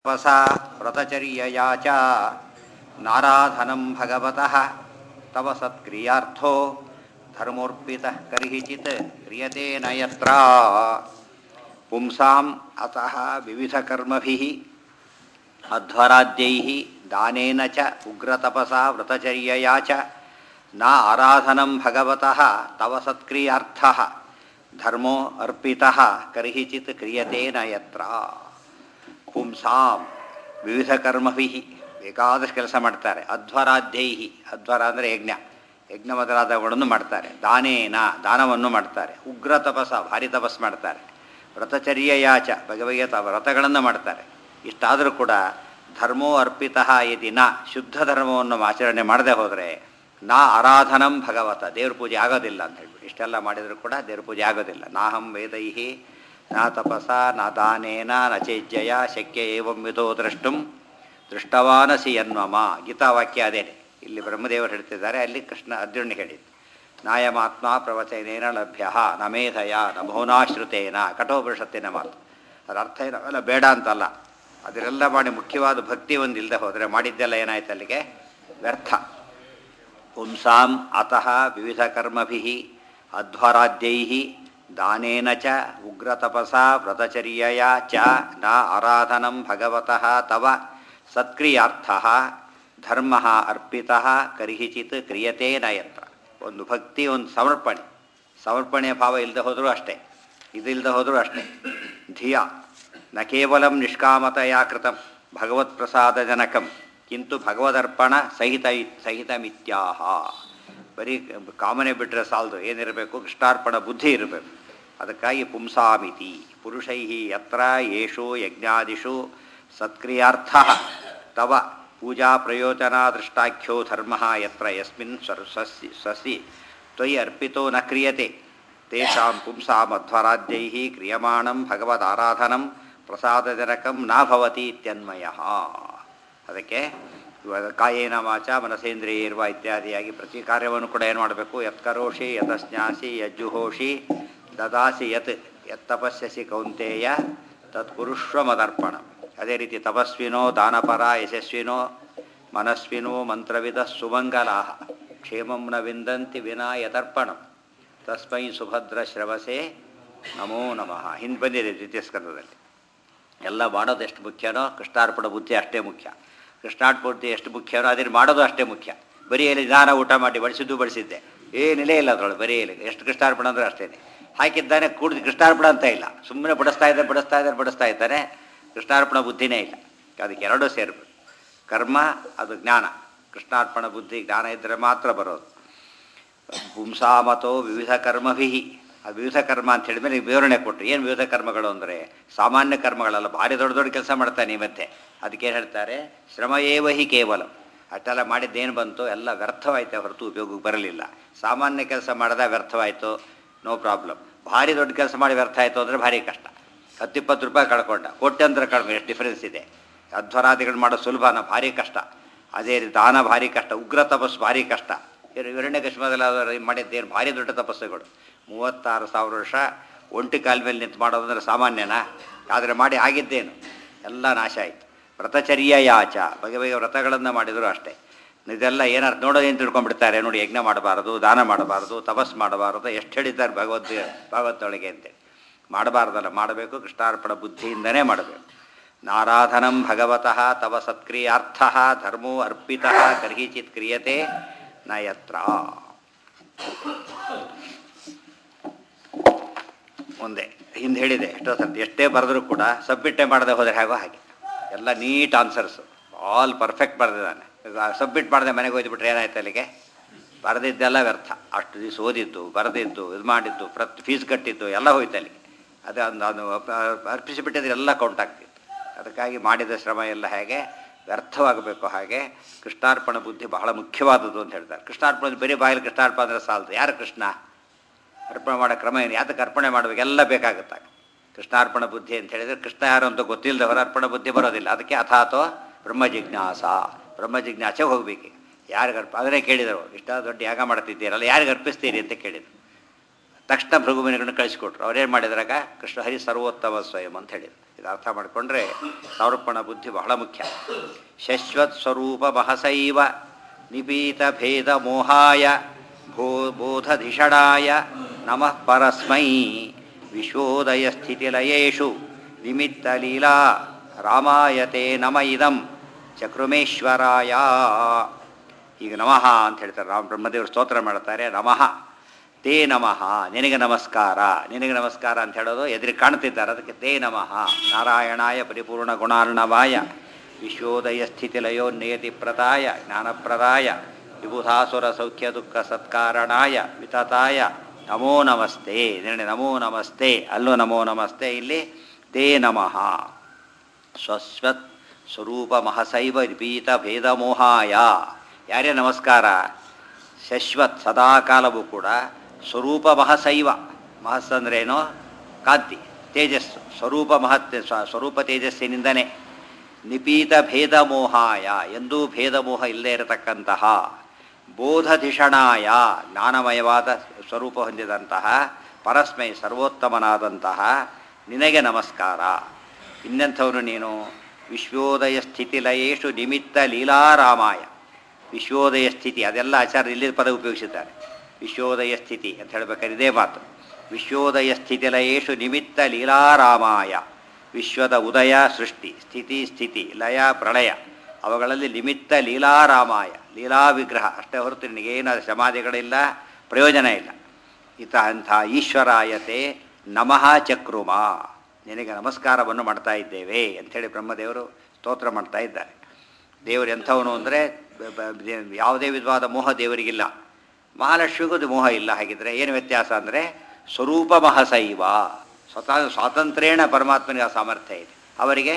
तपसा व्रतचर्यया च नाराधनं भगवतः तव सत्क्रियार्थो धर्मोर्पितः कर्हिचित् क्रियते न यत्र पुंसाम् अतः विविधकर्मभिः अध्वराद्यैः दानेन च उग्रतपसा व्रतचर्यया च न आराधनं भगवतः तव सत्क्रियार्थः धर्मो अर्पितः कर्हिचित् क्रियते न यत्र ಪುಂಸಾಂ ವಿವಿಧ ಕರ್ಮಭಿ ಬೇಕಾದಷ್ಟು ಕೆಲಸ ಮಾಡ್ತಾರೆ ಅಧ್ವರಾಧ್ಯೈಹಿ ಅಧ್ವರ ಅಂದರೆ ಯಜ್ಞ ಯಜ್ಞ ಮೊದಲಾದವುಗಳನ್ನು ಮಾಡ್ತಾರೆ ದಾನೇನ ದಾನವನ್ನು ಮಾಡ್ತಾರೆ ಉಗ್ರ ತಪಸ್ಸ ಭಾರಿ ತಪಸ್ ಮಾಡ್ತಾರೆ ವ್ರತಚರ್ಯಯಾಚ ಬಗೆ ಬಗೆಯ ತ ವ್ರತಗಳನ್ನು ಮಾಡ್ತಾರೆ ಇಷ್ಟಾದರೂ ಕೂಡ ಧರ್ಮೋ ಅರ್ಪಿತ ಯದಿ ನ ಶುದ್ಧ ಧರ್ಮವನ್ನು ಆಚರಣೆ ಮಾಡದೆ ಹೋದರೆ ನಾ ಆರಾಧನಂ ಭಗವತ ದೇವ್ರ ಪೂಜೆ ಆಗೋದಿಲ್ಲ ಅಂತ ಹೇಳ್ಬಿಟ್ಟು ಇಷ್ಟೆಲ್ಲ ಮಾಡಿದರೂ ಕೂಡ ದೇವ್ರ ಪೂಜೆ ಆಗೋದಿಲ್ಲ ನಾಹಂ ವೇದೈಹಿ ನ ತಪಸ ನ ದಾನೇನ ನ ಚೇಜ್ಜಯ ಶಕ್ಯ ಏವಂ ವಿಧೋ ದ್ರಷ್ಟುಂ ದೃಷ್ಟವಾನಸಿ ಎನ್ವಮ ಗೀತಾವಾಕ್ಯ ಅದೇನೆ ಇಲ್ಲಿ ಬ್ರಹ್ಮದೇವರು ಹೇಳ್ತಿದ್ದಾರೆ ಅಲ್ಲಿ ಕೃಷ್ಣ ಅರ್ಜುನಿಗೆ ಹೇಳಿದ್ದು ನಾಯಮಾತ್ಮ ಪ್ರವಚನೇನ ಲಭ್ಯ ನ ಮೇಧಯ ನ ಬಹುನಾಶ್ರುತೇನ ಕಠೋಪನಿಷತ್ತಿನ ಮಾತು ಅದರ ಅರ್ಥ ಏನು ಅವೆಲ್ಲ ಬೇಡ ಅಂತಲ್ಲ ಅದರೆಲ್ಲ ಮಾಡಿ ಮುಖ್ಯವಾದ ಭಕ್ತಿ ಒಂದು ಇಲ್ಲದೆ ಹೋದರೆ ಮಾಡಿದ್ದೆಲ್ಲ ಏನಾಯ್ತು ಅಲ್ಲಿಗೆ ವ್ಯರ್ಥ ಪುಂಸಾಂ ಅತಃ ವಿವಿಧ ಕರ್ಮಭಿ ಅಧ್ವರಾದ್ಯೈ ದಾನೇನ ಚ ಉಗ್ರತಪಸಾ ವ್ರತಚರ್ಯಯ ಚ ನ ಆರಾಧನಂ ಭಗವತಃ ತವ ಸತ್ಕ್ರಿಯಾರ್ಥ ಧರ್ಮ ಅರ್ಪಿತ ಕರ್ಹಿಚಿತ್ ಕ್ರಿಯತೆ ನ ಯತ್ರ ಒಂದು ಭಕ್ತಿ ಒಂದು ಸಮರ್ಪಣೆ ಸಮರ್ಪಣೆಯ ಭಾವ ಇಲ್ಲದೆ ಹೋದರೂ ಅಷ್ಟೇ ಇದಿಲ್ಲದೆ ಹೋದರೂ ಅಷ್ಟೇ ಧಿಯ ನ ಕೇವಲ ನಿಷ್ಕಾಮತೆಯ ಕೃತಂ ಭಗವತ್ಪ್ರಸಾದಜನಕಂ ಕಿಂತು ಭಗವದರ್ಪಣ ಸಹಿತ ಸಹಿತಮಿತ್ಯಾಹ ಬರೀ ಕಾಮನೆ ಬಿಟ್ಟರೆ ಸಾಲದು ಏನಿರಬೇಕು ಕೃಷ್ಣಾರ್ಪಣ ಬುದ್ಧಿ ಇರಬೇಕು ಅದಕ್ಕಾಗಿ ಪುಂಸಾಮಿತಿ ಪುರುಷೈ ಯತ್ರ ಯೇಷು ಯಜ್ಞಾದಿಷು ಸತ್ಕ್ರಿಯಾರ್ಥ ತವ ಪೂಜಾ ಪ್ರಯೋಜನ ದೃಷ್ಟಾಖ್ಯೋ ಧರ್ಮ ಯತ್ರ ಯಸ್ಮಿನ್ ಸ್ವರ್ ಸ್ವಸಿ ಸ್ವಸಿ ತ್ವಯಿ ಅರ್ಪಿತೋ ನ ಕ್ರಿಯತೆ ತೇಷಾಂ ಪುಂಸಾಮಧ್ವರಾದ್ಯೈ ಕ್ರಿಯಮಾಣಂ ಭಗವದಾರಾಧನಂ ಪ್ರಸಾದಜನಕಂ ನ ಭವತಿ ಇತ್ಯನ್ಮಯ ಅದಕ್ಕೆ ಇವಾಗ ಕಾಯೇನ ವಾಚ ಮನಸೇಂದ್ರಿಯರ್ವ ಇತ್ಯಾದಿಯಾಗಿ ಪ್ರತಿ ಕಾರ್ಯವನ್ನು ಕೂಡ ಏನು ಮಾಡಬೇಕು ಯತ್ಕರೋಷಿ ಯತಸ್ನ್ಯಾಸಿ ಯಜ್ಜುಹೋಷಿ ದದಾಸಿ ಯತ್ ಯತ್ತಪಸ್ಯಸಿ ಕೌಂತೇಯ ತತ್ಕುರುಷ್ವ ಮದರ್ಪಣ ಅದೇ ರೀತಿ ತಪಸ್ವಿನೋ ದಾನಪರ ಯಶಸ್ವಿನೋ ಮನಸ್ವಿನೋ ಮಂತ್ರವಿದ ಸುಮಂಗಲಾಹ ಕ್ಷೇಮಂ ನ ವಿಂದಂತಿ ವಿನಾ ಯತರ್ಪಣಂ ತಸ್ಮೈ ಸುಭದ್ರ ಶ್ರವಸೆ ನಮೋ ನಮಃ ಹಿಂದೆ ಬಂದಿದೆ ದ್ವಿತೀಯ ಸ್ಕಂದದಲ್ಲಿ ಎಲ್ಲ ಮಾಡೋದು ಎಷ್ಟು ಮುಖ್ಯನೋ ಕೃಷ್ಣಾರ್ಪಣ ಬುದ್ಧಿ ಅಷ್ಟೇ ಮುಖ್ಯ ಕೃಷ್ಣಾರ್ಪಣೆ ಎಷ್ಟು ಮುಖ್ಯನೋ ಅದನ್ನು ಮಾಡೋದು ಅಷ್ಟೇ ಮುಖ್ಯ ಬರೀ ಎಲ್ಲಿ ದಾನ ಊಟ ಮಾಡಿ ಬಡಿಸಿದ್ದು ಬಡಿಸಿದ್ದೆ ಏನಿಲ್ಲೇ ಇಲ್ಲ ಅದರೊಳಗೆ ಬರೀ ಎಲ್ಲಿ ಎಷ್ಟು ಕೃಷ್ಣಾರ್ಪಣ ಅಂದ್ರೆ ಅಷ್ಟೇ ಹಾಕಿದ್ದಾನೆ ಕೂಡಿದ ಕೃಷ್ಣಾರ್ಪಣ ಅಂತ ಇಲ್ಲ ಸುಮ್ಮನೆ ಬಡಿಸ್ತಾ ಇದ್ದಾರೆ ಬಡಿಸ್ತಾ ಇದ್ದಾರೆ ಬಡಿಸ್ತಾ ಇದ್ದಾನೆ ಕೃಷ್ಣಾರ್ಪಣ ಬುದ್ಧಿನೇ ಇಲ್ಲ ಅದಕ್ಕೆ ಎರಡೂ ಸೇರಬೇಕು ಕರ್ಮ ಅದು ಜ್ಞಾನ ಕೃಷ್ಣಾರ್ಪಣ ಬುದ್ಧಿ ಜ್ಞಾನ ಇದ್ದರೆ ಮಾತ್ರ ಬರೋದು ಪುಂಸಾಮತೋ ವಿವಿಧ ಕರ್ಮಭಿ ಅದು ವಿವಿಧ ಕರ್ಮ ಅಂತ ಹೇಳಿದ್ಮೇಲೆ ವಿವರಣೆ ಕೊಟ್ಟರು ಏನು ವಿವಿಧ ಕರ್ಮಗಳು ಅಂದರೆ ಸಾಮಾನ್ಯ ಕರ್ಮಗಳಲ್ಲ ಭಾರಿ ದೊಡ್ಡ ದೊಡ್ಡ ಕೆಲಸ ಮಾಡ್ತಾನೆ ಮತ್ತೆ ಅದಕ್ಕೆ ಏನು ಹೇಳ್ತಾರೆ ಶ್ರಮ ಏವ ಹಿ ಕೇವಲ ಅಷ್ಟೆಲ್ಲ ಮಾಡಿದ್ದೇನು ಬಂತು ಎಲ್ಲ ವ್ಯರ್ಥವಾಯ್ತು ಹೊರತು ಉಪಯೋಗಕ್ಕೆ ಬರಲಿಲ್ಲ ಸಾಮಾನ್ಯ ಕೆಲಸ ಮಾಡಿದ ವ್ಯರ್ಥವಾಯಿತು ನೋ ಪ್ರಾಬ್ಲಮ್ ಭಾರಿ ದೊಡ್ಡ ಕೆಲಸ ಮಾಡಿ ವ್ಯರ್ಥ ಆಯಿತು ಅಂದರೆ ಭಾರಿ ಕಷ್ಟ ಹತ್ತಿಪ್ಪತ್ತು ರೂಪಾಯಿ ಕಳ್ಕೊಂಡ ಕೋಟ್ಯಂತರ ಕಡಿಮೆ ಎಷ್ಟು ಡಿಫ್ರೆನ್ಸ್ ಇದೆ ಅಧ್ವರಾದಿಗಳು ಮಾಡೋ ಸುಲಭನ ಭಾರಿ ಕಷ್ಟ ಅದೇ ರೀತಿ ದಾನ ಭಾರಿ ಕಷ್ಟ ಉಗ್ರ ತಪಸ್ಸು ಭಾರಿ ಕಷ್ಟ ವಿರಣ್ಯ ಕಶ್ಮದಲ್ಲಿ ಮಾಡಿದ್ದೇನು ಭಾರಿ ದೊಡ್ಡ ತಪಸ್ಸುಗಳು ಮೂವತ್ತಾರು ಸಾವಿರ ವರ್ಷ ಒಂಟಿ ಕಾಲ ಮೇಲೆ ನಿಂತು ಮಾಡೋದಂದ್ರೆ ಸಾಮಾನ್ಯನಾ ಆದರೆ ಮಾಡಿ ಆಗಿದ್ದೇನು ಎಲ್ಲ ನಾಶ ಆಯಿತು ವ್ರತಚರ್ಯ ಯಾಚ ಬಗೆ ಬಗೆಯ ವ್ರತಗಳನ್ನು ಮಾಡಿದರೂ ಅಷ್ಟೇ ಇದೆಲ್ಲ ಏನಾರು ನೋಡೋದೇನು ತಿಳ್ಕೊಂಡ್ಬಿಡ್ತಾರೆ ನೋಡಿ ಯಜ್ಞ ಮಾಡಬಾರದು ದಾನ ಮಾಡಬಾರದು ತಪಸ್ ಮಾಡಬಾರದು ಎಷ್ಟು ಹೇಳಿದ್ದಾರೆ ಭಗವದ್ ಭಗವತ್ತೊಳಗೆ ಅಂತೇಳಿ ಮಾಡಬಾರ್ದಲ್ಲ ಮಾಡಬೇಕು ಕೃಷ್ಣಾರ್ಪಣ ಬುದ್ಧಿಯಿಂದನೇ ಮಾಡಬೇಕು ನಾರಾಧನಂ ಭಗವತಃ ತವ ಸತ್ಕ್ರಿಯಾರ್ಥ ಧರ್ಮೋ ಅರ್ಪಿತ ಕರ್ಹಿಚಿತ್ ಕ್ರಿಯತೆ ನ ಯತ್ರ ಒಂದೇ ಹಿಂದೆ ಹೇಳಿದೆ ಎಷ್ಟೋ ಸರ್ತಿ ಎಷ್ಟೇ ಬರೆದರೂ ಕೂಡ ಸಬ್ಮಿಟ್ಟೇ ಮಾಡದೆ ಹೋದರೆ ಹೇಗೋ ಹಾಗೆ ಎಲ್ಲ ನೀಟ್ ಆನ್ಸರ್ಸು ಆಲ್ ಪರ್ಫೆಕ್ಟ್ ಬರೆದಿದ್ದಾನೆ ಸಬ್ಮಿಟ್ ಮಾಡದೆ ಮನೆಗೆ ಹೋಯ್ದುಬಿಟ್ರೆ ಏನಾಯ್ತು ಅಲ್ಲಿಗೆ ಬರೆದಿದ್ದೆಲ್ಲ ವ್ಯರ್ಥ ಅಷ್ಟು ದಿವಸ ಓದಿದ್ದು ಬರೆದಿದ್ದು ಇದು ಮಾಡಿದ್ದು ಪ್ರತಿ ಫೀಸ್ ಕಟ್ಟಿದ್ದು ಎಲ್ಲ ಹೋಯ್ತು ಅಲ್ಲಿಗೆ ಅದು ಒಂದು ಅದು ಅರ್ಪಿಸಿಬಿಟ್ಟಿದ್ರೆ ಎಲ್ಲ ಕೌಂಟ್ ಆಗ್ತಿತ್ತು ಅದಕ್ಕಾಗಿ ಮಾಡಿದ ಶ್ರಮ ಎಲ್ಲ ಹೇಗೆ ವ್ಯರ್ಥವಾಗಬೇಕು ಹಾಗೆ ಕೃಷ್ಣಾರ್ಪಣ ಬುದ್ಧಿ ಬಹಳ ಮುಖ್ಯವಾದದ್ದು ಅಂತ ಹೇಳ್ತಾರೆ ಕೃಷ್ಣಾರ್ಪಣ ಬರೀ ಬಾಯಲ್ಲಿ ಕೃಷ್ಣಾರ್ಪಣ ಅಂದರೆ ಸಾಲದು ಯಾರು ಕೃಷ್ಣ ಅರ್ಪಣೆ ಮಾಡೋ ಕ್ರಮ ಏನು ಯಾತಕ್ಕೆ ಅರ್ಪಣೆ ಮಾಡಬೇಕು ಎಲ್ಲ ಬೇಕಾಗುತ್ತಾಗ ಕೃಷ್ಣಾರ್ಪಣ ಬುದ್ಧಿ ಅಂತ ಹೇಳಿದರೆ ಕೃಷ್ಣ ಯಾರು ಅಂತ ಗೊತ್ತಿಲ್ಲದವರ ಅರ್ಪಣ ಬುದ್ಧಿ ಬರೋದಿಲ್ಲ ಅದಕ್ಕೆ ಅಥಾತೋ ಬ್ರಹ್ಮ ಜಿಜ್ಞಾಸ ಬ್ರಹ್ಮ ಜಿಜ್ಞಾಸೆ ಹೋಗಬೇಕು ಯಾರಿಗೆ ಅರ್ಪ ಅದನ್ನೇ ಕೇಳಿದರು ಇಷ್ಟ ದೊಡ್ಡ ಯಾಗ ಮಾಡ್ತಿದ್ದೀರಲ್ಲ ಯಾರಿಗೆ ಅರ್ಪಿಸ್ತೀರಿ ಅಂತ ಕೇಳಿದರು ತಕ್ಷಣ ಭೃಗುಮನಿಗಳನ್ನು ಕಳಿಸಿಕೊಟ್ರು ಅವ್ರೇನು ಮಾಡಿದ್ರಾಗ ಕೃಷ್ಣ ಹರಿ ಸರ್ವೋತ್ತಮ ಸ್ವಯಂ ಅಂತ ಹೇಳಿದ್ರು ಇದು ಅರ್ಥ ಮಾಡಿಕೊಂಡ್ರೆ ಸಮರ್ಪಣ ಬುದ್ಧಿ ಬಹಳ ಮುಖ್ಯ ಶಶ್ವತ್ ಸ್ವರೂಪ ಮಹಸೈವ ನಿಪೀತ ಭೇದ ಮೋಹಾಯ ಭೋ ಬೋಧಧಿಷಣಾಯ ನಮಃ ಪರಸ್ಮೈ ವಿಶ್ವೋದಯ ಸ್ಥಿತಿಲಯೇಷು ನಿಮಿತ್ತ ಲೀಲಾ ರಾಮಾಯತೆ ನಮ ಇದಂ ಚಕ್ರಮೇಶ್ವರಾಯ ಈಗ ನಮಃ ಅಂತ ಹೇಳ್ತಾರೆ ರಾಮ ಬ್ರಹ್ಮದೇವರು ಸ್ತೋತ್ರ ಮಾಡ್ತಾರೆ ನಮಃ ತೇ ನಮಃ ನಿನಗೆ ನಮಸ್ಕಾರ ನಿನಗೆ ನಮಸ್ಕಾರ ಅಂತ ಹೇಳೋದು ಎದುರಿಗೆ ಕಾಣ್ತಿದ್ದಾರೆ ಅದಕ್ಕೆ ತೇ ನಮಃ ನಾರಾಯಣಾಯ ಪರಿಪೂರ್ಣ ಗುಣಾರ್ಣವಾಯ ವಿಶ್ವೋದಯ ಸ್ಥಿತಿ ಲಯೋನ್ನಿಯತಿ ಪ್ರದಾಯ ಜ್ಞಾನಪ್ರದಾಯ ವಿಬುಧಾಸುರ ಸೌಖ್ಯ ದುಃಖ ಸತ್ಕಾರಣಾಯ ವಿತತಾಯ ನಮೋ ನಮಸ್ತೆ ನಿನ್ನೆ ನಮೋ ನಮಸ್ತೆ ಅಲ್ಲೂ ನಮೋ ನಮಸ್ತೆ ಇಲ್ಲಿ ತೇ ನಮಃ ಸ್ವಸ್ವತ್ ಸ್ವರೂಪ ಮಹಸೈವ ವಿಪೀತ ಭೇದ ಮೋಹಾಯ ಯಾರೇ ನಮಸ್ಕಾರ ಶಶ್ವತ್ ಸದಾಕಾಲವೂ ಕೂಡ ಸ್ವರೂಪ ಮಹಸೈವ ಮಹಸ್ ಅಂದ್ರೇನು ಕಾಂತಿ ತೇಜಸ್ಸು ಸ್ವರೂಪ ಮಹತ್ ಸ್ವ- ಸ್ವರೂಪ ತೇಜಸ್ಸಿನಿಂದನೇ ನಿಪೀತ ಭೇದ ಮೋಹಾಯ ಎಂದೂ ಭೇದ ಮೋಹ ಇಲ್ಲದೇ ಇರತಕ್ಕಂತಹ ಬೋಧಧಿಷಣಾಯ ಜ್ಞಾನಮಯವಾದ ಸ್ವರೂಪ ಹೊಂದಿದಂತಹ ಪರಸ್ಮೈ ಸರ್ವೋತ್ತಮನಾದಂತಹ ನಿನಗೆ ನಮಸ್ಕಾರ ಇನ್ನೆಂಥವನು ನೀನು ವಿಶ್ವೋದಯ ಸ್ಥಿತಿಲಯೇಶು ನಿಮಿತ್ತ ಲೀಲಾರಾಮಾಯ ವಿಶ್ವೋದಯ ಸ್ಥಿತಿ ಅದೆಲ್ಲ ಆಚಾರ್ಯ ಇಲ್ಲಿ ಪದ ಉಪಯೋಗಿಸಿದ್ದಾರೆ ವಿಶ್ವೋದಯ ಸ್ಥಿತಿ ಅಂತ ಹೇಳ್ಬೇಕಾದ್ರೆ ಇದೇ ಮಾತು ವಿಶ್ವೋದಯ ಸ್ಥಿತಿಲಯೇಶು ನಿಮಿತ್ತ ಲೀಲಾರಾಮಾಯ ವಿಶ್ವದ ಉದಯ ಸೃಷ್ಟಿ ಸ್ಥಿತಿ ಸ್ಥಿತಿ ಲಯ ಪ್ರಳಯ ಅವುಗಳಲ್ಲಿ ನಿಮಿತ್ತ ಲೀಲಾರಾಮಾಯ ಲೀಲಾ ವಿಗ್ರಹ ಅಷ್ಟೇ ಹೊರತು ನಿನಗೇನು ಸಮಾಧಿಗಳಿಲ್ಲ ಪ್ರಯೋಜನ ಇಲ್ಲ ಇತ ಅಂಥ ಈಶ್ವರಾಯತೆ ನಮಃ ಚಕ್ರುಮ ನಿನಗೆ ನಮಸ್ಕಾರವನ್ನು ಮಾಡ್ತಾ ಇದ್ದೇವೆ ಅಂಥೇಳಿ ಬ್ರಹ್ಮದೇವರು ಸ್ತೋತ್ರ ಮಾಡ್ತಾ ಇದ್ದಾರೆ ದೇವರು ಎಂಥವನು ಅಂದರೆ ಯಾವುದೇ ವಿಧವಾದ ಮೋಹ ದೇವರಿಗಿಲ್ಲ ಮಹಾಲಕ್ಷ್ಮಿಗೂ ಅದು ಮೋಹ ಇಲ್ಲ ಹಾಗಿದ್ರೆ ಏನು ವ್ಯತ್ಯಾಸ ಅಂದರೆ ಸ್ವರೂಪ ಮಹಸೈವ ಸ್ವತಃ ಸ್ವಾತಂತ್ರ್ಯೇಣ ಪರಮಾತ್ಮನಿಗೆ ಆ ಸಾಮರ್ಥ್ಯ ಇದೆ ಅವರಿಗೆ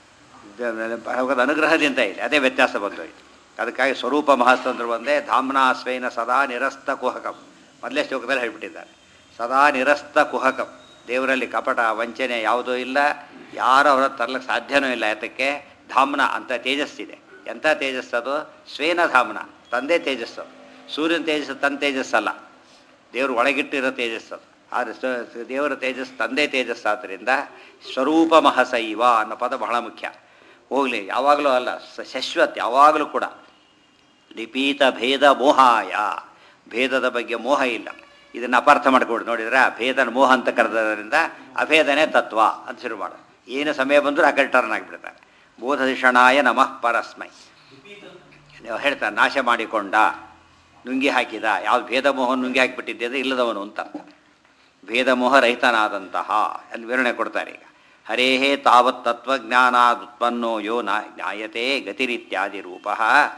ಭಗವದ್ ಅನುಗ್ರಹದಿಂದ ಇದೆ ಅದೇ ವ್ಯತ್ಯಾಸ ಬಂದೋಯ್ತು ಅದಕ್ಕಾಗಿ ಸ್ವರೂಪ ಮಹಸ್ತಂತ್ರ ಒಂದೇ ಧಾಮ್ನಾ ಸ್ವೇನ ಸದಾ ನಿರಸ್ತ ಕುಹಕಂ ಮೊದಲೇ ಶ್ಲೋಕದಲ್ಲಿ ಹೇಳ್ಬಿಟ್ಟಿದ್ದಾರೆ ಸದಾ ನಿರಸ್ತ ಕುಹಕಂ ದೇವರಲ್ಲಿ ಕಪಟ ವಂಚನೆ ಯಾವುದೂ ಇಲ್ಲ ಯಾರು ಅವರ ತರಲಿಕ್ಕೆ ಸಾಧ್ಯನೂ ಇಲ್ಲ ಯಾತಕ್ಕೆ ಧಾಮ್ನ ಅಂತ ತೇಜಸ್ಸಿದೆ ಎಂಥ ತೇಜಸ್ಸದು ಸ್ವೇನ ಧಾಮ್ನ ತಂದೆ ತೇಜಸ್ಸು ಸೂರ್ಯನ ತೇಜಸ್ಸು ತನ್ನ ತೇಜಸ್ಸಲ್ಲ ದೇವರು ಒಳಗಿಟ್ಟಿರೋ ತೇಜಸ್ಸು ಆದರೆ ಸ- ದೇವರ ತೇಜಸ್ ತಂದೆ ತೇಜಸ್ಸಾದ್ದರಿಂದ ಸ್ವರೂಪ ಮಹಸೈವ ಅನ್ನೋ ಪದ ಬಹಳ ಮುಖ್ಯ ಹೋಗಲಿ ಯಾವಾಗಲೂ ಅಲ್ಲ ಸ- ಶಶ್ವತ್ ಯಾವಾಗಲೂ ಕೂಡ ಲಿಪೀತ ಭೇದ ಮೋಹಾಯ ಭೇದದ ಬಗ್ಗೆ ಮೋಹ ಇಲ್ಲ ಇದನ್ನು ಅಪಾರ್ಥ ಮಾಡ್ಕೊಡು ನೋಡಿದ್ರೆ ಭೇದನ ಮೋಹ ಅಂತ ಕರೆದರಿಂದ ಅಭೇದನೇ ತತ್ವ ಅಂತ ಶುರು ಮಾಡು ಏನು ಸಮಯ ಬಂದರೂ ಆ ಕಡೆ ಟರ್ನ್ ಆಗಿಬಿಡ್ತಾರೆ ಬೋಧಧಿಷಣಾಯ ನಮಃ ಪರಸ್ಮೈ ನೀವು ಹೇಳ್ತಾರೆ ನಾಶ ಮಾಡಿಕೊಂಡ ನುಂಗಿ ಹಾಕಿದ ಯಾವ್ದು ಭೇದ ಮೋಹ ನುಂಗಿ ಹಾಕಿಬಿಟ್ಟಿದ್ದೆ ಅದು ಇಲ್ಲದವನು ಅಂತ ಅರ್ಥ. ಭೇದ ಮೋಹ ರಹಿತನಾದಂತಹ ಅಲ್ಲಿ ವಿವರಣೆ ಕೊಡ್ತಾರೆ ಈಗ ಹರೇಹೇ ತಾವತ್ ತತ್ವಜ್ಞಾನಾದುತ್ಪನ್ನೋ ಯೋ ನ ಜ್ಞಾಯತೆ ಗತಿರಿತ್ಯಾದಿ ರೂಪ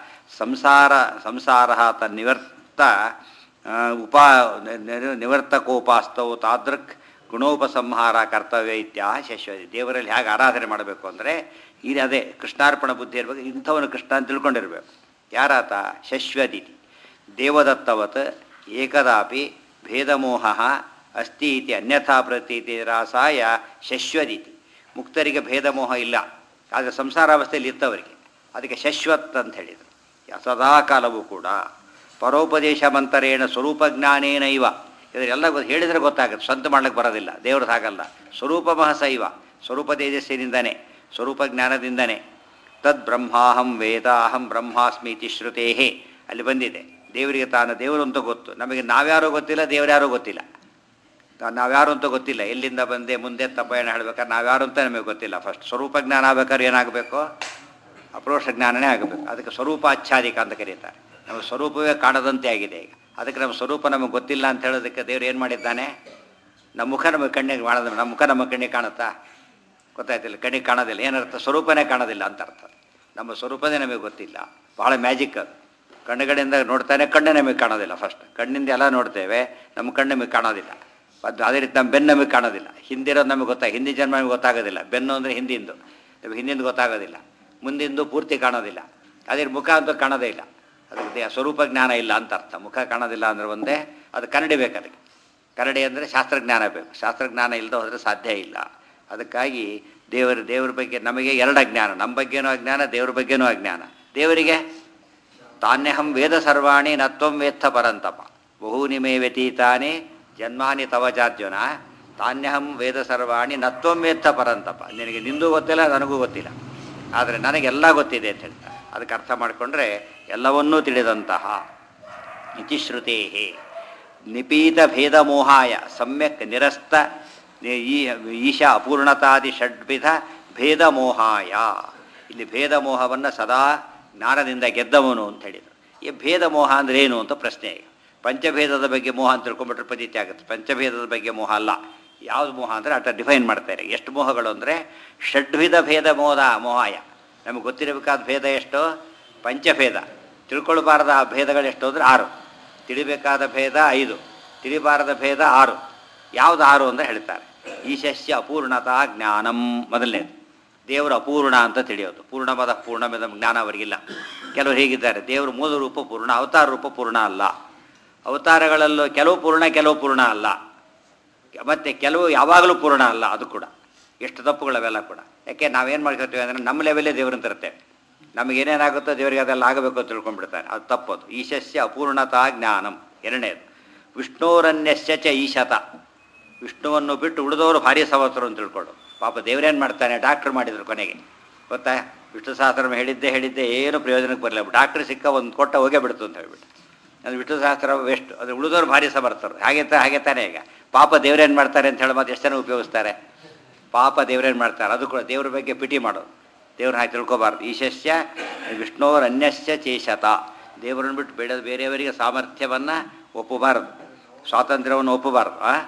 ಸಂಸಾರ ಸಂಸಾರ ತನ್ನಿವರ್ತ ಆ, ಉಪಾ ನಿ- ನಿವರ್ತಕೋಪಾಸ್ತವು ತಾದೃಕ್ ಗುಣೋಪಸಂಹಾರ ಕರ್ತವ್ಯ ಇತ್ಯಾಹ ಶಶ್ವತಿ ದೇವರಲ್ಲಿ ಹೇಗೆ ಆರಾಧನೆ ಮಾಡಬೇಕು ಅಂದರೆ ಇಲ್ಲಿ ಅದೇ ಕೃಷ್ಣಾರ್ಪಣ ಬುದ್ಧಿ ಇರಬೇಕು ಇಂಥವನು ಕೃಷ್ಣ ಅಂತ ತಿಳ್ಕೊಂಡಿರಬೇಕು ಯಾರಾತ ಶಶ್ವದಿತಿ ದೇವದತ್ತವತ್ ಏಕದಾಪಿ ಭೇದಮೋಹ ಅಸ್ತಿ ಇತಿ ಅನ್ಯಥಾ ಪ್ರತೀತಿ ರಾಸಾಯ ಶಶ್ವದಿತಿ ಮುಕ್ತರಿಗೆ ಭೇದಮೋಹ ಇಲ್ಲ ಆದರೆ ಸಂಸಾರಾವಸ್ಥೆಯಲ್ಲಿ ಇರ್ತವರಿಗೆ ಅದಕ್ಕೆ ಶಶ್ವತ್ ಅಂತ ಹೇಳಿದರು ಸದಾಕಾಲವೂ ಕೂಡ ಪರೋಪದೇಶ ಮಂತರೇಣ ಸ್ವರೂಪ ಜ್ಞಾನೇನೈವ ಇದರೆಲ್ಲ ಗೊತ್ತು ಹೇಳಿದರೆ ಗೊತ್ತಾಗುತ್ತೆ ಸ್ವಂತ ಮಾಡ್ಲಿಕ್ಕೆ ಬರೋದಿಲ್ಲ ದೇವ್ರದ್ದು ಹಾಗಲ್ಲ ಸ್ವರೂಪ ಮಹಸೈವ ಸ್ವರೂಪ ತೇಜಸ್ಸಿನಿಂದನೇ ಸ್ವರೂಪ ಜ್ಞಾನದಿಂದನೇ ತದ್ ಬ್ರಹ್ಮಾಹಂ ವೇದ ಅಹಂ ಬ್ರಹ್ಮಾಸ್ಮಿ ಇತಿ ಶ್ರುತೇಹೇ ಅಲ್ಲಿ ಬಂದಿದೆ ದೇವರಿಗೆ ತಾನು ದೇವರು ಅಂತ ಗೊತ್ತು ನಮಗೆ ನಾವ್ಯಾರೋ ಗೊತ್ತಿಲ್ಲ ದೇವರ್ಯಾರೋ ಗೊತ್ತಿಲ್ಲ ನಾ- ನಾವ್ಯಾರು ಅಂತ ಗೊತ್ತಿಲ್ಲ ಎಲ್ಲಿಂದ ಬಂದೆ ಮುಂದೆ ತಪ್ಪಯಣ ಹೇಳ್ಬೇಕಾದ್ರೆ ನಾವ್ಯಾರು ಅಂತ ನಮಗೆ ಗೊತ್ತಿಲ್ಲ ಫಸ್ಟ್ ಸ್ವರೂಪ ಜ್ಞಾನ ಆಗ್ಬೇಕಾದ್ರೆ ಏನಾಗಬೇಕು ಅಪ್ರೋಷ ಜ್ಞಾನನೇ ಆಗಬೇಕು ಅದಕ್ಕೆ ಸ್ವರೂಪ ಆಚ್ಛಾದಿಕ ಅಂತ ಕರೀತಾರೆ ನಮ್ಮ ಸ್ವರೂಪವೇ ಕಾಣದಂತೆ ಆಗಿದೆ ಈಗ ಅದಕ್ಕೆ ನಮ್ಮ ಸ್ವರೂಪ ನಮಗೆ ಗೊತ್ತಿಲ್ಲ ಅಂತ ಹೇಳೋದಕ್ಕೆ ದೇವ್ರು ಏನು ಮಾಡಿದ್ದಾನೆ ನಮ್ಮ ಮುಖ ನಮಗೆ ಕಣ್ಣಿಗೆ ಮಾಡೋದು ನಮ್ಮ ಮುಖ ನಮ್ಮ ಕಣ್ಣಿಗೆ ಕಾಣುತ್ತಾ ಗೊತ್ತಾಯ್ತಿಲ್ಲ ಕಣ್ಣಿಗೆ ಕಾಣೋದಿಲ್ಲ ಏನರ್ಥ ಸ್ವರೂಪನೇ ಕಾಣೋದಿಲ್ಲ ಅಂತ ಅರ್ಥ ನಮ್ಮ ಸ್ವರೂಪನೇ ನಮಗೆ ಗೊತ್ತಿಲ್ಲ ಭಾಳ ಮ್ಯಾಜಿಕ್ ಅದು ಕಣ್ಣುಗಳಿಂದ ನೋಡ್ತಾನೆ ಕಣ್ಣು ನಮಗೆ ಕಾಣೋದಿಲ್ಲ ಫಸ್ಟ್ ಕಣ್ಣಿಂದ ಎಲ್ಲ ನೋಡ್ತೇವೆ ನಮ್ಮ ಕಣ್ಣು ನಮಗೆ ಕಾಣೋದಿಲ್ಲ ಅದು ಅದೇ ರೀತಿ ನಮ್ಮ ಬೆನ್ನು ನಮಗೆ ಕಾಣೋದಿಲ್ಲ ಹಿಂದಿರೋದು ನಮಗೆ ಗೊತ್ತಾಗ ಹಿಂದಿನ ಜನ್ಮ ನಮಗೆ ಗೊತ್ತಾಗೋದಿಲ್ಲ ಬೆನ್ನು ಅಂದರೆ ಹಿಂದಿಂದು ನಮಗೆ ಹಿಂದಿಂದು ಗೊತ್ತಾಗೋದಿಲ್ಲ ಮುಂದಿಂದು ಪೂರ್ತಿ ಕಾಣೋದಿಲ್ಲ ಅದೇ ಮುಖ ಅಂತೂ ಕಾಣೋದೇ ಇಲ್ಲ ಅದಕ್ಕೆ ದೇ- ಸ್ವರೂಪ ಜ್ಞಾನ ಇಲ್ಲ ಅಂತ ಅರ್ಥ ಮುಖ ಕಾಣೋದಿಲ್ಲ ಅಂದರೆ ಒಂದೇ ಅದು ಕನ್ನಡಿ ಬೇಕು ಅದಕ್ಕೆ ಕನ್ನಡಿ ಅಂದರೆ ಶಾಸ್ತ್ರಜ್ಞಾನ ಬೇಕು ಶಾಸ್ತ್ರಜ್ಞಾನ ಇಲ್ಲದೆ ಹೋದರೆ ಸಾಧ್ಯ ಇಲ್ಲ ಅದಕ್ಕಾಗಿ ದೇವರ ದೇವರ ಬಗ್ಗೆ ನಮಗೆ ಎರಡು ಅಜ್ಞಾನ ನಮ್ಮ ಬಗ್ಗೆನೂ ಅಜ್ಞಾನ ದೇವ್ರ ಬಗ್ಗೆನೂ ಅಜ್ಞಾನ ದೇವರಿಗೆ ತಾನ್ಯಹಂ ವೇದ ಸರ್ವಾಣಿ ನತ್ವಂ ವೇತ್ತ ಪರಂತಪ ಬಹೂನಿ ಮೇ ವ್ಯತೀತಾನಿ ಜನ್ಮಾನಿ ತವ ಜಾರ್ಜುನ ತಾನ್ಯಹಂ ವೇದ ಸರ್ವಾಣಿ ನತ್ವಮೇತ್ತ ಪರಂತಪ ನಿನಗೆ ನಿಂದು ಗೊತ್ತಿಲ್ಲ ನನಗೂ ಗೊತ್ತಿಲ್ಲ ಆದರೆ ನನಗೆಲ್ಲ ಗೊತ್ತಿದೆ ಅಂತ ಹೇಳ್ತಾರೆ ಅದಕ್ಕೆ ಅರ್ಥ ಮಾಡಿಕೊಂಡ್ರೆ ಎಲ್ಲವನ್ನೂ ತಿಳಿದಂತಹ ಇತಿಶ್ರುತೇ ನಿಪೀತ ಭೇದ ಮೋಹಾಯ ಸಮ್ಯಕ್ ನಿರಸ್ತ ನಿ- ಈ- ಈಶಾ ಅಪೂರ್ಣತಾದಿ ಷಡ್ವಿಧ ಭೇದ ಮೋಹಾಯ ಇಲ್ಲಿ ಭೇದ ಮೋಹವನ್ನು ಸದಾ ಜ್ಞಾನದಿಂದ ಗೆದ್ದವನು ಅಂತ ಹೇಳಿದರು ಈ ಭೇದ ಮೋಹ ಅಂದ್ರೆ ಏನು ಅಂತ ಪ್ರಶ್ನೆ ಈಗ ಪಂಚಭೇದದ ಬಗ್ಗೆ ಮೋಹ ಅಂತ ತಿಳ್ಕೊಂಬಿಟ್ರೆ ಪದ್ಧತಿ ಆಗುತ್ತೆ ಪಂಚಭೇದದ ಬಗ್ಗೆ ಮೋಹ ಅಲ್ಲ ಯಾವುದು ಮೋಹ ಅಂದರೆ ಅಟ ಡಿಫೈನ್ ಮಾಡ್ತಾರೆ ಎಷ್ಟು ಮೋಹಗಳು ಅಂದರೆ ಷಡ್ವಿಧ ಭೇದ ಮೋಹ ಮೋಹಾಯ ನಮಗೆ ಗೊತ್ತಿರಬೇಕಾದ ಭೇದ ಎಷ್ಟು ಪಂಚಭೇದ ತಿಳ್ಕೊಳ್ಬಾರದ ಆ ಭೇದಗಳು ಎಷ್ಟು ಅಂದರೆ ಆರು ತಿಳಿಬೇಕಾದ ಭೇದ ಐದು ತಿಳಿಬಾರದ ಭೇದ ಆರು ಯಾವುದು ಆರು ಅಂತ ಹೇಳ್ತಾರೆ ಈಶಸ್ಯ ಅಪೂರ್ಣತಾ ಜ್ಞಾನಂ ಮೊದಲನೇದು ದೇವರು ಅಪೂರ್ಣ ಅಂತ ತಿಳಿಯೋದು ಪೂರ್ಣಮದ ಪೂರ್ಣಮದ ಜ್ಞಾನ ಅವರಿಗಿಲ್ಲ ಕೆಲವರು ಹೇಗಿದ್ದಾರೆ ದೇವರು ಮೂಲ ರೂಪ ಪೂರ್ಣ ಅವತಾರ ರೂಪ ಪೂರ್ಣ ಅಲ್ಲ ಅವತಾರಗಳಲ್ಲೂ ಕೆಲವು ಪೂರ್ಣ ಕೆಲವು ಪೂರ್ಣ ಅಲ್ಲ ಮತ್ತು ಕೆಲವು ಯಾವಾಗಲೂ ಪೂರ್ಣ ಅಲ್ಲ ಅದು ಕೂಡ ಎಷ್ಟು ತಪ್ಪುಗಳವೆಲ್ಲ ಕೂಡ ಯಾಕೆ ನಾವೇನು ಮಾಡ್ಕೊತೀವಿ ಅಂದರೆ ನಮ್ಮ ಲೆವೆಲೇ ದೇವ್ರನ್ನ ತರ್ತೇವೆ ನಮಗೇನೇನಾಗುತ್ತೋ ದೇವರಿಗೆ ಅದೆಲ್ಲ ಆಗಬೇಕು ಅಂತ ತಿಳ್ಕೊಂಡ್ಬಿಡ್ತಾರೆ ಅದು ತಪ್ಪದು ಈಶಸ್ಯ ಅಪೂರ್ಣತಾ ಜ್ಞಾನಂ ಎರಡನೇದು ವಿಷ್ಣೋರನ್ಯಸ್ಯ ಚ ಈಶತ ವಿಷ್ಣುವನ್ನು ಬಿಟ್ಟು ಉಳಿದವರು ಭಾರಿ ಸಮರ್ಥರು ಅಂತ ತಿಳ್ಕೊಂಡು ಪಾಪ ದೇವರೇನು ಮಾಡ್ತಾನೆ ಡಾಕ್ಟ್ರ್ ಮಾಡಿದ್ರು ಕೊನೆಗೆ ಗೊತ್ತಾ ವಿಷ್ಣು ಸಹಸ್ರ ಹೇಳಿದ್ದೆ ಹೇಳಿದ್ದೆ ಏನು ಪ್ರಯೋಜನಕ್ಕೆ ಬರಲಿಲ್ಲ ಡಾಕ್ಟ್ರ್ ಸಿಕ್ಕ ಒಂದು ಕೊಟ್ಟ ಹೋಗೇ ಬಿಡ್ತು ಅಂತ ಹೇಳ್ಬಿಟ್ಟು ಅದು ವಿಷ್ಣು ಸಹಸ್ರ ವೆಸ್ಟ್ ಅದು ಉಳಿದವರು ಭಾರಿ ಸಮರ್ಥರು ಹಾಗೆ ತ- ಹಾಗೆ ತಾನೇ ಈಗ ಪಾಪ ದೇವ್ರೇನು ಮಾಡ್ತಾರೆ ಅಂತ ಹೇಳಿ ಮತ್ತೆ ಎಷ್ಟು ಜನ ಉಪಯೋಗಿಸ್ತಾರೆ ಪಾಪ ದೇವ್ರೇನು ಮಾಡ್ತಾರೆ ಅದು ಕೂಡ ದೇವ್ರ ಬಗ್ಗೆ ಪಿಟಿ ಮಾಡೋದು ದೇವ್ರನ್ನ ಹಾಗೆ ತಿಳ್ಕೊಬಾರ್ದು ಈಶಸ್ಯ ವಿಷ್ಣುವರ ಅನ್ಯಸ್ಯ ಚೇಷತ ದೇವರನ್ನು ಬಿಟ್ಟು ಬೇಡ ಬೇರೆಯವರಿಗೆ ಸಾಮರ್ಥ್ಯವನ್ನು ಒಪ್ಪಬಾರದು ಸ್ವಾತಂತ್ರ್ಯವನ್ನು ಒಪ್ಪಬಾರದು ಆ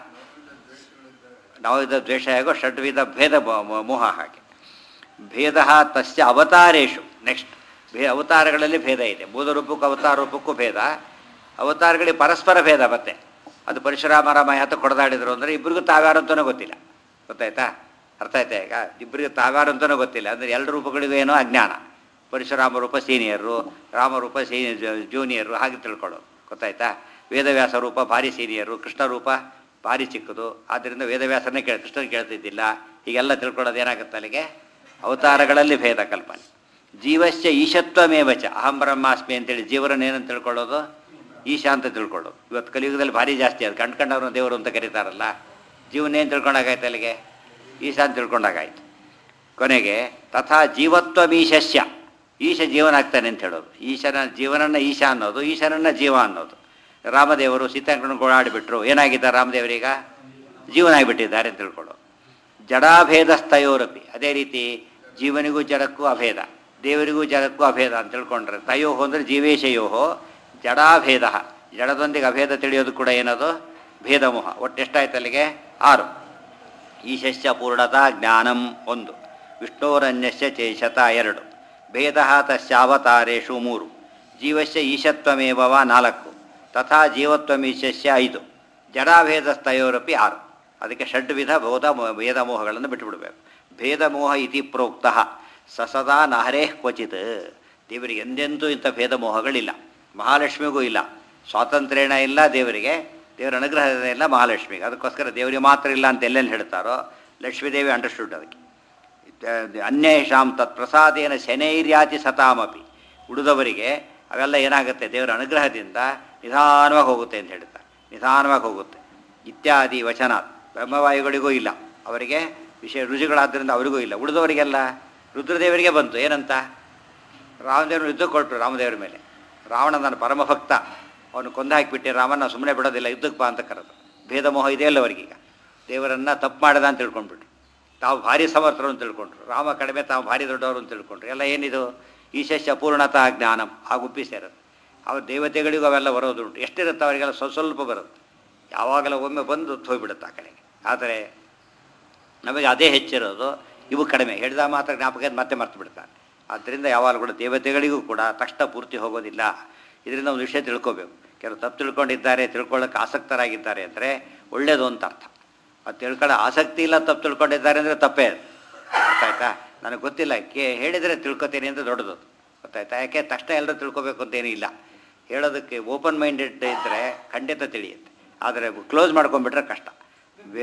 ನಾವಿದ ದ್ವೇಷ ಹೇಗೋ ಷಡ್ವಿಧ ಭೇದ ಮೋ- ಮೋ- ಮೋಹ ಹಾಗೆ ಭೇದ ತಸ್ಯ ಅವತಾರೇಶು ನೆಕ್ಸ್ಟ್ ಭೇ ಅವತಾರಗಳಲ್ಲಿ ಭೇದ ಇದೆ ಬೂಧ ರೂಪಕ್ಕೂ ಅವತಾರ ರೂಪಕ್ಕೂ ಭೇದ ಅವತಾರಗಳಿಗೆ ಪರಸ್ಪರ ಭೇದ ಮತ್ತೆ ಅದು ಪರಶುರಾಮ ರಾಮ ಯಾತ ಕೊಡದಾಡಿದ್ರು ಅಂದರೆ ಇಬ್ಬರಿಗೂ ತಾವ್ಯಾರು ಅಂತಲೂ ಗೊತ್ತಿಲ್ಲ ಗೊತ್ತಾಯ್ತಾ ಅರ್ಥ ಆಯ್ತಾ ಈಗ ಇಬ್ಬರಿಗೂ ತಾವ್ಯಾರು ಅಂತಲೂ ಗೊತ್ತಿಲ್ಲ ಅಂದರೆ ಎರಡು ರೂಪಗಳಿಗೂ ಏನೋ ಅಜ್ಞಾನ ಪರಶುರಾಮ ರೂಪ ಸೀನಿಯರು ರಾಮರೂಪ ಸೀನಿಯರ್ ಜೂನಿಯರು ಹಾಗೆ ತಿಳ್ಕೊಳ್ಳೋದು ಗೊತ್ತಾಯ್ತಾ ವೇದವ್ಯಾಸ ರೂಪ ಭಾರಿ ಸೀನಿಯರು ಕೃಷ್ಣ ರೂಪ ಭಾರಿ ಚಿಕ್ಕದು ಆದ್ದರಿಂದ ವೇದವ್ಯಾಸನೇ ಕೇಳ ಕೃಷ್ಣನ ಕೇಳ್ತಿದ್ದಿಲ್ಲ ಹೀಗೆಲ್ಲ ತಿಳ್ಕೊಳ್ಳೋದು ಏನಾಗುತ್ತೆ ಅಲ್ಲಿಗೆ ಅವತಾರಗಳಲ್ಲಿ ಭೇದ ಕಲ್ಪನೆ ಜೀವಶ್ಚ ಈಶತ್ವಮೇವಚ ಅಹಂ ಬ್ರಹ್ಮಾಸ್ಮಿ ಅಂತೇಳಿ ಜೀವರನ್ನ ಏನಂತ ತಿಳ್ಕೊಳ್ಳೋದು ಈಶಾ ಅಂತ ತಿಳ್ಕೊಳ್ಳೋದು ಇವತ್ತು ಕಲಿಯುಗದಲ್ಲಿ ಭಾರಿ ಜಾಸ್ತಿ ಅದು ಕಂಡ್ಕೊಂಡವ್ರನ್ನ ದೇವರು ಅಂತ ಕರೀತಾರಲ್ಲ ಜೀವನ ಏನು ತಿಳ್ಕೊಂಡಾಗಾಯ್ತು ಅಲ್ಲಿಗೆ ಈಶಾ ಅಂತ ತಿಳ್ಕೊಂಡಾಗಾಯ್ತು ಕೊನೆಗೆ ತಥಾ ಜೀವತ್ವಮೀಶಸ್ಯ ಈಶ ಜೀವನ ಆಗ್ತಾನೆ ಅಂತ ಹೇಳೋದು ಈಶನ ಜೀವನನ್ನ ಈಶಾ ಅನ್ನೋದು ಈಶನನ್ನ ಜೀವ ಅನ್ನೋದು ರಾಮದೇವರು ಸೀತಾಂಕರನ್ನು ಗೋಳಾಡಿಬಿಟ್ರು ಏನಾಗಿದ್ದಾರೆ ರಾಮದೇವರೀಗ ಜೀವನ ಆಗಿಬಿಟ್ಟಿದ್ದಾರೆ ಅಂತ ತಿಳ್ಕೊಳ್ಳೋದು ಜಡಾಭೇದಸ್ಥಯೋರಪಿ ಅದೇ ರೀತಿ ಜೀವನಿಗೂ ಜಡಕ್ಕೂ ಅಭೇದ ದೇವರಿಗೂ ಜಡಕ್ಕೂ ಅಭೇದ ಅಂತ ತಿಳ್ಕೊಂಡ್ರೆ ತಯೋಹೋ ಅಂದರೆ ಜೀವೇಶಯೋಹೋ ಜಡಾಭೇದ ಜಡದೊಂದಿಗೆ ಅಭೇದ ತಿಳಿಯೋದು ಕೂಡ ಏನದು ಭೇದಮೋಹ ಒಟ್ಟು ಎಷ್ಟಾಯ್ತು ಅಲ್ಲಿಗೆ ಆರು ಈಶಸ್ಯ ಪೂರ್ಣತಾ ಜ್ಞಾನಂ ಒಂದು ವಿಷ್ಣೋರನ್ಯಸ್ಯ ಚೇಷತ ಎರಡು ಭೇದ ತಸ್ಯಾವತಾರೇಷು ಮೂರು ಜೀವಸ್ಯ ಈಶತ್ವಮೇವವ ನಾಲ್ಕು ತಥಾ ಜೀವತ್ವಮೀಶಸ್ಯ ಐದು ಜಡಾಭೇದಸ್ಥಯೋರಪಿ ಆರು ಅದಕ್ಕೆ ಷಡ್ವಿಧ ಬೋಧ ಭೇದ ಮೋಹಗಳನ್ನು ಬಿಟ್ಟುಬಿಡಬೇಕು ಭೇದ ಮೋಹ ಇತಿ ಪ್ರೋಕ್ತ ಸಸದಾ ನಹರೇ ಕ್ವಚಿತ್ ದೇವರಿಗೆ ಎಂದೆಂದೂ ಇಂಥ ಭೇದ ಮೋಹಗಳಿಲ್ಲ ಮಹಾಲಕ್ಷ್ಮಿಗೂ ಇಲ್ಲ ಸ್ವಾತಂತ್ರ್ಯನ ಇಲ್ಲ ದೇವರಿಗೆ ದೇವರ ಅನುಗ್ರಹ ಇಲ್ಲ ಮಹಾಲಕ್ಷ್ಮಿಗೆ ಅದಕ್ಕೋಸ್ಕರ ದೇವರಿಗೆ ಮಾತ್ರ ಇಲ್ಲ ಅಂತ ಎಲ್ಲೆಲ್ಲಿ ಹೇಳ್ತಾರೋ ಲಕ್ಷ್ಮೀದೇವಿ ಅಂಡರ್ಸ್ಟುಡ್ ಅದಕ್ಕೆ ಅನ್ಯೇಷಾಂ ತತ್ ಪ್ರಸಾದೇನ ಶನೈರ್ಯಾತಿ ಸತಾಮಪಿ ಉಳಿದವರಿಗೆ ಅವೆಲ್ಲ ಏನಾಗುತ್ತೆ ದೇವರ ಅನುಗ್ರಹದಿಂದ ನಿಧಾನವಾಗಿ ಹೋಗುತ್ತೆ ಅಂತ ಹೇಳ್ತಾರೆ ನಿಧಾನವಾಗಿ ಹೋಗುತ್ತೆ ಇತ್ಯಾದಿ ವಚನ ಬ್ರಹ್ಮವಾಯುಗಳಿಗೂ ಇಲ್ಲ ಅವರಿಗೆ ವಿಷಯ ರುಚಿಗಳಾದ್ದರಿಂದ ಅವರಿಗೂ ಇಲ್ಲ ಉಳಿದವರಿಗೆಲ್ಲ ರುದ್ರದೇವರಿಗೆ ಬಂತು ಏನಂತ ರಾಮದೇವರು ಯುದ್ಧ ಕೊಟ್ಟರು ರಾಮದೇವರ ಮೇಲೆ ರಾವಣ ನನ್ನ ಪರಮಭಕ್ತ ಅವನು ಕೊಂದು ಹಾಕಿಬಿಟ್ಟೆ ರಾಮನ ಸುಮ್ಮನೆ ಬಿಡೋದಿಲ್ಲ ಯುದ್ಧಕ್ಕೆ ಬಾ ಅಂತ ಕರೆದು ಭೇದ ಮೋಹ ಇದೆಯಲ್ಲ ಅವರಿಗೀಗ ದೇವರನ್ನು ತಪ್ಪು ಮಾಡಿದ ಅಂತ ತಿಳ್ಕೊಂಡ್ಬಿಟ್ರು ತಾವು ಭಾರಿ ಸಮರ್ಥರು ಅಂತ ತಿಳ್ಕೊಂಡ್ರು ರಾಮ ಕಡಿಮೆ ತಾವು ಭಾರಿ ದೊಡ್ಡವರು ಅಂತ ತಿಳ್ಕೊಂಡ್ರು ಎಲ್ಲ ಏನಿದು ಈಶಸ್ಯ ಅಪೂರ್ಣತಾ ಜ್ಞಾನಂ ಆ ಗುಪ್ಪಿ ಸೇರೋದು ಅವ್ರ ದೇವತೆಗಳಿಗೂ ಅವೆಲ್ಲ ಬರೋದುಂಟು ಎಷ್ಟಿರುತ್ತೆ ಅವರಿಗೆಲ್ಲ ಸ್ವಲ್ಪ ಸ್ವಲ್ಪ ಬರುತ್ತೆ ಯಾವಾಗಲೂ ಒಮ್ಮೆ ಬಂದು ಹೋಗ್ಬಿಡುತ್ತೆ ಆ ಕಡೆಗೆ ಆದರೆ ನಮಗೆ ಅದೇ ಹೆಚ್ಚಿರೋದು ಇವು ಕಡಿಮೆ ಹೇಳಿದ ಮಾತ್ರ ಜ್ಞಾಪಕ ಮತ್ತೆ ಮರ್ತು ಬಿಡ್ತಾರೆ ಆದ್ದರಿಂದ ಯಾವಾಗಲೂ ಕೂಡ ದೇವತೆಗಳಿಗೂ ಕೂಡ ತಕ್ಷಣ ಪೂರ್ತಿ ಹೋಗೋದಿಲ್ಲ ಇದರಿಂದ ಒಂದು ವಿಷಯ ತಿಳ್ಕೋಬೇಕು ಕೆಲವು ತಪ್ಪು ತಿಳ್ಕೊಂಡಿದ್ದಾರೆ ತಿಳ್ಕೊಳ್ಳೋಕೆ ಆಸಕ್ತರಾಗಿದ್ದಾರೆ ಅಂದರೆ ಒಳ್ಳೆಯದು ಅಂತ ಅರ್ಥ ಅದು ತಿಳ್ಕೊಳ್ಳೋ ಆಸಕ್ತಿ ಇಲ್ಲ ತಪ್ಪು ತಿಳ್ಕೊಂಡಿದ್ದಾರೆ ಅಂದರೆ ತಪ್ಪೇ ಅದು. ಗೊತ್ತಾಯ್ತಾ ನನಗೆ ಗೊತ್ತಿಲ್ಲ ಕೇ ಹೇಳಿದರೆ ತಿಳ್ಕೊತೀನಿ ಅಂತ ದೊಡ್ಡದು ಗೊತ್ತಾಯ್ತಾ ಯಾಕೆ ತಕ್ಷಣ ಎಲ್ಲರೂ ತಿಳ್ಕೊಬೇಕು ಅಂತೇನೂ ಇಲ್ಲ ಹೇಳೋದಕ್ಕೆ ಓಪನ್ ಮೈಂಡೆಡ್ ಇದ್ದರೆ ಖಂಡಿತ ತಿಳಿಯುತ್ತೆ ಆದರೆ ಕ್ಲೋಸ್ ಮಾಡ್ಕೊಂಡ್ಬಿಟ್ರೆ ಕಷ್ಟ ಬೇ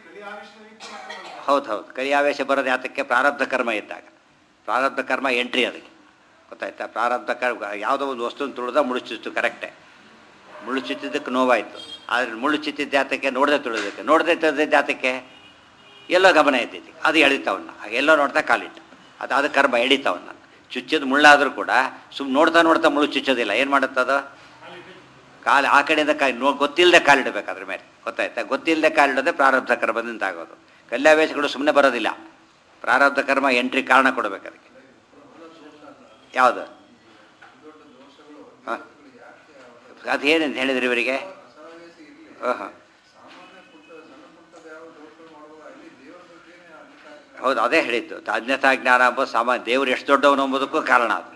ಹೌದು ಹೌದು ಕಲಿಯಾವೇಶ ಬರೋದು ಯಾತಕ್ಕೆ ಪ್ರಾರಬ್ಧ ಕರ್ಮ ಇದ್ದಾಗ ಪ್ರಾರಬ್ಧ ಕರ್ಮ ಎಂಟ್ರಿ ಅದಕ್ಕೆ ಗೊತ್ತಾಯ್ತಾ ಪ್ರಾರಬ್ಧ ಕರ್ಮ ಯಾವುದೋ ಒಂದು ವಸ್ತುನ ತುಳಿದ ಮುಳುಚುತ್ತು ಕರೆಕ್ಟೇ ಮುಳುಚುತ್ತಿದ್ದಕ್ಕೆ ನೋವಾಯಿತು ಆದ್ರೆ ಮುಳ್ಳು ಚಿತ್ತಿದ್ದ ಜಾತಕ್ಕೆ ನೋಡದೆ ತುಳಿದಕ್ಕೆ ನೋಡದೆ ತಿಳಿದ ಜಾತಕ್ಕೆ ಎಲ್ಲೋ ಗಮನ ಎತ್ತೈತಿ ಅದು ಎಳಿತಾವನ್ನ ಎಲ್ಲೋ ನೋಡ್ತಾ ಕಾಲಿಟ್ಟು ಅದು ಅದು ಕರ್ಮ ಎಳಿತಾವನ್ನ ಚುಚ್ಚಿದ ಮುಳ್ಳಾದರೂ ಕೂಡ ಸುಮ್ಮನೆ ನೋಡ್ತಾ ನೋಡ್ತಾ ಮುಳ್ಳು ಚುಚ್ಚೋದಿಲ್ಲ ಏನು ಮಾಡುತ್ತದು ಕಾಲು ಆ ಕಡೆಯಿಂದ ಕಾ ನೋ ಗೊತ್ತಿಲ್ಲದೆ ಕಾಲಿಡಬೇಕು ಅದ್ರ ಮೇಲೆ ಗೊತ್ತಾಯ್ತಾ ಗೊತ್ತಿಲ್ಲದೆ ಕಾಲಿಡೋದೇ ಪ್ರಾರಬ್ಧ ಕರ್ಮದಿಂದ ಆಗೋದು ಕಲ್ಯಾವೇಶಗಳು ಸುಮ್ಮನೆ ಬರೋದಿಲ್ಲ ಪ್ರಾರಬ್ಧ ಕರ್ಮ ಎಂಟ್ರಿ ಕಾರಣ ಕೊಡಬೇಕು ಅದಕ್ಕೆ ಯಾವುದು ಹಾಂ ಅದೇನಂತ ಹೇಳಿದ್ರಿ ಇವರಿಗೆ ಹಾಂ ಹೌದು ಅದೇ ಹೇಳಿದ್ದು ಅನ್ಯಥಾ ಜ್ಞಾನ ಎಂಬುದು ಸಾಮಾನ್ಯ ದೇವರು ಎಷ್ಟು ದೊಡ್ಡವನು ಎಂಬುದಕ್ಕೂ ಕಾರಣ ಅದು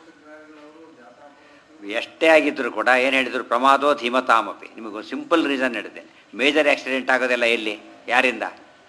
ಎಷ್ಟೇ ಆಗಿದ್ರು ಕೂಡ ಏನು ಹೇಳಿದ್ರು ಪ್ರಮಾದೋ ಧೀಮತಾಮಪಿ ನಿಮಗೆ ಸಿಂಪಲ್ ರೀಸನ್ ಹೇಳಿದೆ ಮೇಜರ್ ಆಕ್ಸಿಡೆಂಟ್ ಆಗೋದೆಲ್ಲ ಎಲ್ಲಿ ಯಾರಿಂದ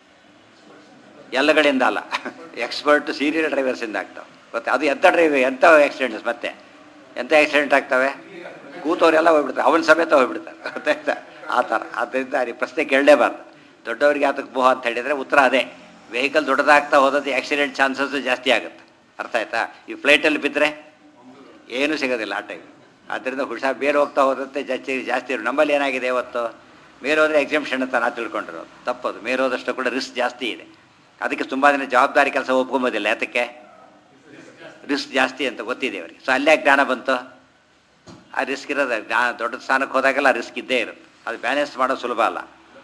ಎಲ್ಲ ಕಡೆಯಿಂದ ಅಲ್ಲ ಎಕ್ಸ್ಪರ್ಟ್ ಸೀರಿಯಲ್ ಡ್ರೈವರ್ಸಿಂದ ಆಗ್ತಾವೆ ಗೊತ್ತಾ ಅದು ಎಂಥ ಡ್ರೈವರ್ ಎಂಥ ಆಕ್ಸಿಡೆಂಟ್ಸ್ ಮತ್ತೆ ಎಂಥ ಆಕ್ಸಿಡೆಂಟ್ ಆಗ್ತವೆ ಕೂತವರೆಲ್ಲ ಹೋಗ್ಬಿಡ್ತಾರೆ ಅವನ ಸಮೇತ ಹೋಗ್ಬಿಡ್ತಾರೆ ಗೊತ್ತಾಯ್ತಾ ಆ ಥರ ಆದ್ದರಿಂದ ಈ ಪ್ರಶ್ನೆ ಕೇಳಲೇಬಾರ್ದು ದೊಡ್ಡವರಿಗೆ ಆತಕ್ಕೆ ಮೋಹ ಅಂತ ಹೇಳಿದರೆ ಉತ್ತರ ಅದೇ ವೆಹಿಕಲ್ ದೊಡ್ಡದಾಗ್ತಾ ಹೋದದ್ದು ಆಕ್ಸಿಡೆಂಟ್ ಚಾನ್ಸಸ್ ಜಾಸ್ತಿ ಆಗುತ್ತೆ ಅರ್ಥ ಆಯ್ತಾ ಈ ಫ್ಲೈಟಲ್ಲಿ ಬಿದ್ದರೆ ಏನೂ ಸಿಗೋದಿಲ್ಲ ಆ ಟೈಮ್ ಆದ್ದರಿಂದ ಹುಷಾರು ಬೇರೆ ಹೋಗ್ತಾ ಹೋದಂತೆ ಜಾಸ್ತಿ ಜಾಸ್ತಿ ಇರು ನಮ್ಮಲ್ಲಿ ಏನಾಗಿದೆ ಇವತ್ತು ಮೇಲೆ ಹೋದರೆ ಎಕ್ಸಾಮ್ಷನ್ ಅಂತ ನಾ ತಿಳ್ಕೊಂಡಿರೋದು ತಪ್ಪದು ಮೇಲೆ ಹೋದಷ್ಟು ಕೂಡ ರಿಸ್ಕ್ ಜಾಸ್ತಿ ಇದೆ ಅದಕ್ಕೆ ತುಂಬ ದಿನ ಜವಾಬ್ದಾರಿ ಕೆಲಸ ಒಪ್ಕೊಂಬೋದಿಲ್ಲ ಯಾತಕ್ಕೆ ರಿಸ್ಕ್ ಜಾಸ್ತಿ ಅಂತ ಗೊತ್ತಿದೆ ಅವರಿಗೆ ಸೊ ಅಲ್ಲೇ ಜ್ಞಾನ ಬಂತು ಆ ರಿಸ್ಕ್ ಇರೋದು ಜ್ಞಾನ ದೊಡ್ಡ ಸ್ಥಾನಕ್ಕೆ ಹೋದಾಗೆಲ್ಲ ರಿಸ್ಕ್ ಇದ್ದೇ ಇರುತ್ತೆ ಅದು ಬ್ಯಾಲೆನ್ಸ್ ಮಾಡೋದು ಸುಲಭ ಅಲ್ಲ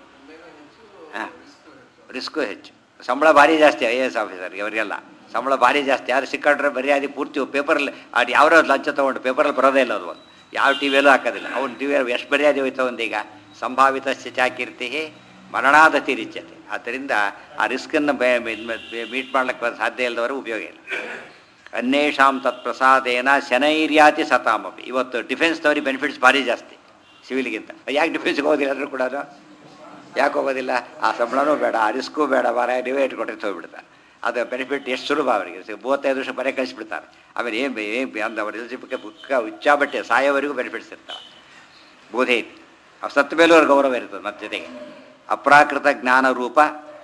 ಹಾಂ ರಿಸ್ಕು ಹೆಚ್ಚು ಸಂಬಳ ಭಾರಿ ಜಾಸ್ತಿ ಐ ಎ ಎಸ್ ಆಫೀಸರ್ಗೆ ಅವರಿಗೆಲ್ಲ ಸಂಬಳ ಭಾರಿ ಜಾಸ್ತಿ ಯಾರು ಸಿಕ್ಕಾಡ್ರೆ ಮರ್ಯಾದೆ ಪೂರ್ತಿ ಪೇಪರಲ್ಲಿ ಅದು ಯಾವ್ಯಾವ ಲಂಚ ತೊಗೊಂಡು ಪೇಪರಲ್ಲಿ ಬರೋದೇ ಇಲ್ಲ ಅದು ಒಂದು ಯಾವ ಟಿ ವಿಯಲ್ಲೂ ಹಾಕೋದಿಲ್ಲ ಅವ್ನು ಟಿ ವಿಯಲ್ಲಿ ಎಷ್ಟು ಮರ್ಯಾದೆ ಹೋಯ್ತು ಒಂದೀಗ ಸಂಭಾವಿತ ಚಾಕೀರ್ತಿ ಮರಣಾದತಿ ರಿಚ್ಯತೆ ಆದ್ದರಿಂದ ಆ ರಿಸ್ಕನ್ನು ಮೀಟ್ ಮಾಡ್ಲಿಕ್ಕೆ ಸಾಧ್ಯ ಇಲ್ಲದವರು ಉಪಯೋಗ ಇಲ್ಲ ಅನ್ಯೇಷಾಂ ತತ್ಪ್ರಸಾದೇನ ಶನೈರ್ಯಾತಿ ಸತಾಮಪಿ ಇವತ್ತು ಡಿಫೆನ್ಸ್ದವ್ರಿಗೆ ಬೆನಿಫಿಟ್ಸ್ ಭಾರಿ ಜಾಸ್ತಿ ಸಿವಿಲ್ಗಿಂತ ಯಾಕೆ ಡಿಫೆನ್ಸ್ಗೆ ಹೋಗೋದಿಲ್ಲ ಅಂದರೂ ಕೂಡ ಯಾಕೆ ಹೋಗೋದಿಲ್ಲ ಆ ಸಂಬಳನೂ ಬೇಡ ಆ ರಿಸ್ಕು ಬೇಡ ಬಾರ ನೀವೇ ಇಟ್ಕೊಟ್ಟಿರ್ತ ಹೋಗ್ಬಿಡ್ತಾರೆ ಅದು ಬೆನಿಫಿಟ್ ಎಷ್ಟು ಸುಲಭ ಅವರಿಗೆ ಮೂವತ್ತೈದು ವರ್ಷ ಬರೀ ಕಳಿಸ್ಬಿಡ್ತಾರೆ ಆಮೇಲೆ ಏನು ಏನು ಅಂದ ಅವ್ರ ಎಲಿಜಿಬಿಲಿಟಿ ಬುಕ್ಕ ಉಚ್ಚಾಬಟ್ಟೆ ಸಾಯೋವರೆಗೂ ಬೆನಿಫಿಟ್ಸ್ ಇರ್ತಾವೆ ಬೋಧೆ ಐತಿ ಅವು ಸತ್ತ ಮೇಲೂ ಅವ್ರ ಗೌರವ ಇರ್ತದೆ ಮತ್ತೆ ಜೊತೆಗೆ ಅಪ್ರಾಕೃತ ಜ್ಞಾನ ರೂಪ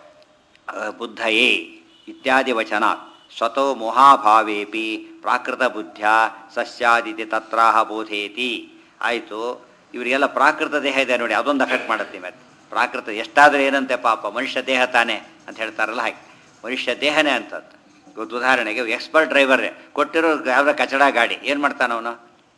ಬುದ್ಧಯೇ ಇತ್ಯಾದಿ ವಚನ ಸ್ವತೋ ಮೋಹಾಭಾವೇಪಿ ಪ್ರಾಕೃತ ಬುದ್ಧ ಸಸ್ಯಾದಿತಿ ತತ್ರಾಹ ಬೋಧೇತಿ ಆಯಿತು ಇವರಿಗೆಲ್ಲ ಪ್ರಾಕೃತ ದೇಹ ಇದೆ ನೋಡಿ ಅದೊಂದು ಅಫೆಕ್ಟ್ ಮಾಡುತ್ತೆ ಮತ್ತೆ ಪ್ರಾಕೃತ ಎಷ್ಟಾದರೂ ಏನಂತೆ ಪಾಪ ಮನುಷ್ಯ ದೇಹ ತಾನೆ ಅಂತ ಹೇಳ್ತಾರಲ್ಲ ಹಾಗೆ ಮನುಷ್ಯ ದೇಹನೇ ಅಂತದ್ದು ಇವತ್ತು ಉದಾಹರಣೆಗೆ ಎಕ್ಸ್ಪರ್ಟ್ ಡ್ರೈವರೇ ಕೊಟ್ಟಿರೋ ಯಾವುದೋ ಕಚಡ ಗಾಡಿ ಏನು ಮಾಡ್ತಾನೆ ಅವನು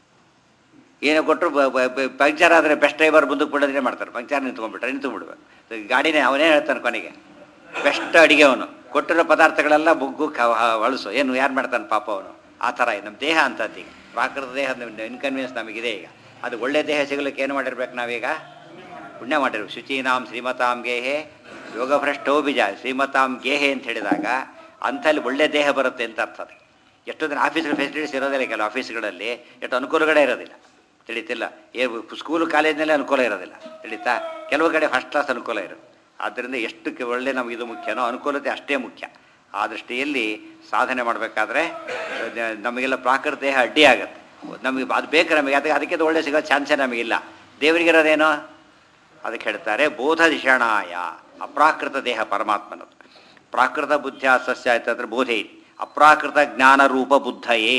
ಏನೋ ಕೊಟ್ಟರು ಪಂಕ್ಚರ್ ಆದರೆ ಬೆಸ್ಟ್ ಡ್ರೈವರ್ ಮುಂದಕ್ಕೆ ಬಿಡೋದೇ ಮಾಡ್ತಾರೆ ಪಂಕ್ಚರ್ ನಿಂತ್ಕೊಂಡ್ಬಿಟ್ರೆ ನಿಂತು ಬಿಡ್ಬೇಕು ಗಾಡಿನೇ ಅವನೇ ಹೇಳ್ತಾನೆ ಕೊನೆಗೆ ಬೆಸ್ಟ್ ಅಡಿಗೆ ಅವನು ಕೊಟ್ಟಿರೋ ಪದಾರ್ಥಗಳೆಲ್ಲ ಬುಗ್ಗು ಕ ಹೊಳಸು ಏನು ಯಾರು ಮಾಡ್ತಾನೆ ಪಾಪ ಅವನು ಆ ಥರ ನಮ್ಮ ದೇಹ ಅಂತದ್ದು ಈಗ ಪ್ರಾಕೃತ ದೇಹ ಇನ್ಕನ್ವೀನಿಯನ್ಸ್ ನಮಗಿದೆ ಈಗ ಅದು ಒಳ್ಳೆ ದೇಹ ಸಿಗಲಿಕ್ಕೆ ಏನು ಮಾಡಿರ್ಬೇಕು ನಾವೀಗ ಪುಣ್ಯ ಮಾಡಿರ್ಬೇಕು ಶುಚೀನಾಂ ಶ್ರೀಮತಾಂ ಗೇಹೆ ಯೋಗಭ್ರಷ್ಟೋ ಬೀಜ ಶ್ರೀಮತಾಂ ಗೇಹೆ ಅಂತ ಹೇಳಿದಾಗ ಅಂಥಲ್ಲಿ ಒಳ್ಳೆ ದೇಹ ಬರುತ್ತೆ ಅಂತ ಅರ್ಥ ಅದು ಎಷ್ಟೋ ದಿನ ಆಫೀಸ್ಗಳ ಫೆಸಿಲಿಟೀಸ್ ಇರೋದಿಲ್ಲ ಕೆಲವು ಆಫೀಸ್ಗಳಲ್ಲಿ ಎಷ್ಟು ಅನುಕೂಲಗಳೇ ಇರೋದಿಲ್ಲ ತಿಳಿತಿಲ್ಲ ಏ ಸ್ಕೂಲು ಕಾಲೇಜಿನಲ್ಲೇ ಅನುಕೂಲ ಇರೋದಿಲ್ಲ ತಿಳಿತಾ ಕೆಲವು ಕಡೆ ಫಸ್ಟ್ ಕ್ಲಾಸ್ ಅನುಕೂಲ ಇರುತ್ತೆ ಆದ್ದರಿಂದ ಎಷ್ಟು ಕೆ- ಒಳ್ಳೆ ನಮಗೆ ಇದು ಮುಖ್ಯನೋ ಅನುಕೂಲತೆ ಅಷ್ಟೇ ಮುಖ್ಯ ಆ ದೃಷ್ಟಿಯಲ್ಲಿ ಸಾಧನೆ ಮಾಡಬೇಕಾದ್ರೆ ನಮಗೆಲ್ಲ ಪ್ರಾಕೃತ ದೇಹ ಅಡ್ಡಿ ಆಗುತ್ತೆ ನಮಗೆ ಅದು ಬೇಕು ನಮಗೆ ಅದಕ್ಕೆ ಅದಕ್ಕೆ ಒಳ್ಳೆ ಸಿಗೋ ಚಾನ್ಸೇ ನಮಗಿಲ್ಲ ದೇವರಿಗಿರೋದೇನೋ ಅದಕ್ಕೆ ಹೇಳ್ತಾರೆ ಬೋಧ ದಿಷಣಾಯ ಅಪ್ರಾಕೃತ ದೇಹ ಪರಮಾತ್ಮನದು ಪ್ರಾಕೃತ ಬುದ್ಧ ಸಸ್ಯ ಆಯ್ತು ಅಂದ್ರೆ ಬೋಧೆ ಇದೆ ಅಪ್ರಾಕೃತ ಜ್ಞಾನ ರೂಪ ಬುದ್ಧಯೇ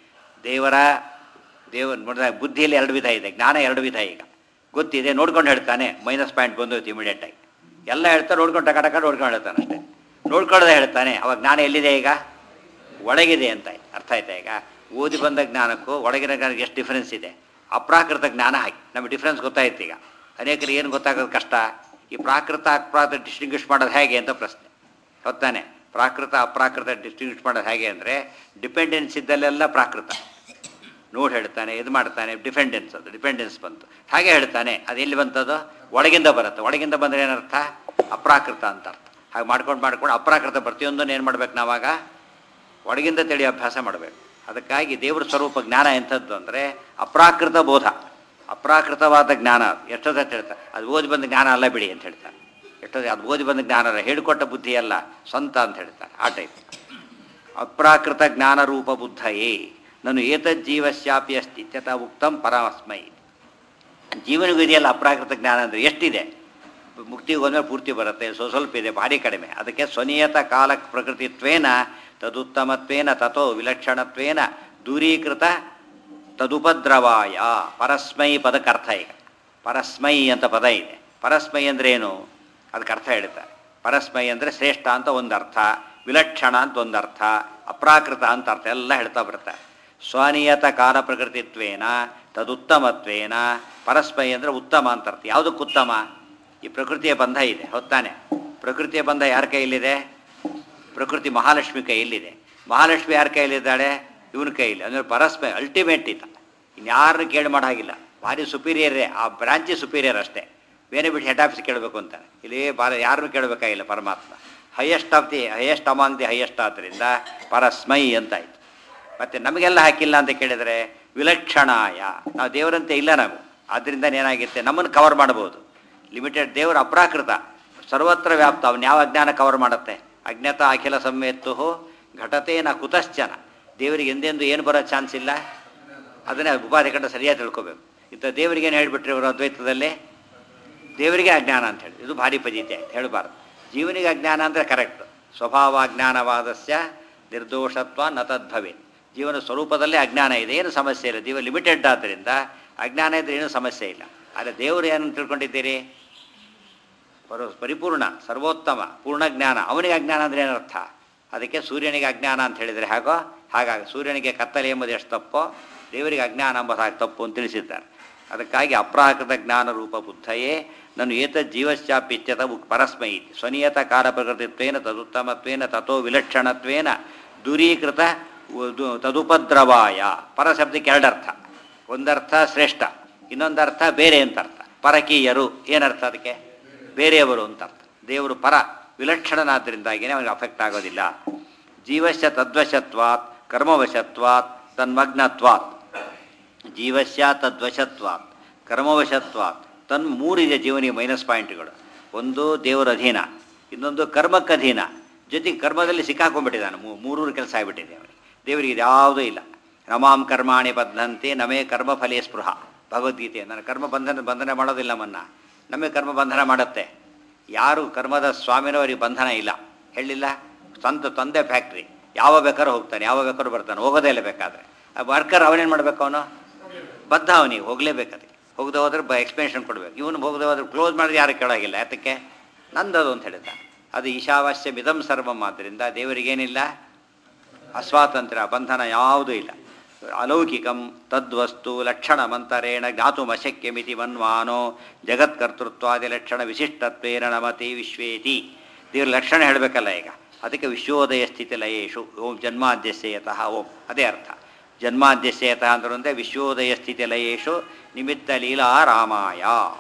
ದೇವರ ದೇವ ನೋಡಿದ ಬುದ್ಧಿಯಲ್ಲಿ ಎರಡು ವಿಧ ಇದೆ ಜ್ಞಾನ ಎರಡು ವಿಧ ಈಗ ಗೊತ್ತಿದೆ ನೋಡ್ಕೊಂಡು ಹೇಳ್ತಾನೆ ಮೈನಸ್ ಪಾಯಿಂಟ್ ಬಂದೋಯ್ತು ಇಮಿಡಿಯೇಟಾಗಿ ಎಲ್ಲ ಹೇಳ್ತಾ ನೋಡ್ಕೊಂಡು ಟಕ ಟಕ ನೋಡ್ಕೊಂಡು ಹೇಳ್ತಾನೆ ಅಷ್ಟೇ ನೋಡ್ಕೊಳ್ಳದೆ ಹೇಳ್ತಾನೆ ಅವಾಗ ಜ್ಞಾನ ಎಲ್ಲಿದೆ ಈಗ ಒಳಗಿದೆ ಅಂತ ಅರ್ಥ ಆಯ್ತಾ ಈಗ ಓದಿ ಬಂದ ಜ್ಞಾನಕ್ಕೂ ಒಳಗಿನ ಜ್ಞಾನಕ್ಕೆ ಎಷ್ಟು ಡಿಫ್ರೆನ್ಸ್ ಇದೆ ಅಪ್ರಾಕೃತ ಜ್ಞಾನ ಹಾಕಿ ನಮಗೆ ಡಿಫ್ರೆನ್ಸ್ ಗೊತ್ತಾಯ್ತು ಈಗ ಅನೇಕರಿಗೆ ಏನು ಗೊತ್ತಾಗೋದು ಕಷ್ಟ ಈ ಪ್ರಾಕೃತ ಅಪ್ರಾಕೃತ ಡಿಸ್ಟಿಂಗ್ವಿಷ್ ಮಾಡೋದು ಹೇಗೆ ಅಂತ ಪ್ರಶ್ನೆ ಹೊತ್ತಾನೆ ಪ್ರಾಕೃತ ಅಪ್ರಾಕೃತ ಡಿಸ್ಟಿಂಗ್ವಿಷ್ ಮಾಡೋದು ಹೇಗೆ ಅಂದರೆ ಡಿಪೆಂಡೆನ್ಸ್ ಇದ್ದಲ್ಲೆಲ್ಲ ಪ್ರಾಕೃತ ನೋಡಿ ಹೇಳ್ತಾನೆ ಇದು ಮಾಡ್ತಾನೆ ಡಿಪೆಂಡೆನ್ಸ್ ಅದು ಡಿಪೆಂಡೆನ್ಸ್ ಬಂತು ಹಾಗೆ ಹೇಳ್ತಾನೆ ಅದು ಎಲ್ಲಿ ಬಂತದು ಒಳಗಿಂದ ಬರುತ್ತೆ ಒಳಗಿಂದ ಬಂದರೆ ಏನರ್ಥ ಅಪ್ರಾಕೃತ ಅಂತ ಅರ್ಥ ಹಾಗೆ ಮಾಡ್ಕೊಂಡು ಮಾಡ್ಕೊಂಡು ಅಪ್ರಾಕೃತ ಪ್ರತಿಯೊಂದನ್ನು ಏನು ಮಾಡ್ಬೇಕು ನಾವಾಗ ಒಳಗಿಂದ ತಿಳಿ ಅಭ್ಯಾಸ ಮಾಡಬೇಕು ಅದಕ್ಕಾಗಿ ದೇವ್ರ ಸ್ವರೂಪ ಜ್ಞಾನ ಎಂಥದ್ದು ಅಂದರೆ ಅಪ್ರಾಕೃತ ಬೋಧ ಅಪ್ರಾಕೃತವಾದ ಜ್ಞಾನ ಎಷ್ಟೊತ್ತ ಹೇಳ್ತಾರೆ ಅದು ಓದಿ ಬಂದ ಜ್ಞಾನ ಅಲ್ಲ ಬಿಡಿ ಅಂತ ಹೇಳ್ತಾರೆ ಎಷ್ಟೊತ್ತೆ ಅದು ಓದಿ ಬಂದ ಜ್ಞಾನ ಅಲ್ಲ ಹೇಳಿಕೊಟ್ಟ ಬುದ್ಧಿ ಅಲ್ಲ ಸ್ವಂತ ಅಂತ ಹೇಳ್ತಾರೆ ಆ ಟೈಪ್ ಅಪ್ರಾಕೃತ ಜ್ಞಾನ ರೂಪ ಬುದ್ಧಯೇ ನಾನು ಏತಜ್ಜೀವಶ್ಯಾಪಿ ಅಸ್ತಿ ಇತ್ಯತ ಉಕ್ತಂ ಪರಮಸ್ಮೈ ಜೀವನಿಗೂ ಇದೆಯಲ್ಲ ಅಪ್ರಾಕೃತ ಜ್ಞಾನ ಅಂದರೆ ಎಷ್ಟಿದೆ ಮುಕ್ತಿಗೆ ಹೋದ್ಮೇಲೆ ಪೂರ್ತಿ ಬರುತ್ತೆ ಸೊ ಸ್ವಲ್ಪ ಇದೆ ಭಾರಿ ಕಡಿಮೆ ಅದಕ್ಕೆ ಸ್ವನಿಯತ ಕಾಲ ಪ್ರಕೃತಿತ್ವೇನ ತದುತ್ತಮತ್ವೇನ ತಥೋ ವಿಲಕ್ಷಣತ್ವೇನ ದೂರೀಕೃತ ತದುಪದ್ರವಾಯ ಪರಸ್ಮೈ ಪದಕ್ಕರ್ಥ ಈಗ ಪರಸ್ಮೈ ಅಂತ ಪದ ಇದೆ ಪರಸ್ಮೈ ಅಂದರೆ ಏನು ಅದಕ್ಕೆ ಅರ್ಥ ಹೇಳ್ತಾರೆ ಪರಸ್ಮೈ ಅಂದರೆ ಶ್ರೇಷ್ಠ ಅಂತ ಒಂದು ಅರ್ಥ ವಿಲಕ್ಷಣ ಅಂತ ಒಂದು ಅರ್ಥ ಅಪ್ರಾಕೃತ ಅಂತ ಅರ್ಥ ಎಲ್ಲ ಹೇಳ್ತಾ ಬರ್ತಾರೆ ಸ್ವನಿಯತ ಕಾಲ ಪ್ರಕೃತಿತ್ವೇನ ತದುತ್ತಮತ್ವೇನ ಪರಸ್ಮೈ ಅಂದರೆ ಉತ್ತಮ ಅಂತ ಅರ್ಥ ಯಾವುದಕ್ಕೆ ಉತ್ತಮ ಈ ಪ್ರಕೃತಿಯ ಬಂಧ ಇದೆ ಹೊತ್ತಾನೆ ಪ್ರಕೃತಿಯ ಬಂಧ ಯಾರ ಕೈಯಲ್ಲಿದೆ ಪ್ರಕೃತಿ ಮಹಾಲಕ್ಷ್ಮಿ ಕೈಯಲ್ಲಿದೆ ಮಹಾಲಕ್ಷ್ಮಿ ಯಾರ ಕೈಯಲ್ಲಿದ್ದಾಳೆ ಇವನ ಕೈಯಲ್ಲಿ ಅಂದರೆ ಪರಸ್ಮೈ ಅಲ್ಟಿಮೇಟ್ ಇತ ಇನ್ಯಾರನ್ನು ಕೇಳಿ ಮಾಡೋ ಹಾಗಿಲ್ಲ ಭಾರಿ ಸುಪೀರಿಯರೇ ಆ ಬ್ರಾಂಚಿ ಸುಪೀರಿಯರ್ ಅಷ್ಟೇ ಬೇರೆ ಬಿಟ್ಟು ಹೆಡ್ ಆಫೀಸ್ ಕೇಳಬೇಕು ಅಂತಾನೆ ಇಲ್ಲಿ ಬಾರ ಯಾರನ್ನು ಕೇಳಬೇಕಾಗಿಲ್ಲ ಪರಮಾತ್ಮ highest of the highest among the highest ಆದ್ದರಿಂದ ಪರಸ್ಮೈ ಅಂತಾಯ್ತು ಮತ್ತು ನಮಗೆಲ್ಲ ಹಾಕಿಲ್ಲ ಅಂತ ಕೇಳಿದರೆ ವಿಲಕ್ಷಣಾಯ ನಾವು ದೇವರಂತೆ ಇಲ್ಲ ನಾವು ಆದ್ದರಿಂದ ಏನಾಗುತ್ತೆ ನಮ್ಮನ್ನು ಕವರ್ ಮಾಡ್ಬೋದು ಲಿಮಿಟೆಡ್ ದೇವರ ಅಪ್ರಾಕೃತ ಸರ್ವತ್ರ ವ್ಯಾಪ್ತ ಅವನು ಯಾವ ಅಜ್ಞಾನ ಕವರ್ ಮಾಡುತ್ತೆ ಅಜ್ಞಾತ ಅಖಿಲ ಸಂವೇತ್ತು ಘಟತೇನ ಕುತಶ್ಚನ ದೇವರಿಗೆ ಎಂದೆಂದು ಏನು ಬರೋ ಚಾನ್ಸ್ ಇಲ್ಲ ಅದನ್ನೇ ಉಪಾಧಿ ಕಂಡ ಸರಿಯಾಗಿ ತಿಳ್ಕೊಬೇಕು ಇಂಥ ದೇವರಿಗೆ ಏನು ಹೇಳಿಬಿಟ್ರಿ ಇವರು ಅದ್ವೈತದಲ್ಲಿ ದೇವರಿಗೆ ಅಜ್ಞಾನ ಅಂತ ಹೇಳಿ ಇದು ಭಾರಿ ಪದ್ಧತಿ ಆಯ್ತು ಹೇಳಬಾರ್ದು ಜೀವನಿಗೆ ಅಜ್ಞಾನ ಅಂದರೆ ಕರೆಕ್ಟ್ ಸ್ವಭಾವಾಜ್ಞಾನವಾದಸ್ಯ ನಿರ್ದೋಷತ್ವ ನ ತದ್ಭವೆ ಜೀವನ ಸ್ವರೂಪದಲ್ಲೇ ಅಜ್ಞಾನ ಇದೆ ಏನು ಸಮಸ್ಯೆ ಇಲ್ಲ ಜೀವ ಲಿಮಿಟೆಡ್ ಆದ್ದರಿಂದ ಅಜ್ಞಾನ ಇದ್ರೆ ಏನೂ ಸಮಸ್ಯೆ ಇಲ್ಲ ಆದರೆ ದೇವರು ಏನು ತಿಳ್ಕೊಂಡಿದ್ದೀರಿ ಪರ ಪರಿಪೂರ್ಣ ಸರ್ವೋತ್ತಮ ಪೂರ್ಣ ಜ್ಞಾನ ಅವನಿಗೆ ಅಜ್ಞಾನ ಅಂದರೆ ಏನರ್ಥ ಅದಕ್ಕೆ ಸೂರ್ಯನಿಗೆ ಅಜ್ಞಾನ ಅಂತ ಹೇಳಿದರೆ ಹಾಗೋ ಹಾಗಾಗಿ ಸೂರ್ಯನಿಗೆ ಕತ್ತಲೆ ಎಂಬುದು ಎಷ್ಟು ತಪ್ಪೋ ದೇವರಿಗೆ ಅಜ್ಞಾನ ಎಂಬುದು ಹಾಗೆ ತಪ್ಪು ಅಂತ ತಿಳಿಸಿದ್ದಾರೆ ಅದಕ್ಕಾಗಿ ಅಪ್ರಾಕೃತ ಜ್ಞಾನ ರೂಪ ಬುದ್ಧಯೇ ನಾನು ಏತ ಜೀವಶ್ಚಾಪಿತ್ಯತ ಉಕ್ ಪರಸ್ಮೈ ಇತಿ ಸ್ವನಿಯತ ಕಾಲ ಪ್ರಕೃತಿತ್ವೇನ ತದುತ್ತಮತ್ವೇನ ತಥೋ ವಿಲಕ್ಷಣತ್ವೇನ ದೂರೀಕೃತ ಉ- ತದುಪದ್ರವಾಯ ಪರಶಬ್ದಕ್ಕೆ ಎರಡರ್ಥ ಒಂದರ್ಥ ಶ್ರೇಷ್ಠ ಇನ್ನೊಂದರ್ಥ ಬೇರೆ ಅಂತ ಅರ್ಥ ಪರಕೀಯರು ಏನರ್ಥ ಅದಕ್ಕೆ ಬೇರೆಯವರು ಅಂತ ಅರ್ಥ ದೇವರು ಪರ ವಿಲಕ್ಷಣನಾದ್ದರಿಂದಾಗಿಯೇ ಅವನಿಗೆ ಅಫೆಕ್ಟ್ ಆಗೋದಿಲ್ಲ ಜೀವಶ್ಯ ತದ್ವಶತ್ವಾತ್ ಕರ್ಮವಶತ್ವಾತ್ ತನ್ಮಗ್ನತ್ವಾತ್ ಜೀವಶ್ಯ ತದ್ವಶತ್ವಾತ್ ಕರ್ಮವಶತ್ವಾತ್ ತನ್ ಮೂರಿದೆ ಜೀವನಿಗೆ ಮೈನಸ್ ಪಾಯಿಂಟ್ಗಳು ಒಂದು ದೇವರ ಅಧೀನ ಇನ್ನೊಂದು ಕರ್ಮಕ್ಕೆ ಅಧೀನ ಜೊತೆಗೆ ಕರ್ಮದಲ್ಲಿ ಸಿಕ್ಕಾಕೊಂಡ್ಬಿಟ್ಟಿದ್ದಾನೆ ಮೂ ಮೂರೂರು ಕೆಲಸ ಆಗಿಬಿಟ್ಟಿದೆ ಅವನಿಗೆ ದೇವರಿಗೆ ಇದು ಯಾವುದೂ ಇಲ್ಲ ನಮಾಂ ಕರ್ಮಾಣಿ ಬದ್ಧಂತೆ ನಮೇ ಕರ್ಮಫಲೇ ಸ್ಪೃಹ ಭಗವದ್ಗೀತೆ ನನ್ನ ಕರ್ಮ ಬಂಧನ ಬಂಧನ ಮಾಡೋದಿಲ್ಲ ಮನ್ನ ನಮಗೆ ಕರ್ಮ ಬಂಧನ ಮಾಡುತ್ತೆ ಯಾರು ಕರ್ಮದ ಸ್ವಾಮಿನೋ ಅವರಿಗೆ ಬಂಧನ ಇಲ್ಲ ಹೇಳಿಲ್ಲ ಸ್ವಂತ ತಂದೆ ಫ್ಯಾಕ್ಟ್ರಿ ಯಾವ ಬೇಕಾದ್ರೂ ಹೋಗ್ತಾನೆ ಯಾವ ಬೇಕಾದ್ರೂ ಬರ್ತಾನೆ ಹೋಗೋದೇ ಇಲ್ಲ ಬೇಕಾದ್ರೆ ಆ ವರ್ಕರ್ ಅವನೇನು ಮಾಡ್ಬೇಕು ಅವನು ಬದ್ಧ ಅವನಿಗೆ ಹೋಗಲೇಬೇಕು ಅದಕ್ಕೆ ಹೋಗದೆ ಹೋದ್ರೆ ಬ ಎಕ್ಸ್ಪ್ಲೇಷನ್ ಕೊಡಬೇಕು ಇವನು ಹೋಗದೆ ಹೋದ್ರೆ ಕ್ಲೋಸ್ ಮಾಡಿದ್ರೆ ಯಾರು ಕೇಳೋಗಿಲ್ಲ ಯಾತಕ್ಕೆ ನಂದದು ಅಂತ ಹೇಳಿದ್ದ ಅದು ಈಶಾವಾಸ್ಯ ಮಿದಂ ಸರ್ವಂ ಆದ್ದರಿಂದ ದೇವರಿಗೇನಿಲ್ಲ ಅಸ್ವಾತಂತ್ರ್ಯ ಬಂಧನ ಯಾವುದೂ ಇಲ್ಲ ಅಲೌಕಿಕಂ ತದ್ವಸ್ತು ಲಕ್ಷಣ ಮಂತರೇಣ ಜ್ಞಾತುಮಶಕ್ಯಮಿತಿ ಮನ್ವಾನೋ ಜಗತ್ಕರ್ತೃತ್ವಾದಿ ಲಕ್ಷಣ ವಿಶಿಷ್ಟತ್ವೇನ ನಮತಿ ವಿಶ್ವೇತಿ ದೇವ್ರ ಲಕ್ಷಣ ಹೇಳಬೇಕಲ್ಲ ಈಗ ಅದಕ್ಕೆ ವಿಶ್ವೋದಯ ಸ್ಥಿತಿ ಲಯೇಶು ಓಂ ಜನ್ಮಾದ್ಯಸ್ಯತಃ ಓಂ ಅದೇ ಅರ್ಥ ಜನ್ಮಾದ್ಯಸ್ಯತಃ ಅಂದ್ರೆ ವಿಶ್ವೋದಯ ಸ್ಥಿತಿ ಲಯೇಶು ನಿಮಿತ್ತ ಲೀಲಾ ರಾಮಾಯ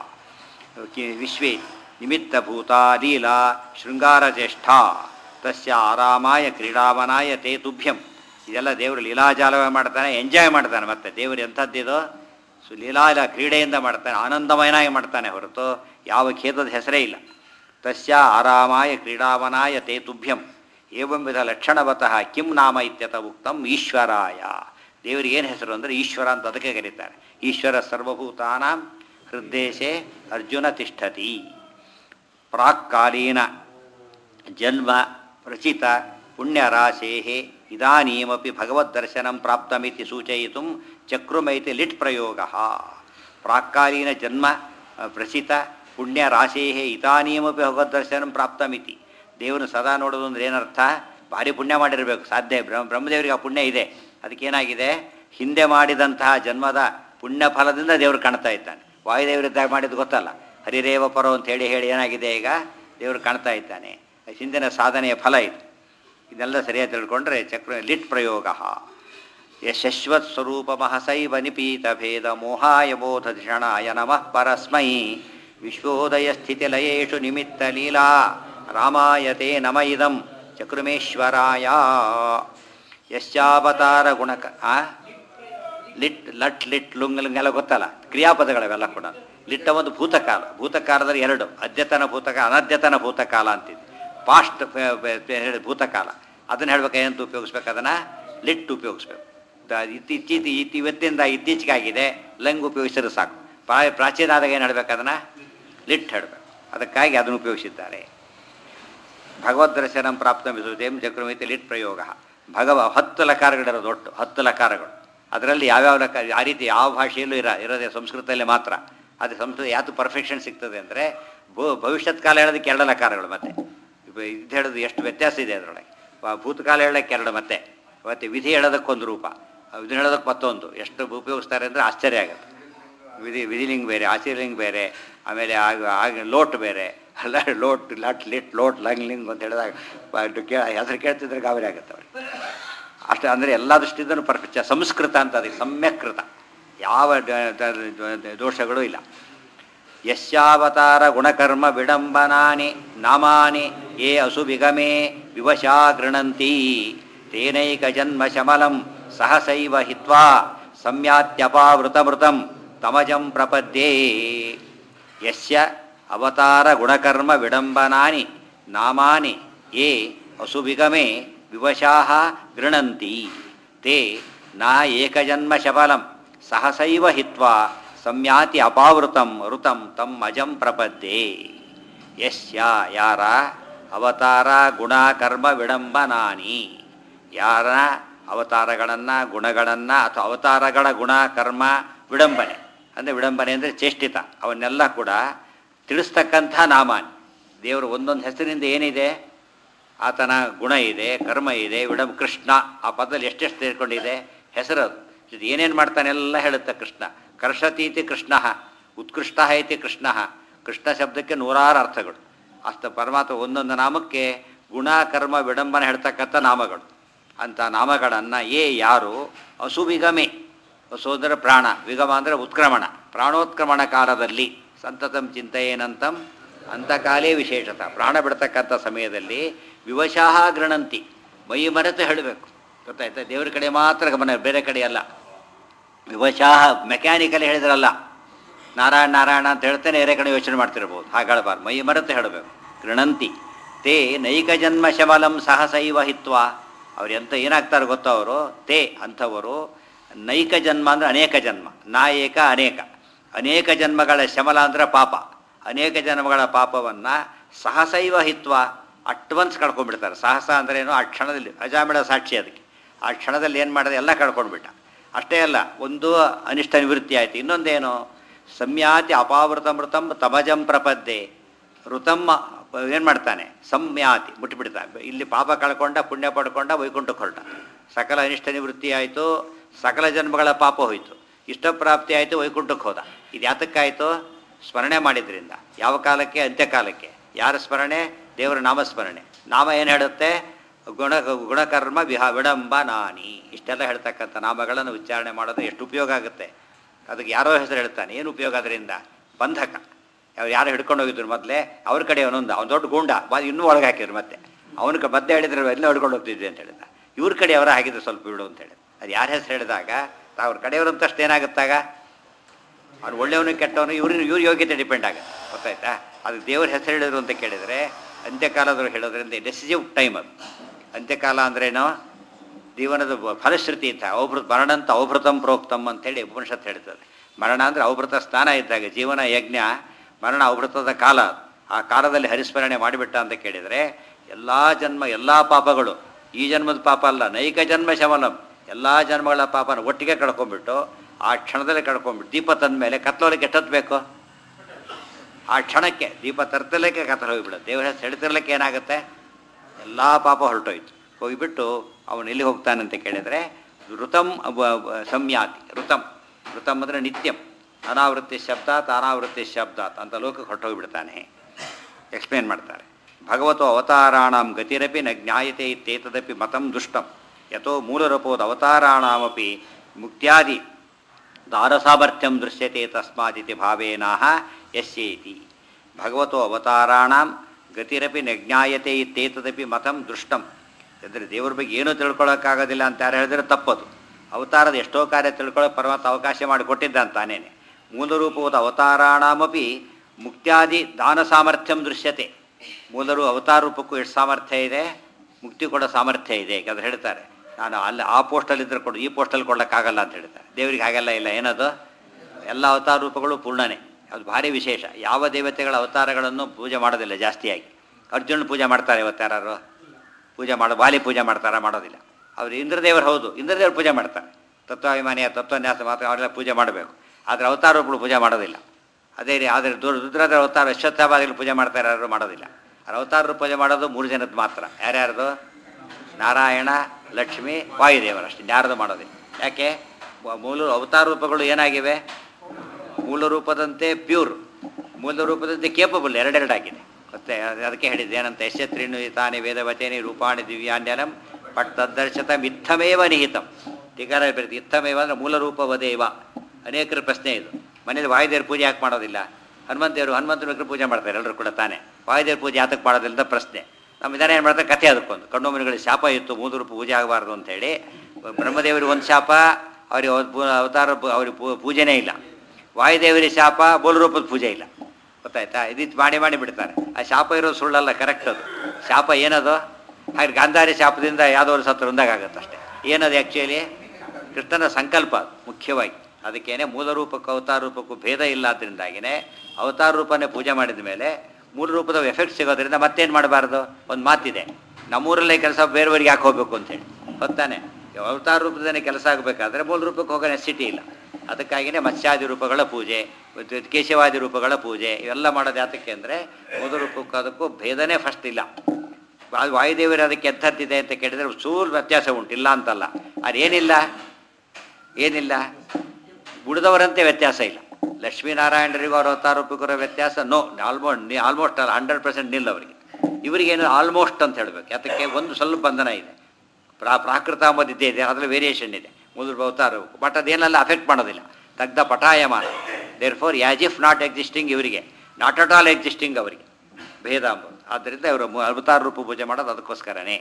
ಕಿ- ವಿಶ್ವೇ ನಿಮಿತ್ತಭೂತ ಲೀಲಾ ಶೃಂಗಾರಚೇಷ್ಠ ತಸ್ಯ ಆರಾಮಾಯ ಕ್ರೀಡಾವನಾಯ ತೇ ತುಭ್ಯಂ ಇದೆಲ್ಲ ದೇವರು ಲೀಲಾಜಾಲವೇ ಮಾಡ್ತಾನೆ ಎಂಜಾಯ್ ಮಾಡ್ತಾನೆ ಮತ್ತೆ ದೇವರು ಎಂಥದ್ದಿದೋ ಸೊ ಲೀಲಾ ಇಲ್ಲ ಕ್ರೀಡೆಯಿಂದ ಮಾಡ್ತಾನೆ ಆನಂದಮಯನಾಗಿ ಮಾಡ್ತಾನೆ ಹೊರತು ಯಾವ ಖೇದದ ಹೆಸರೇ ಇಲ್ಲ ತಸ್ಯ ಆರಾಮಾಯ ಕ್ರೀಡಾವನಾಯ ತೇ ತುಭ್ಯಂ ಏವಂ ವಿಧ ಲಕ್ಷಣವತಃ ಕಿಂ ನಾಮ ಇತ್ಯತ ಉಕ್ತಂ ಈಶ್ವರಾಯ ದೇವರಿಗೆ ಏನು ಹೆಸರು ಅಂದರೆ ಈಶ್ವರ ಅಂತ ಅದಕ್ಕೆ ಕರೀತಾರೆ ಈಶ್ವರ ಸರ್ವಭೂತಾನಾಂ ಹೃದ್ದೇಶೆ ಅರ್ಜುನ ತಿಷ್ಠತಿ ಪ್ರಾಕ್ಕಾಲೀನ ಜನ್ಮ ರಚಿತ ಪುಣ್ಯರಾಶೇ ಇದಾನೀಮಪಿ ಭಗವದ್ದರ್ಶನಂ ಪ್ರಾಪ್ತಮಿತಿ ಸೂಚಯಿತು ಚಕ್ರುಮೈತಿ ಲಿಟ್ ಪ್ರಯೋಗ ಪ್ರಾಕ್ಕಾಲೀನ ಜನ್ಮ ಅ, ಪ್ರಚಿತ ಪುಣ್ಯರಾಶೇ ಇದಾನೀಮಪಿ ಭಗವದ್ದರ್ಶನಂ ಪ್ರಾಪ್ತಮಿತಿ ದೇವರನ್ನು ಸದಾ ನೋಡೋದು ಅಂದ್ರೆ ಏನರ್ಥ ಭಾರಿ ಪುಣ್ಯ ಮಾಡಿರಬೇಕು ಸಾಧ್ಯ ಬ್ರಹ್ಮ ಬ್ರಹ್ಮದೇವರಿಗೆ ಆ ಪುಣ್ಯ ಇದೆ ಅದಕ್ಕೇನಾಗಿದೆ ಹಿಂದೆ ಮಾಡಿದಂತಹ ಜನ್ಮದ ಪುಣ್ಯ ಫಲದಿಂದ ದೇವರು ಕಾಣ್ತಾ ಇದ್ದಾನೆ ವಾಯುದೇವರಿದ್ದಾಗ ಮಾಡಿದ್ದು ಗೊತ್ತಲ್ಲ ಹರಿರೇವ ಪರೋ ಅಂತ ಹೇಳಿ ಹೇಳಿ ಏನಾಗಿದೆ ಈಗ ದೇವರು ಕಾಣ್ತಾ ಇದ್ದಾನೆ ಹಿಂದಿನ ಸಾಧನೆಯ ಫಲ ಇದು ಇದೆಲ್ಲ ಸರಿಯಾಗಿ ತಿಳ್ಕೊಂಡ್ರೆ ಚಕ್ರ ಲಿಟ್ ಪ್ರಯೋಗ ಯಶಸ್ವತ್ ಸ್ವರೂಪ ಮಹಸೈವ ನಿಪೀತ ಭೇದ ಮೋಹಾಯ ಬೋಧ ಧಿಷಣಾಯ ನಮಃ ಪರಸ್ಮೈ ವಿಶ್ವೋದಯ ಸ್ಥಿತಿ ಲಯೇಶು ನಿಮಿತ್ತ ಲೀಲಾ ರಾಮಾಯತೆ ನಮ ಇದಂ ಚಕ್ರಮೇಶ್ವರಾಯ ಯಶ್ಚಾವತಾರ ಗುಣಕ ಆ ಲಿಟ್ ಲಟ್ ಲಿಟ್ ಲುಂಗ್ ಲುಂಗೆಲ್ಲ ಗೊತ್ತಲ್ಲ ಕ್ರಿಯಾಪದಗಳವೆಲ್ಲ ಕೂಡ ಲಿಟ್ಟ ಒಂದು ಭೂತಕಾಲ ಭೂತಕಾಲದಲ್ಲಿ ಎರಡು ಅದ್ಯತನ ಭೂತಕಾಲ ಅನದ್ಯತನ ಭೂತಕಾಲ ಅಂತಿದೆ ಪಾಸ್ಟ್ ಹೇಳಿ ಭೂತಕಾಲ ಅದನ್ನು ಹೇಳ್ಬೇಕು ಏನಂತ ಉಪಯೋಗಿಸ್ಬೇಕು ಅದನ್ನು ಲಿಟ್ ಉಪಯೋಗಿಸ್ಬೇಕು ದ- ಇತ್ತಿ ಇತ್ತೀಚೆ ಇತ್ತಿ ಇವತ್ತಿಂದ ಇತ್ತೀಚೆಗಾಗಿದೆ ಲಂಗ್ ಉಪಯೋಗಿಸಿದ್ರೆ ಸಾಕು ಪ್ರಾಯ ಪ್ರಾಚೀನ ಆದಾಗ ಏನು ಹೇಳ್ಬೇಕು ಅದನ್ನು ಲಿಟ್ ಹೇಳಬೇಕು ಅದಕ್ಕಾಗಿ ಅದನ್ನು ಉಪಯೋಗಿಸಿದ್ದಾರೆ ಭಗವದ್ದರ್ಶನಂ ಪ್ರಾಪ್ತ ವಿಸುತೇಂ ಚಕ್ರಮಿತಿ ಲಿಟ್ ಪ್ರಯೋಗ ಭಗವ ಹತ್ತು ಲಕಾರಗಳಿರೋದು ಒಟ್ಟು ಹತ್ತು ಲಕಾರಗಳು ಅದರಲ್ಲಿ ಯಾವ್ಯಾವ ಲಕಾರ ಆ ರೀತಿ ಯಾವ ಭಾಷೆಯಲ್ಲೂ ಇರ ಇರೋದೇ ಸಂಸ್ಕೃತದಲ್ಲಿ ಮಾತ್ರ ಅದು ಸಂಸ್ಕೃತ ಯಾವುದು ಪರ್ಫೆಕ್ಷನ್ ಸಿಗ್ತದೆ ಅಂದರೆ ಭವಿಷ್ಯತ್ ಕಾಲ ಹೇಳೋದಕ್ಕೆ ಎರಡು ಲಕಾರಗಳು ಮತ್ತೆ ಇವ- ಇದು ಹೇಳೋದು ಎಷ್ಟು ವ್ಯತ್ಯಾಸ ಇದೆ ಅದರೊಳಗೆ ವ- ಭೂತಕಾಲ ಹೇಳೋಕ್ಕೆ ಎರಡು ಮತ್ತೆ ಮತ್ತು ವಿಧಿ ಹೇಳೋದಕ್ಕೊಂದು ರೂಪ ಇದನ್ನ ಹೇಳೋದಕ್ಕೆ ಮತ್ತೊಂದು ಎಷ್ಟು ಉಪಯೋಗಿಸ್ತಾರೆ ಅಂದರೆ ಆಶ್ಚರ್ಯ ಆಗುತ್ತೆ ವಿಧಿ ವಿಧಿಲಿಂಗ್ ಬೇರೆ ಆಚರ್ಯಲಿಂಗ್ ಬೇರೆ ಆಮೇಲೆ ಆಗ ಆಗ ಲೋಟ್ ಬೇರೆ ಅಲ್ಲ ಲೋಟ್ ಲಟ್ ಲಿಟ್ ಲೋಟ್ ಲಂಗ್ ಲಿಂಗ್ ಅಂತ ಹೇಳಿದಾಗ ಬ- ಕೇ ಹೆಸರು ಕೇಳ್ತಿದ್ರೆ ಗಾಬರಿ ಆಗುತ್ತೆ ಅವ್ರಿಗೆ ಅಷ್ಟು ಅಂದರೆ ಎಲ್ಲ ದೃಷ್ಟಿಯಿಂದನೂ ಪರ್ಫೆಕ್ಟ್ ಸಂಸ್ಕೃತ ಅಂತ ಅದಕ್ಕೆ ಸಮ್ಯಕೃತ ಯಾವ ದ- ದ- ದ- ದೋಷಗಳೂ ಇಲ್ಲ ಯಸ್ಯಾವತಾರ ಗುಣಕರ್ಮ ವಿಡಂಬನಾನಿ ನಾಮಾನಿ ಯೇ ಅಸುಬಿಗಮೇ ವಿವಶಾ ಗೃಣಂತಿ ತೇನೈಕ ಜನ್ಮ ಶಮಲಂ ಸಹಸೈವ ಹಿತ್ವಾ ಸಮ್ಯಾತ್ಯಪಾವೃತಮೃತಂ ತಮಜಂ ಪ್ರಪದ್ಯೇ ಯಸ್ಯ ಅವತಾರ ಗುಣಕರ್ಮ ವಿಡಂಬನಾನಿ ನಾಮಾನಿ ಯೇ ಅಸುಬಿಗಮೇ ವಿವಶಾಃ ಗೃಣಂತಿ ತೇ ನಾ ಏಕಜನ್ಮ ಶಬಲಂ ಸಹಸೈವ ಹಿತ್ವಾ ಸಮ್ಯಾತಿ ಅಪಾವೃತಂ ಋತಂ ತಮ್ ಅಜಂ ಪ್ರಪದ್ಯೆ ಯಸ್ಯ ಯಾರ ಅವತಾರ ಗುಣ ಕರ್ಮ ವಿಡಂಬನಾನಿ ಯಾರ ಅವತಾರಗಳನ್ನು ಗುಣಗಳನ್ನು ಅಥವಾ ಅವತಾರಗಳ ಗುಣ ಕರ್ಮ ವಿಡಂಬನೆ ಅಂದರೆ ವಿಡಂಬನೆ ಅಂದರೆ ಚೇಷ್ಟಿತ ಅವನ್ನೆಲ್ಲ ಕೂಡ ತಿಳಿಸ್ತಕ್ಕಂಥ ನಾಮಾನಿ ದೇವರು ಒಂದೊಂದು ಹೆಸರಿನಿಂದ ಏನಿದೆ ಆತನ ಗುಣ ಇದೆ ಕರ್ಮ ಇದೆ ವಿಡಂ ಕೃಷ್ಣ ಆ ಪದದಲ್ಲಿ ಎಷ್ಟೆಷ್ಟು ಸೇರ್ಕೊಂಡಿದೆ ಹೆಸರದು ಇದು ಏನೇನು ಮಾಡ್ತಾನೆ ಎಲ್ಲ ಹೇಳುತ್ತೆ ಕೃಷ್ಣ ಕರ್ಷತೀತಿ ಕೃಷ್ಣ ಉತ್ಕೃಷ್ಟ ಐತಿ ಕೃಷ್ಣ ಕೃಷ್ಣ ಶಬ್ದಕ್ಕೆ ನೂರಾರು ಅರ್ಥಗಳು ಅಷ್ಟು ಪರಮಾತ್ಮ ಒಂದೊಂದು ನಾಮಕ್ಕೆ ಗುಣ ಕರ್ಮ ವಿಡಂಬನೆ ಹೇಳ್ತಕ್ಕಂಥ ನಾಮಗಳು ಅಂಥ ನಾಮಗಳನ್ನು ಏ ಯಾರು ಅಸುವಿಗಮೆ ಅಸು ಅಂದರೆ ಪ್ರಾಣ ವಿಗಮ ಅಂದರೆ ಉತ್ಕ್ರಮಣ ಪ್ರಾಣೋತ್ಕ್ರಮಣ ಕಾಲದಲ್ಲಿ ಸಂತತಂ ಚಿಂತೆಯೇನಂತಂ ಅಂತಕಾಲೇ ವಿಶೇಷತ ಪ್ರಾಣ ಬಿಡ್ತಕ್ಕಂಥ ಸಮಯದಲ್ಲಿ ವಿವಶಾಹ ಗೃಣಂತಿ ಮೈ ಮರೆತು ಹೇಳಬೇಕು ಗೊತ್ತಾಯ್ತಾ ದೇವ್ರ ಕಡೆ ಮಾತ್ರ ಗಮನ ಬೇರೆ ಕಡೆ ಅಲ್ಲ ವಿವಶಾಹ ಮೆಕ್ಯಾನಿಕಲಿ ಹೇಳಿದ್ರಲ್ಲ ನಾರಾಯಣ ನಾರಾಯಣ ಅಂತ ಹೇಳ್ತೇನೆ ಬೇರೆ ಕಡೆ ಯೋಚನೆ ಮಾಡ್ತಿರ್ಬೋದು ಹಾಗೆ ಹೇಳಬಾರ್ದು ಮೈ ಮರೆತು ಹೇಳಬೇಕು ಗೃಣಂತಿ ತೇ ನೈಕ ಜನ್ಮ ಶಮಲಂ ಸಹಸೈವ ಹಿತ್ವ ಅವ್ರು ಎಂತ ಏನಾಗ್ತಾರೆ ಗೊತ್ತೋ ಅವರು ತೇ ಅಂಥವರು ನೈಕ ಜನ್ಮ ಅಂದರೆ ಅನೇಕ ಜನ್ಮ ನಾ ಏಕ ಅನೇಕ ಅನೇಕ ಜನ್ಮಗಳ ಶಮಲ ಅಂದರೆ ಪಾಪ ಅನೇಕ ಜನ್ಮಗಳ ಪಾಪವನ್ನು ಸಹಸೈವ ಹಿತ್ವ ಅಟ್ವನ್ಸ್ ಕಳ್ಕೊಂಡ್ಬಿಡ್ತಾರೆ ಸಾಹಸ ಅಂದ್ರೇನು ಆ ಕ್ಷಣದಲ್ಲಿ ಅಜಾಮಿಳ ಸಾಕ್ಷಿ ಅದಕ್ಕೆ ಆ ಕ್ಷಣದಲ್ಲಿ ಏನು ಮಾಡಿದೆ ಎಲ್ಲ ಕಳ್ಕೊಂಡ್ಬಿಟ್ಟ ಅಷ್ಟೇ ಅಲ್ಲ ಒಂದು ಅನಿಷ್ಟ ನಿವೃತ್ತಿ ಆಯಿತು ಇನ್ನೊಂದೇನು ಸಂಯಾತಿ ಅಪಾವೃತ ಮೃತಂ ತಮಜಂ ಪ್ರಪದ್ದೆ ಋತಮ್ಮ ಏನು ಮಾಡ್ತಾನೆ ಸಂಯಾತಿ ಮುಟ್ಟಿಬಿಡ್ತಾನೆ ಇಲ್ಲಿ ಪಾಪ ಕಳ್ಕೊಂಡ ಪುಣ್ಯ ಪಡ್ಕೊಂಡ ವೈಕುಂಠಕ್ಕೆ ಹೊರಟ ಸಕಲ ಅನಿಷ್ಟ ನಿವೃತ್ತಿ ಆಯಿತು ಸಕಲ ಜನ್ಮಗಳ ಪಾಪ ಹೋಯಿತು ಇಷ್ಟಪ್ರಾಪ್ತಿ ಆಯಿತು ವೈಕುಂಠಕ್ಕೆ ಹೋದ ಇದು ಯಾತಕ್ಕಾಯಿತು ಸ್ಮರಣೆ ಮಾಡಿದ್ರಿಂದ ಯಾವ ಕಾಲಕ್ಕೆ ಅಂತ್ಯಕಾಲಕ್ಕೆ ಯಾರ ಸ್ಮರಣೆ ದೇವರ ನಾಮಸ್ಮರಣೆ ನಾಮ ಏನು ಹೇಳುತ್ತೆ ಗುಣ ಗುಣಕರ್ಮ ವಿಹ ವಿಡಂಬ ನಾನಿ ಇಷ್ಟೆಲ್ಲ ಹೇಳ್ತಕ್ಕಂಥ ನಾಮಗಳನ್ನು ಉಚ್ಚಾರಣೆ ಮಾಡೋದು ಎಷ್ಟು ಉಪಯೋಗ ಆಗುತ್ತೆ ಅದಕ್ಕೆ ಯಾರೋ ಹೆಸರು ಹೇಳ್ತಾನೆ ಏನು ಉಪಯೋಗ ಅದರಿಂದ ಬಂಧಕ ಅವ್ರು ಯಾರು ಹಿಡ್ಕೊಂಡು ಹೋಗಿದ್ರು ಮೊದಲೇ ಅವ್ರ ಕಡೆ ಅವನೊಂದು ಅವ್ನು ದೊಡ್ಡ ಗೂಂಡ ಬಾ ಇನ್ನೂ ಒಳಗೆ ಹಾಕಿದ್ರು ಮತ್ತೆ ಅವನಿಗೆ ಮದ್ದೆ ಹೇಳಿದ್ರೆ ಎಲ್ಲ ಹಿಡ್ಕೊಂಡು ಹೋಗ್ತಿದ್ವಿ ಅಂತ ಹೇಳಿದ ಇವ್ರ ಕಡೆ ಅವರ ಹಾಕಿದ್ರು ಸ್ವಲ್ಪ ಬಿಡು ಅಂತ ಹೇಳಿದ ಅದು ಯಾರ ಹೆಸರು ಹೇಳಿದಾಗ ಅವ್ರ ಕಡೆಯವರು ಅಂತಷ್ಟು ಏನಾಗುತ್ತಾಗ ಅವ್ನು ಒಳ್ಳೆಯವನು ಕೆಟ್ಟವನು ಇವ್ರ ಇವ್ರ ಯೋಗ್ಯತೆ ಡಿಪೆಂಡ್ ಆಗುತ್ತೆ ಗೊತ್ತಾಯ್ತಾ ಅದು ದೇವ್ರ ಹೆಸರು ಹೇಳಿದ್ರು ಅಂತ ಕೇಳಿದರೆ ಅಂತ್ಯಕಾಲದವ್ರು ಹೇಳೋದ್ರಿಂದ ಡೆಸಿಸಿವ್ ಟೈಮ್ ಅದು ಅಂತ್ಯಕಾಲ ಅಂದ್ರೇನು ಜೀವನದ ಬ- ಫಲಶ್ರುತಿ ಇದ್ದ ಅವಭೃತ ಮರಣಂತ ಅವಭೃತಂ ಪ್ರೋಕ್ತಂ ಅಂತೇಳಿ ಉಪನಿಷತ್ ಹೇಳ್ತದೆ ಮರಣ ಅಂದರೆ ಅವಭೃತ ಸ್ಥಾನ ಇದ್ದಾಗ ಜೀವನ ಯಜ್ಞ ಮರಣ ಅವಭೃತದ ಕಾಲ ಅದು. ಆ ಕಾಲದಲ್ಲಿ ಹರಿಸ್ಮರಣೆ ಮಾಡಿಬಿಟ್ಟ ಅಂತ ಕೇಳಿದರೆ ಎಲ್ಲ ಜನ್ಮ ಎಲ್ಲ ಪಾಪಗಳು ಈ ಜನ್ಮದ ಪಾಪ ಅಲ್ಲ ನೈಕ ಜನ್ಮ ಶಮಲಂ ಎಲ್ಲ ಜನ್ಮಗಳ ಪಾಪನ ಒಟ್ಟಿಗೆ ಕಳ್ಕೊಂಡ್ಬಿಟ್ಟು ಆ ಕ್ಷಣದಲ್ಲಿ ಕಳ್ಕೊಂಡ್ಬಿಟ್ಟು ದೀಪ ತಂದ ಮೇಲೆ ಕತ್ಲೋಲಿಕ್ಕೆ ಎಷ್ಟೊತ್ತು ಬೇಕು ಆ ಕ್ಷಣಕ್ಕೆ ದೀಪ ತರ್ತಲಕ್ಕೆ ಕತ್ತಲು ಹೋಗಿಬಿಡುತ್ತೆ ದೇವರ ಹೆಸರು ಹೇಳ್ತಿರ್ಲಿಕ್ಕೆ ಏನಾಗುತ್ತೆ ಎಲ್ಲ ಪಾಪ ಹೊರಟೋಯ್ತು ಹೋಗಿಬಿಟ್ಟು ಅವನು ಎಲ್ಲಿ ಹೋಗ್ತಾನಂತ ಕೇಳಿದರೆ ಋತಂ ಅವ- ಅವ- ಸಂಯಾತಿ ಋತಂ ಋತಂ ಅಂದರೆ ನಿತ್ಯಂ ಅನಾವೃತ್ತಿ ಶಬ್ದಾತ್ ಅನಾವೃತ್ತಿ ಶಬ್ದಾತ್ ಅಂತ ಲೋಕಕ್ಕೆ ಹೊರಟೋಗಿಬಿಡ್ತಾನೆ ಎಕ್ಸ್ಪ್ಲೇನ್ ಮಾಡ್ತಾರೆ ಭಗವತೋ ಅವತಾರಾಣಂ ಗತಿರಪಿ ನ ಜ್ಞಾಯತೆ ಇತ್ಯೇತದಪಿ ಮತಂ ದುಷ್ಟಂ ಯಥೋ ಮೂಲರೂಪೋದ ಅವತಾರಾಣಮಪಿ ಮುಕ್ತ್ಯಾದಿ ದಾರಸಾಮರ್ಥ್ಯಂ ದೃಶ್ಯತೆ ತಸ್ಮಾದಿತಿ ಭಾವೇನಾಹ ಯಸ್ಯೇತಿ ಭಗವತೋ ಅವತಾರಾಣಂ ಗತಿರಪಿ ನ ಜ್ಞಾಯತೆ ಇತ್ಯೇತದಪಿ ಮತಂ ದೃಷ್ಟಂ ಅಂದರೆ ದೇವ್ರ ಬಗ್ಗೆ ಏನೂ ತಿಳ್ಕೊಳ್ಳೋಕ್ಕಾಗೋದಿಲ್ಲ ಅಂತ ಯಾರು ಹೇಳಿದ್ರೆ ತಪ್ಪದು ಅವತಾರದ ಎಷ್ಟೋ ಕಾರ್ಯ ತಿಳ್ಕೊಳ್ಳೋಕೆ ಪರಮಾತ್ಮ ಅವಕಾಶ ಮಾಡಿಕೊಟ್ಟಿದ್ದ ತಾನೇನೆ ಮೂಲರೂಪವಾದ ಅವತಾರಾಣಮಪಿ ಮುಕ್ತ್ಯಾದಿ ದಾನ ಸಾಮರ್ಥ್ಯಂ ದೃಶ್ಯತೆ ಮೂಲರು ಅವತಾರ ರೂಪಕ್ಕೂ ಎಷ್ಟು ಸಾಮರ್ಥ್ಯ ಇದೆ ಮುಕ್ತಿ ಕೊಡೋ ಸಾಮರ್ಥ್ಯ ಇದೆ ಅದು ಹೇಳ್ತಾರೆ ನಾನು ಅಲ್ಲಿ ಆ ಪೋಸ್ಟಲ್ಲಿ ಇದ್ರೆ ಕೊಡು ಈ ಪೋಸ್ಟಲ್ಲಿ ಕೊಡೋಕ್ಕಾಗಲ್ಲ ಅಂತ ಹೇಳ್ತಾರೆ ದೇವರಿಗೆ ಹಾಗೆಲ್ಲ ಇಲ್ಲ ಏನದು ಎಲ್ಲ ಅವತಾರ ರೂಪಗಳು ಪೂರ್ಣನೇ ಅದು ಭಾರಿ ವಿಶೇಷ ಯಾವ ದೇವತೆಗಳ ಅವತಾರಗಳನ್ನು ಪೂಜೆ ಮಾಡೋದಿಲ್ಲ ಜಾಸ್ತಿಯಾಗಿ ಅರ್ಜುನ ಪೂಜೆ ಮಾಡ್ತಾರೆ ಇವತ್ತಾರು ಪೂಜೆ ಮಾಡೋ ಬಾಲಿ ಪೂಜೆ ಮಾಡ್ತಾರ ಮಾಡೋದಿಲ್ಲ ಅವರು ಇಂದ್ರದೇವರು ಹೌದು ಇಂದ್ರದೇವರು ಪೂಜೆ ಮಾಡ್ತಾರೆ ತತ್ವಾಭಿಮಾನಿಯ ತತ್ವನ್ಯಾಸ ಮಾತ್ರ ಅವರೆಲ್ಲ ಪೂಜೆ ಮಾಡಬೇಕು ಆದರೆ ಅವತಾರ ರೂಪಗಳು ಪೂಜೆ ಮಾಡೋದಿಲ್ಲ ಅದೇ ರೀ ಆದರೆ ದುರ್ ರುದ್ರದ ಅವತಾರ ಅಶ್ವತ್ಥಾಬಾದಿಗಳು ಪೂಜೆ ಮಾಡ್ತಾರೆ ಯಾರು ಮಾಡೋದಿಲ್ಲ ಅವ್ರ ಅವತಾರರು ಪೂಜೆ ಮಾಡೋದು ಮೂರು ಜನದ ಮಾತ್ರ ಯಾರ್ಯಾರ್ದು ನಾರಾಯಣ ಲಕ್ಷ್ಮಿ ವಾಯುದೇವರು ಅಷ್ಟೇ ಯಾರ್ದು ಮಾಡೋದಿಲ್ಲ ಯಾಕೆ ವ- ಮೂಲ ಅವತಾರ ರೂಪಗಳು ಏನಾಗಿವೆ ಮೂಲ ರೂಪದಂತೆ ಪ್ಯೂರ್ ಮೂಲ ರೂಪದಂತೆ ಕೇಪಬಲ್ ಎರಡೆರಡಾಗಿದೆ ಮತ್ತೆ ಅದ್- ಅದಕ್ಕೆ ಹೇಳಿದ್ದೆ ಏನಂತ ಯಶತ್ರಿಣು ತಾನೇ ವೇದವಚನೆ ರೂಪಾಣಿ ದಿವ್ಯಾಂಡ್ಯನಂ ಪಟ್ ತದ್ದರ್ಶತ ಮಿಥಮೇವ ನಿಹಿತಂ ಟೀಕಾರ ಬರೀತಿ ಇತ್ತಮೇವ ಅಂದರೆ ಮೂಲ ರೂಪವದೇವ ಅನೇಕರ ಪ್ರಶ್ನೆ ಇದು ಮನೇಲಿ ವಾಯುದೇವ್ರ ಪೂಜೆ ಯಾಕೆ ಮಾಡೋದಿಲ್ಲ ಹನುಮಂತ ದೇವರು ಹನುಮಂತನ ವಿಗ್ರಹ ಪೂಜೆ ಮಾಡ್ತಾರೆ ಎಲ್ಲರೂ ಕೂಡ ತಾನೇ ವಾಯುದೇವ್ರ ಪೂಜೆ ಯಾತಕ್ಕೆ ಮಾಡೋದಿಲ್ಲ ಅಂತ ಪ್ರಶ್ನೆ ನಮ್ಮ ಇದನ್ನ ಏನು ಮಾಡ್ತಾರೆ ಕಥೆ ಅದಕ್ಕೊಂದು ಕಣ್ಣು ಮನೆಗಳಿಗೆ ಶಾಪ ಇತ್ತು ಮೂಲ ರೂಪ ಪೂಜೆ ಆಗಬಾರ್ದು ಅಂತೇಳಿ ಬ್ರಹ್ಮದೇವರಿಗೆ ಒಂದು ಶಾಪ ಅವ್ರಿಗೆ ಅವತ್ ಪೂ- ಅವತಾರ ಪೂ- ಅವ್ರಿಗೆ ಪೂ- ಪೂಜೆನೇ ಇಲ್ಲ ವಾಯುದೇವರಿಗೆ ಶಾಪ ಬೋಲರೂಪದ ಪೂಜೆ ಇಲ್ಲ ಗೊತ್ತಾಯ್ತಾ ಇದಿತ್ತು ಮಾಡಿ ಮಾಡಿ ಬಿಡ್ತಾರೆ ಆ ಶಾಪ ಇರೋದು ಸುಳ್ಳಲ್ಲ ಕರೆಕ್ಟ್ ಅದು ಶಾಪ ಏನದು ಹಾಗೆ ಗಾಂಧಾರಿ ಶಾಪದಿಂದ ಯಾವುದೋ ಒಂದು ಸತ್ತು ಆಗುತ್ತೆ ಅಷ್ಟೇ ಏನದು ಆ್ಯಕ್ಚುಲಿ ಕೃಷ್ಣನ ಸಂಕಲ್ಪ ಅದು ಮುಖ್ಯವಾಗಿ ಅದಕ್ಕೇನೆ ಮೂಲ ರೂಪಕ್ಕೂ ಅವತಾರ ರೂಪಕ್ಕೂ ಭೇದ ಇಲ್ಲ ಆದ್ದರಿಂದಾಗಿನೇ ಅವತಾರ ರೂಪನೇ ಪೂಜೆ ಮಾಡಿದ ಮೇಲೆ ಮೂಲ ರೂಪದ ಎಫೆಕ್ಟ್ ಸಿಗೋದ್ರಿಂದ ಮತ್ತೇನು ಮಾಡಬಾರ್ದು ಒಂದು ಮಾತಿದೆ ನಮ್ಮೂರಲ್ಲೇ ಕೆಲಸ ಬೇರೆಯವ್ರಿಗೆ ಯಾಕೆ ಹೋಗ್ಬೇಕು ಅಂತೇಳಿ ಹೊತ್ತಾನೆ ಅವತಾರ ರೂಪದನೇ ಕೆಲಸ ಆಗಬೇಕಾದ್ರೆ ಮೂಲ ರೂಪಕ್ಕೆ ಹೋಗೋ ನೆಸಿಟಿ ಇಲ್ಲ ಅದಕ್ಕಾಗಿಯೇ ಮತ್ಸ್ಯಾದಿ ರೂಪಗಳ ಪೂಜೆ ಮತ್ತು ಕೇಶವಾದಿ ರೂಪಗಳ ಪೂಜೆ ಇವೆಲ್ಲ ಮಾಡೋದು ಯಾತಕ್ಕೆ ಅಂದರೆ ಮೂಲ ರೂಪಕ್ಕೂ ಅದಕ್ಕೂ ಭೇದನೇ ಫಸ್ಟ್ ಇಲ್ಲ ವಾ- ವಾಯುದೇವರು ಅದಕ್ಕೆ ಎಂಥದ್ದಿದೆ ಅಂತ ಕೇಳಿದರೆ ಚೂರು ವ್ಯತ್ಯಾಸ ಉಂಟು ಇಲ್ಲ ಅಂತಲ್ಲ ಅದೇನಿಲ್ಲ ಏನಿಲ್ಲ ಉಳಿದವರಂತೆ ವ್ಯತ್ಯಾಸ ಇಲ್ಲ ಲಕ್ಷ್ಮೀನಾರಾಯಣರಿಗೂ ಅವ್ರ ಅವತಾರ ರೂಪಕ್ಕೂ ವ್ಯತ್ಯಾಸ ನೋ ಆಲ್ಮೋಸ್ಟ್ ಆಲ್ಮೋಸ್ಟ್ ಅಲ್ಲ ಹಂಡ್ರೆಡ್ ಪರ್ಸೆಂಟ್ ನಿಲ್ಲ ಅವರಿಗೆ ಇವರಿಗೇನು ಆಲ್ಮೋಸ್ಟ್ ಅಂತ ಹೇಳಬೇಕು ಯಾತಕ್ಕೆ ಒಂದು ಸ್ವಲ್ಪ ಬಂಧನ ಇದೆ ಪ್ರಾ ಪ್ರಾಕೃತ ಅಂಬುದು ಇದ್ದೇ ಇದೆ ಅದರಲ್ಲಿ ವೇರಿಯೇಷನ್ ಇದೆ ಮೂಲ ಅವತಾರ ಬಟ್ ಅದೇನೆಲ್ಲ ಅಫೆಕ್ಟ್ ಮಾಡೋದಿಲ್ಲ ದಗ್ಧ ಪಟಾಯಮಾನ therefore as if not existing ಇವರಿಗೆ ನಾಟ್ ಅಟ್ ಆಲ್ ಎಕ್ಸಿಸ್ಟಿಂಗ್ ಅವರಿಗೆ ಭೇದ ಅಂಬುದು ಆದ್ದರಿಂದ ಇವರು ಮು- ಅವತಾರ ರೂಪ ಪೂಜೆ ಮಾಡೋದು ಅದಕ್ಕೋಸ್ಕರನೇ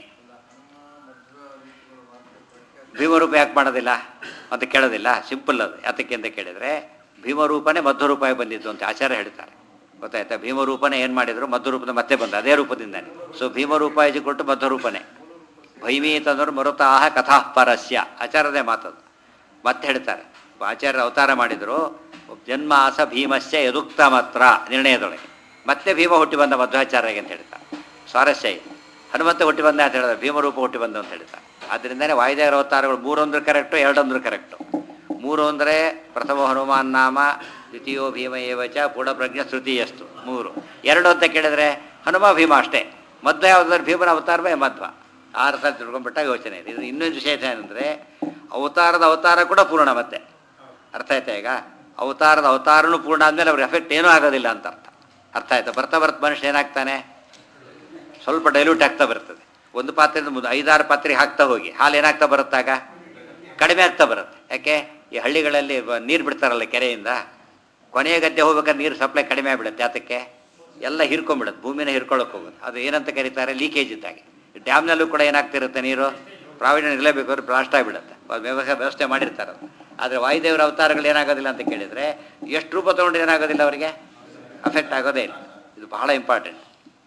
ಭೀಮರೂಪ ಯಾಕೆ ಮಾಡೋದಿಲ್ಲ ಅಂತ ಕೇಳೋದಿಲ್ಲ ಸಿಂಪಲ್ ಅದು ಯಾತಕ್ಕೆ ಅಂತ ಕೇಳಿದರೆ ಭೀಮರೂಪನೇ ಮಧ್ವರೂಪಾಯಿ ಬಂದಿದ್ದು ಅಂತ ಆಚಾರ್ಯ ಹೇಳ್ತಾರೆ ಗೊತ್ತಾಯ್ತಾ ಭೀಮರೂಪನೇ ಏನು ಮಾಡಿದ್ರು ಮಧ್ವರೂಪದ ಮತ್ತೆ ಬಂದ ಅದೇ ರೂಪದಿಂದಾನೆ ಸೊ ಭೀಮರೂಪ ಇಜ್ ಕೊಟ್ಟು ಮಧ್ವರೂಪನೇ ಭೈಮೀತಂದ್ರು ಮರುತಾಹ ಕಥಾ ಪರಸ್ಯ ಆಚಾರ್ಯದೇ ಮಾತದು ಮತ್ತೆ ಹೇಳ್ತಾರೆ ಆಚಾರ್ಯ ಅವತಾರ ಮಾಡಿದರು ಜನ್ಮಾಸ ಭೀಮಸ್ಯ ಯದುಕ್ತ ಮಾತ್ರ ನಿರ್ಣಯದೊಳಗೆ ಮತ್ತೆ ಭೀಮ ಹುಟ್ಟಿ ಬಂದ ಮಧ್ವಾಚಾರ್ಯಗೆ ಅಂತ ಹೇಳ್ತಾರೆ ಸ್ವಾರಸ್ಯ ಇದೆ ಹನುಮಂತ ಹುಟ್ಟಿ ಬಂದ ಅಂತ ಹೇಳಿದ್ರೆ ಭೀಮರೂಪ ಹುಟ್ಟಿ ಬಂದ ಅಂತ ಹೇಳ್ತಾರೆ ಆದ್ದರಿಂದನೇ ವಾಯುದೇವರ ಅವತಾರಗಳು ಮೂರೊಂದ್ರ ಕರೆಕ್ಟು ಎರಡೊಂದ್ರ ಕರೆಕ್ಟು ಮೂರು ಅಂದರೆ ಪ್ರಥಮ ಹನುಮಾನ್ ನಾಮ ದ್ವಿತೀಯೋ ಭೀಮ ಏವಚ ಪೂರ್ಣಪ್ರಜ್ಞ ತೃತೀಯಸ್ತು ಮೂರು ಎರಡು ಅಂತ ಕೇಳಿದ್ರೆ ಹನುಮ ಭೀಮ ಅಷ್ಟೇ ಮಧ್ವ ಯಾವುದಾದ್ರು ಭೀಮನ ಅವತಾರವೇ ಮಧ್ವ ಆ ಅರ್ಥ ತಿಳ್ಕೊಂಡ್ಬಿಟ್ಟ ಯೋಚನೆ ಇದೆ ಇದು ಇನ್ನೊಂದು ವಿಶೇಷ ಏನಂದರೆ ಅವತಾರದ ಅವತಾರ ಕೂಡ ಪೂರ್ಣ ಮತ್ತೆ ಅರ್ಥ ಆಯ್ತಾ ಈಗ ಅವತಾರದ ಅವತಾರನೂ ಪೂರ್ಣ ಆದಮೇಲೆ ಅವ್ರ ಎಫೆಕ್ಟ್ ಏನೂ ಆಗೋದಿಲ್ಲ ಅಂತ ಅರ್ಥ ಅರ್ಥ ಆಯ್ತಾ ಬರ್ತಾ ಬರ್ತಾ ಮನುಷ್ಯ ಏನಾಗ್ತಾನೆ ಸ್ವಲ್ಪ ಡೈಲ್ಯೂಟ್ ಆಗ್ತಾ ಬರ್ತದೆ ಒಂದು ಪಾತ್ರೆಯಿಂದ ಮುಂದೆ ಐದಾರು ಪಾತ್ರೆ ಹಾಕ್ತಾ ಹೋಗಿ ಹಾಲು ಏನಾಗ್ತಾ ಬರುತ್ತಾಗ ಕಡಿಮೆ ಆಗ್ತಾ ಬರುತ್ತೆ ಯಾಕೆ ಈ ಹಳ್ಳಿಗಳಲ್ಲಿ ನೀರು ಬಿಡ್ತಾರಲ್ಲ ಕೆರೆಯಿಂದ ಕೊನೆಯ ಗದ್ದೆ ಹೋಗ್ಬೇಕಾದ್ರೆ ನೀರು ಸಪ್ಲೈ ಕಡಿಮೆ ಆಗಿಬಿಡುತ್ತೆ ಯಾತಕ್ಕೆ ಎಲ್ಲ ಹಿರ್ಕೊಂಡ್ಬಿಡುತ್ತೆ ಭೂಮಿನ ಹಿರ್ಕೊಳ್ಳೋಕೆ ಹೋಗುತ್ತೆ ಅದು ಏನಂತ ಕರೀತಾರೆ ಲೀಕೇಜ್ ಇದ್ದಾಗೆ ಡ್ಯಾಮ್ನಲ್ಲೂ ಕೂಡ ಏನಾಗ್ತಿರುತ್ತೆ ನೀರು ಪ್ರಾವಿಡೆಂಟ್ ಇರಲೇಬೇಕು ಅಂದ್ರೆ ಬ್ಲಾಸ್ಟ್ ಆಗಿಬಿಡುತ್ತೆ ಅದು ವ್ಯವಸ್ಥೆ ವ್ಯವಸ್ಥೆ ಮಾಡಿರ್ತಾರೆ ಅದು ಆದರೆ ವಾಯುದೇವರ ಅವತಾರಗಳು ಏನಾಗೋದಿಲ್ಲ ಅಂತ ಕೇಳಿದರೆ ಎಷ್ಟು ರೂಪ ತೊಗೊಂಡ್ರೆ ಏನಾಗೋದಿಲ್ಲ ಅವರಿಗೆ ಅಫೆಕ್ಟ್ ಆಗೋದೇ ಇಲ್ಲ ಇದು ಬಹಳ ಇಂಪಾರ್ಟೆಂಟ್